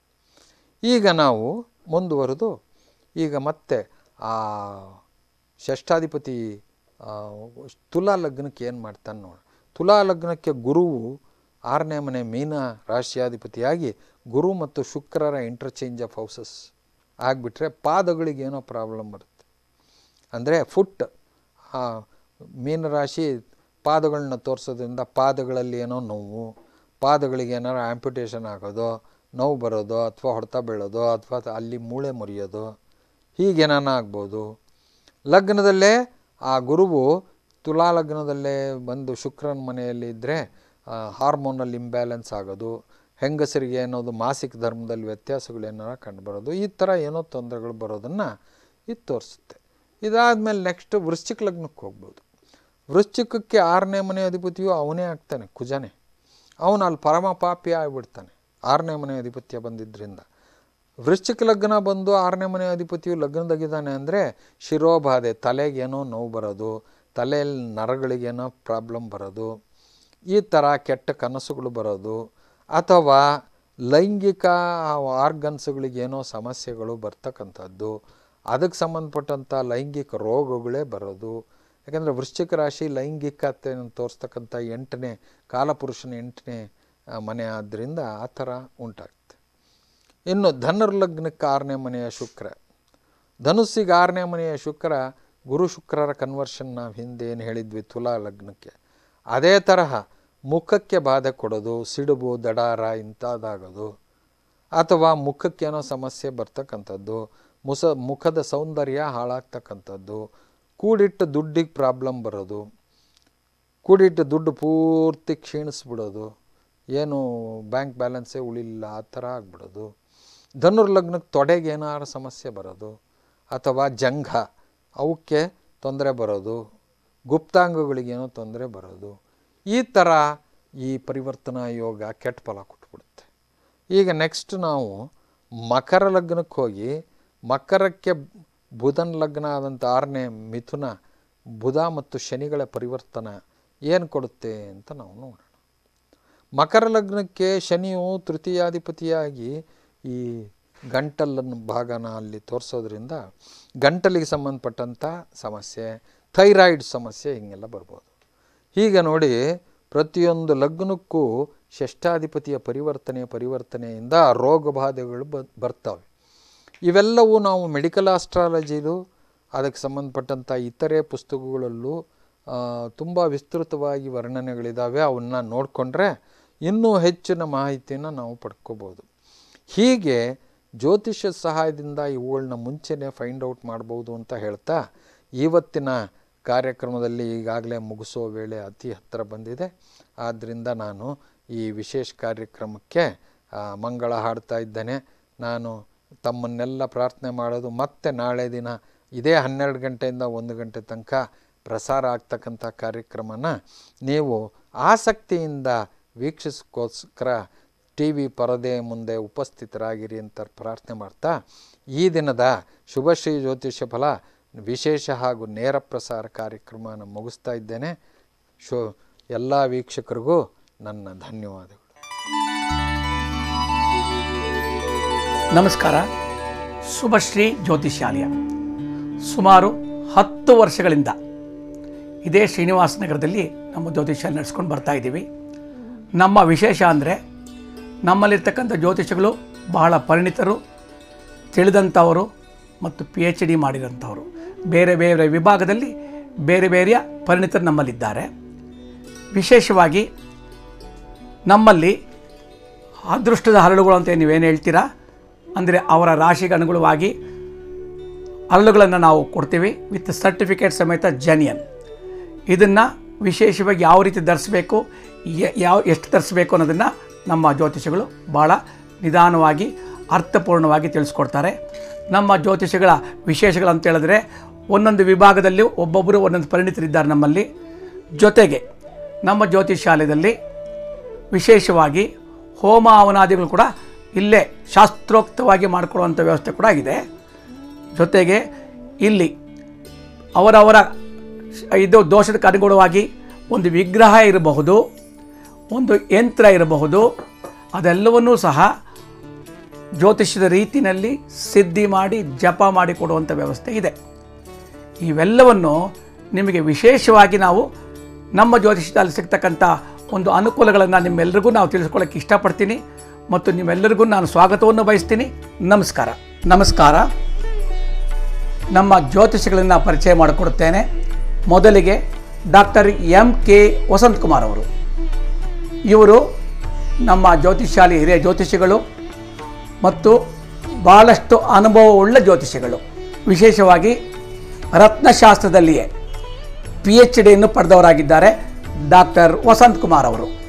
ಈಗ ನಾವು ಮುಂದುವರೆದು ಈಗ ಮತ್ತೆ ಆ ಷಷ್ಠಾಧಿಪತಿ ಆ, ತುಲಾ ಲಗ್ನಕ್ಕೆ ಏನು ಮಾಡ್ತಾನೆ ನೋಡ ತುಲಾ ಲಗ್ನಕ್ಕೆ ಗುರುವು ಆರನೇ ಮನೆ ಮೀನ ರಾಶಿಯಾಧಿಪತಿಯಾಗಿ ಗುರು ಮತ್ತು ಶುಕ್ರರ ಇಂಟರ್ಚೇಂಜ್ ಆಫ್ ಹೌಸಸ್ ಆಗಿಬಿಟ್ರೆ ಪಾದಗಳಿಗೆ ಏನೋ ಪ್ರಾಬ್ಲಮ್ ಬರುತ್ತೆ ಅಂದರೆ ಫುಟ್ ಆ ಮೀನರಾಶಿ ಪಾದಗಳನ್ನ ತೋರಿಸೋದ್ರಿಂದ ಪಾದಗಳಲ್ಲಿ ಏನೋ ನೋವು ಪಾದಗಳಿಗೆ ಏನಾರು ಆ್ಯಂಪ್ಯುಟೇಷನ್ ಆಗೋದು ನೋವು ಬರೋದು ಅಥವಾ ಹೊಡೆತ ಬೀಳೋದು ಅಥವಾ ಅಲ್ಲಿ ಮೂಳೆ ಮುರಿಯೋದು ಹೀಗೇನಾನ ಆಗ್ಬೋದು ಲಗ್ನದಲ್ಲೇ ಆ ಗುರುವು ತುಲಾ ಲಗ್ನದಲ್ಲೇ ಬಂದು ಶುಕ್ರನ ಮನೆಯಲ್ಲಿ ಇದ್ದರೆ ಹಾರ್ಮೋನಲ್ ಇಂಬ್ಯಾಲೆನ್ಸ್ ಆಗೋದು ಹೆಂಗಸರಿಗೆ ಅನ್ನೋದು ಮಾಸಿಕ ಧರ್ಮದಲ್ಲಿ ವ್ಯತ್ಯಾಸಗಳು ಏನಾರ ಕಂಡುಬರೋದು ಈ ಥರ ಏನೋ ತೊಂದರೆಗಳು ಬರೋದನ್ನು ಇದು ತೋರಿಸುತ್ತೆ ಇದಾದಮೇಲೆ ನೆಕ್ಸ್ಟ್ ವೃಶ್ಚಿಕ ಲಗ್ನಕ್ಕೆ ಹೋಗ್ಬೋದು ವೃಶ್ಚಿಕಕ್ಕೆ ಆರನೇ ಮನೆ ಅಧಿಪತಿಯು ಅವನೇ ಆಗ್ತಾನೆ ಕುಜನೇ ಅವನು ಅಲ್ಲಿ ಪರಮ ಪಾಪಿ ಆಗಿಬಿಡ್ತಾನೆ ಆರನೇ ಮನೆ ಅಧಿಪತ್ಯ ಬಂದಿದ್ದರಿಂದ ವೃಶ್ಚಿಕ ಲಗ್ನ ಬಂದು ಆರನೇ ಮನೆ ಅಧಿಪತಿಯು ಲಗ್ನದಾಗಿದ್ದಾನೆ ಅಂದರೆ ಶಿರೋಬಾಧೆ ತಲೆಗೇನೋ ನೋವು ಬರೋದು ತಲೆಯಲ್ಲಿ ನರಗಳಿಗೇನೋ ಪ್ರಾಬ್ಲಮ್ ಬರೋದು ಈ ಥರ ಕೆಟ್ಟ ಕನಸುಗಳು ಬರೋದು ಅಥವಾ ಲೈಂಗಿಕ ಆರ್ಗನ್ಸ್ಗಳಿಗೇನೋ ಸಮಸ್ಯೆಗಳು ಬರ್ತಕ್ಕಂಥದ್ದು ಅದಕ್ಕೆ ಸಂಬಂಧಪಟ್ಟಂಥ ಲೈಂಗಿಕ ರೋಗಗಳೇ ಬರೋದು ಯಾಕಂದರೆ ವೃಶ್ಚಿಕ ರಾಶಿ ಲೈಂಗಿಕತೆಯನ್ನು ತೋರಿಸ್ತಕ್ಕಂಥ ಎಂಟನೇ ಕಾಲಪುರುಷನ ಎಂಟನೇ ಆ, ಮನೆ ಆದ್ದರಿಂದ ಆ ಥರ ಉಂಟಾಗುತ್ತೆ ಇನ್ನು ಧನುರ್ ಲಗ್ನಕ್ಕೆ ಆರನೇ ಮನೆಯ ಶುಕ್ರ ಧನುಸ್ಸಿಗೆ ಆರನೇ ಮನೆಯ ಶುಕ್ರ ಗುರು ಶುಕ್ರರ ಕನ್ವರ್ಷನ್ ನಾವು ಹಿಂದೆ ಏನು ಹೇಳಿದ್ವಿ ತುಲಾ ಲಗ್ನಕ್ಕೆ ಅದೇ ತರಹ ಮುಖಕ್ಕೆ ಬಾಧೆ ಕೊಡೋದು ಸಿಡುಬು ದಡಾರ ಇಂಥದ್ದಾಗೋದು ಅಥವಾ ಮುಖಕ್ಕೇನೋ ಸಮಸ್ಯೆ ಬರ್ತಕ್ಕಂಥದ್ದು ಮುಸ ಮುಖದ ಸೌಂದರ್ಯ ಹಾಳಾಗ್ತಕ್ಕಂಥದ್ದು ಕೂಡಿಟ್ಟ ದುಡ್ಡಿಗೆ ಪ್ರಾಬ್ಲಮ್ ಬರೋದು ಕೂಡಿಟ್ಟ ದುಡ್ಡು ಪೂರ್ತಿ ಕ್ಷೀಣಿಸ್ಬಿಡೋದು ಏನು ಬ್ಯಾಂಕ್ ಬ್ಯಾಲೆನ್ಸೇ ಉಳಿಲಿಲ್ಲ ಆ ಥರ ಆಗ್ಬಿಡೋದು ಧನುರ್ ಲಗ್ನಕ್ಕೆ ತೊಡೆಗೆ ಏನಾರು ಸಮಸ್ಯೆ ಬರೋದು ಅಥವಾ ಜಂಘ ಅವಕ್ಕೆ ತೊಂದರೆ ಬರೋದು ಗುಪ್ತಾಂಗಗಳಿಗೇನೋ ತೊಂದರೆ ಬರೋದು ಈ ಥರ ಈ ಪರಿವರ್ತನಾ ಯೋಗ ಕೆಟ್ಟ ಫಲ ಕೊಟ್ಬಿಡುತ್ತೆ ಈಗ ನೆಕ್ಸ್ಟ್ ನಾವು ಮಕರ ಲಗ್ನಕ್ಕೆ ಹೋಗಿ ಮಕರಕ್ಕೆ ಬುಧನ ಲಗ್ನ ಆದಂಥ ಆರನೇ ಮಿಥುನ ಬುಧ ಮತ್ತು ಶನಿಗಳ ಪರಿವರ್ತನ ಏನು ಕೊಡುತ್ತೆ ಅಂತ ನಾವು ನೋಡೋಣ ಮಕರ ಲಗ್ನಕ್ಕೆ ಶನಿಯು ತೃತೀಯಾಧಿಪತಿಯಾಗಿ ಈ ಗಂಟಲನ್ನು ಭಾಗನ ಅಲ್ಲಿ ತೋರಿಸೋದ್ರಿಂದ ಗಂಟಲಿಗೆ ಸಂಬಂಧಪಟ್ಟಂಥ ಸಮಸ್ಯೆ ಥೈರಾಯ್ಡ್ ಸಮಸ್ಯೆ ಹಿಂಗೆಲ್ಲ ಬರ್ಬೋದು ಹೀಗೆ ನೋಡಿ ಪ್ರತಿಯೊಂದು ಲಗ್ನಕ್ಕೂ ಷಷ್ಠಾಧಿಪತಿಯ ಪರಿವರ್ತನೆ ಪರಿವರ್ತನೆಯಿಂದ ರೋಗ ಬಾಧೆಗಳು ಬ ಬರ್ತವೆ ಇವೆಲ್ಲವೂ ನಾವು ಮೆಡಿಕಲ್ ಆಸ್ಟ್ರಾಲಜಿಲು ಅದಕ್ಕೆ ಸಂಬಂಧಪಟ್ಟಂಥ ಇತರೆ ಪುಸ್ತಕಗಳಲ್ಲೂ ತುಂಬ ವಿಸ್ತೃತವಾಗಿ ವರ್ಣನೆಗಳಿದ್ದಾವೆ ಅವನ್ನ ನೋಡಿಕೊಂಡ್ರೆ ಇನ್ನೂ ಹೆಚ್ಚಿನ ಮಾಹಿತಿನ ನಾವು ಪಡ್ಕೋಬೋದು ಹೀಗೆ ಜ್ಯೋತಿಷ್ಯ ಸಹಾಯದಿಂದ ಇವುಗಳನ್ನ ಮುಂಚೆನೇ ಫೈಂಡ್ ಔಟ್ ಮಾಡ್ಬೋದು ಅಂತ ಹೇಳ್ತಾ ಇವತ್ತಿನ ಕಾರ್ಯಕ್ರಮದಲ್ಲಿ ಈಗಾಗಲೇ ಮುಗಿಸೋ ವೇಳೆ ಅತಿ ಹತ್ತಿರ ಬಂದಿದೆ ಆದ್ದರಿಂದ ನಾನು ಈ ವಿಶೇಷ ಕಾರ್ಯಕ್ರಮಕ್ಕೆ ಆ, ಮಂಗಳ ಹಾಡ್ತಾ ಇದ್ದೇನೆ ನಾನು ತಮ್ಮನ್ನೆಲ್ಲ ಪ್ರಾರ್ಥನೆ ಮಾಡೋದು ಮತ್ತೆ ನಾಳೆ ದಿನ ಇದೇ ಹನ್ನೆರಡು ಗಂಟೆಯಿಂದ ಒಂದು ಗಂಟೆ ತನಕ ಪ್ರಸಾರ ಆಗ್ತಕ್ಕಂಥ ಕಾರ್ಯಕ್ರಮನ ನೀವು ಆಸಕ್ತಿಯಿಂದ ವೀಕ್ಷಿಸೋಕ್ಕೋಸ್ಕರ ಟಿ ವಿ ಪರದೆ ಮುಂದೆ ಉಪಸ್ಥಿತರಾಗಿರಿ ಅಂತ ಪ್ರಾರ್ಥನೆ ಮಾಡ್ತಾ ಈ ದಿನದ ಶುಭಶ್ರೀ ಜ್ಯೋತಿಷ್ಯ ಫಲ ವಿಶೇಷ ಹಾಗೂ ನೇರ ಪ್ರಸಾರ ಕಾರ್ಯಕ್ರಮನ ಮುಗಿಸ್ತಾ ಇದ್ದೇನೆ ಶೋ ಎಲ್ಲ ವೀಕ್ಷಕರಿಗೂ ನನ್ನ ಧನ್ಯವಾದಗಳು ನಮಸ್ಕಾರ ಶುಭಶ್ರೀ ಜ್ಯೋತಿಷ್ಯಾಲಯ ಸುಮಾರು ಹತ್ತು ವರ್ಷಗಳಿಂದ ಇದೇ ಶ್ರೀನಿವಾಸ ನಗರದಲ್ಲಿ ನಮ್ಮ ಜ್ಯೋತಿಷ್ಯಾಲಯ ನಡೆಸ್ಕೊಂಡು ಬರ್ತಾ ಇದ್ದೀವಿ ನಮ್ಮ ವಿಶೇಷ ಅಂದರೆ ನಮ್ಮಲ್ಲಿರ್ತಕ್ಕಂಥ ಜ್ಯೋತಿಷಗಳು ಬಹಳ ಪರಿಣಿತರು ತಿಳಿದಂಥವರು ಮತ್ತು ಪಿ ಎಚ್ ಡಿ ಮಾಡಿರೋಂಥವರು ಬೇರೆ ಬೇರೆ ವಿಭಾಗದಲ್ಲಿ ಬೇರೆ ಬೇರೆಯ ಪರಿಣಿತರು ನಮ್ಮಲ್ಲಿದ್ದಾರೆ ವಿಶೇಷವಾಗಿ ನಮ್ಮಲ್ಲಿ ಅದೃಷ್ಟದ ಹರಳುಗಳು ಅಂತ ನೀವೇನು ಹೇಳ್ತೀರಾ ಅಂದರೆ ಅವರ ರಾಶಿಗೆ ಅನುಗುಣವಾಗಿ ಹರಳುಗಳನ್ನು ನಾವು ಕೊಡ್ತೀವಿ ವಿತ್ ಸರ್ಟಿಫಿಕೇಟ್ ಸಮೇತ ಜನಿಯನ್ ಇದನ್ನು ವಿಶೇಷವಾಗಿ ಯಾವ ರೀತಿ ಧರಿಸ್ಬೇಕು ಯ- ಯಾವ ಎಷ್ಟು ಧರಿಸ್ಬೇಕು ಅನ್ನೋದನ್ನು ನಮ್ಮ ಜ್ಯೋತಿಷಗಳು ಭಾಳ ನಿಧಾನವಾಗಿ ಅರ್ಥಪೂರ್ಣವಾಗಿ ತಿಳಿಸ್ಕೊಡ್ತಾರೆ ನಮ್ಮ ಜ್ಯೋತಿಷಗಳ ವಿಶೇಷಗಳು ಅಂತ ಹೇಳಿದ್ರೆ ಒಂದೊಂದು ವಿಭಾಗದಲ್ಲಿ ಒಬ್ಬೊಬ್ಬರು ಒಂದೊಂದು ಪರಿಣಿತರಿದ್ದಾರೆ ನಮ್ಮಲ್ಲಿ ಜೊತೆಗೆ ನಮ್ಮ ಜ್ಯೋತಿಷಾಲಯದಲ್ಲಿ ವಿಶೇಷವಾಗಿ ಹೋಮ ಹವನಾದಿಗಳು ಕೂಡ ಇಲ್ಲೇ ಶಾಸ್ತ್ರೋಕ್ತವಾಗಿ ಮಾಡಿಕೊಳ್ಳುವಂಥ ವ್ಯವಸ್ಥೆ ಕೂಡ ಇದೆ ಜೊತೆಗೆ ಇಲ್ಲಿ ಅವರವರ ಇದು ದೋಷಕ್ಕೆ ಅನುಗುಣವಾಗಿ ಒಂದು ವಿಗ್ರಹ ಇರಬಹುದು ಒಂದು ಯಂತ್ರ ಇರಬಹುದು ಅದೆಲ್ಲವನ್ನೂ ಸಹ ಜ್ಯೋತಿಷ್ಯದ ರೀತಿಯಲ್ಲಿ ಸಿದ್ಧಿ ಮಾಡಿ ಜಪ ಮಾಡಿ ಕೊಡುವಂಥ ವ್ಯವಸ್ಥೆ ಇದೆ ಇವೆಲ್ಲವನ್ನು ನಿಮಗೆ ವಿಶೇಷವಾಗಿ ನಾವು ನಮ್ಮ ಜ್ಯೋತಿಷ್ಯದಲ್ಲಿ ಸಿಗ್ತಕ್ಕಂಥ ಒಂದು ಅನುಕೂಲಗಳನ್ನು ನಿಮ್ಮೆಲ್ಲರಿಗೂ ನಾವು ತಿಳಿಸ್ಕೊಳ್ಳೋಕ್ಕೆ ಇಷ್ಟಪಡ್ತೀನಿ ಮತ್ತು ನಿಮ್ಮೆಲ್ಲರಿಗೂ ನಾನು ಸ್ವಾಗತವನ್ನು ಬಯಸ್ತೀನಿ ನಮಸ್ಕಾರ ನಮಸ್ಕಾರ ನಮ್ಮ ಜ್ಯೋತಿಷಿಗಳನ್ನು ಪರಿಚಯ ಮಾಡಿಕೊಡುತ್ತೇನೆ ಮೊದಲಿಗೆ ಡಾಕ್ಟರ್ ಎಂ ಕೆ ವಸಂತಕುಮಾರ್ ಅವರು ಇವರು ನಮ್ಮ ಜ್ಯೋತಿಷಾಲಿ ಹಿರಿಯ ಜ್ಯೋತಿಷಿಗಳು ಮತ್ತು ಭಾಳಷ್ಟು ಅನುಭವವುಳ್ಳ ಜ್ಯೋತಿಷಿಗಳು ವಿಶೇಷವಾಗಿ ರತ್ನಶಾಸ್ತ್ರದಲ್ಲಿಯೇ ಪಿ ಎಚ್ ಡಿಯನ್ನು ಪಡೆದವರಾಗಿದ್ದಾರೆ ಡಾಕ್ಟರ್ ವಸಂತ್ ಕುಮಾರ್ ಅವರು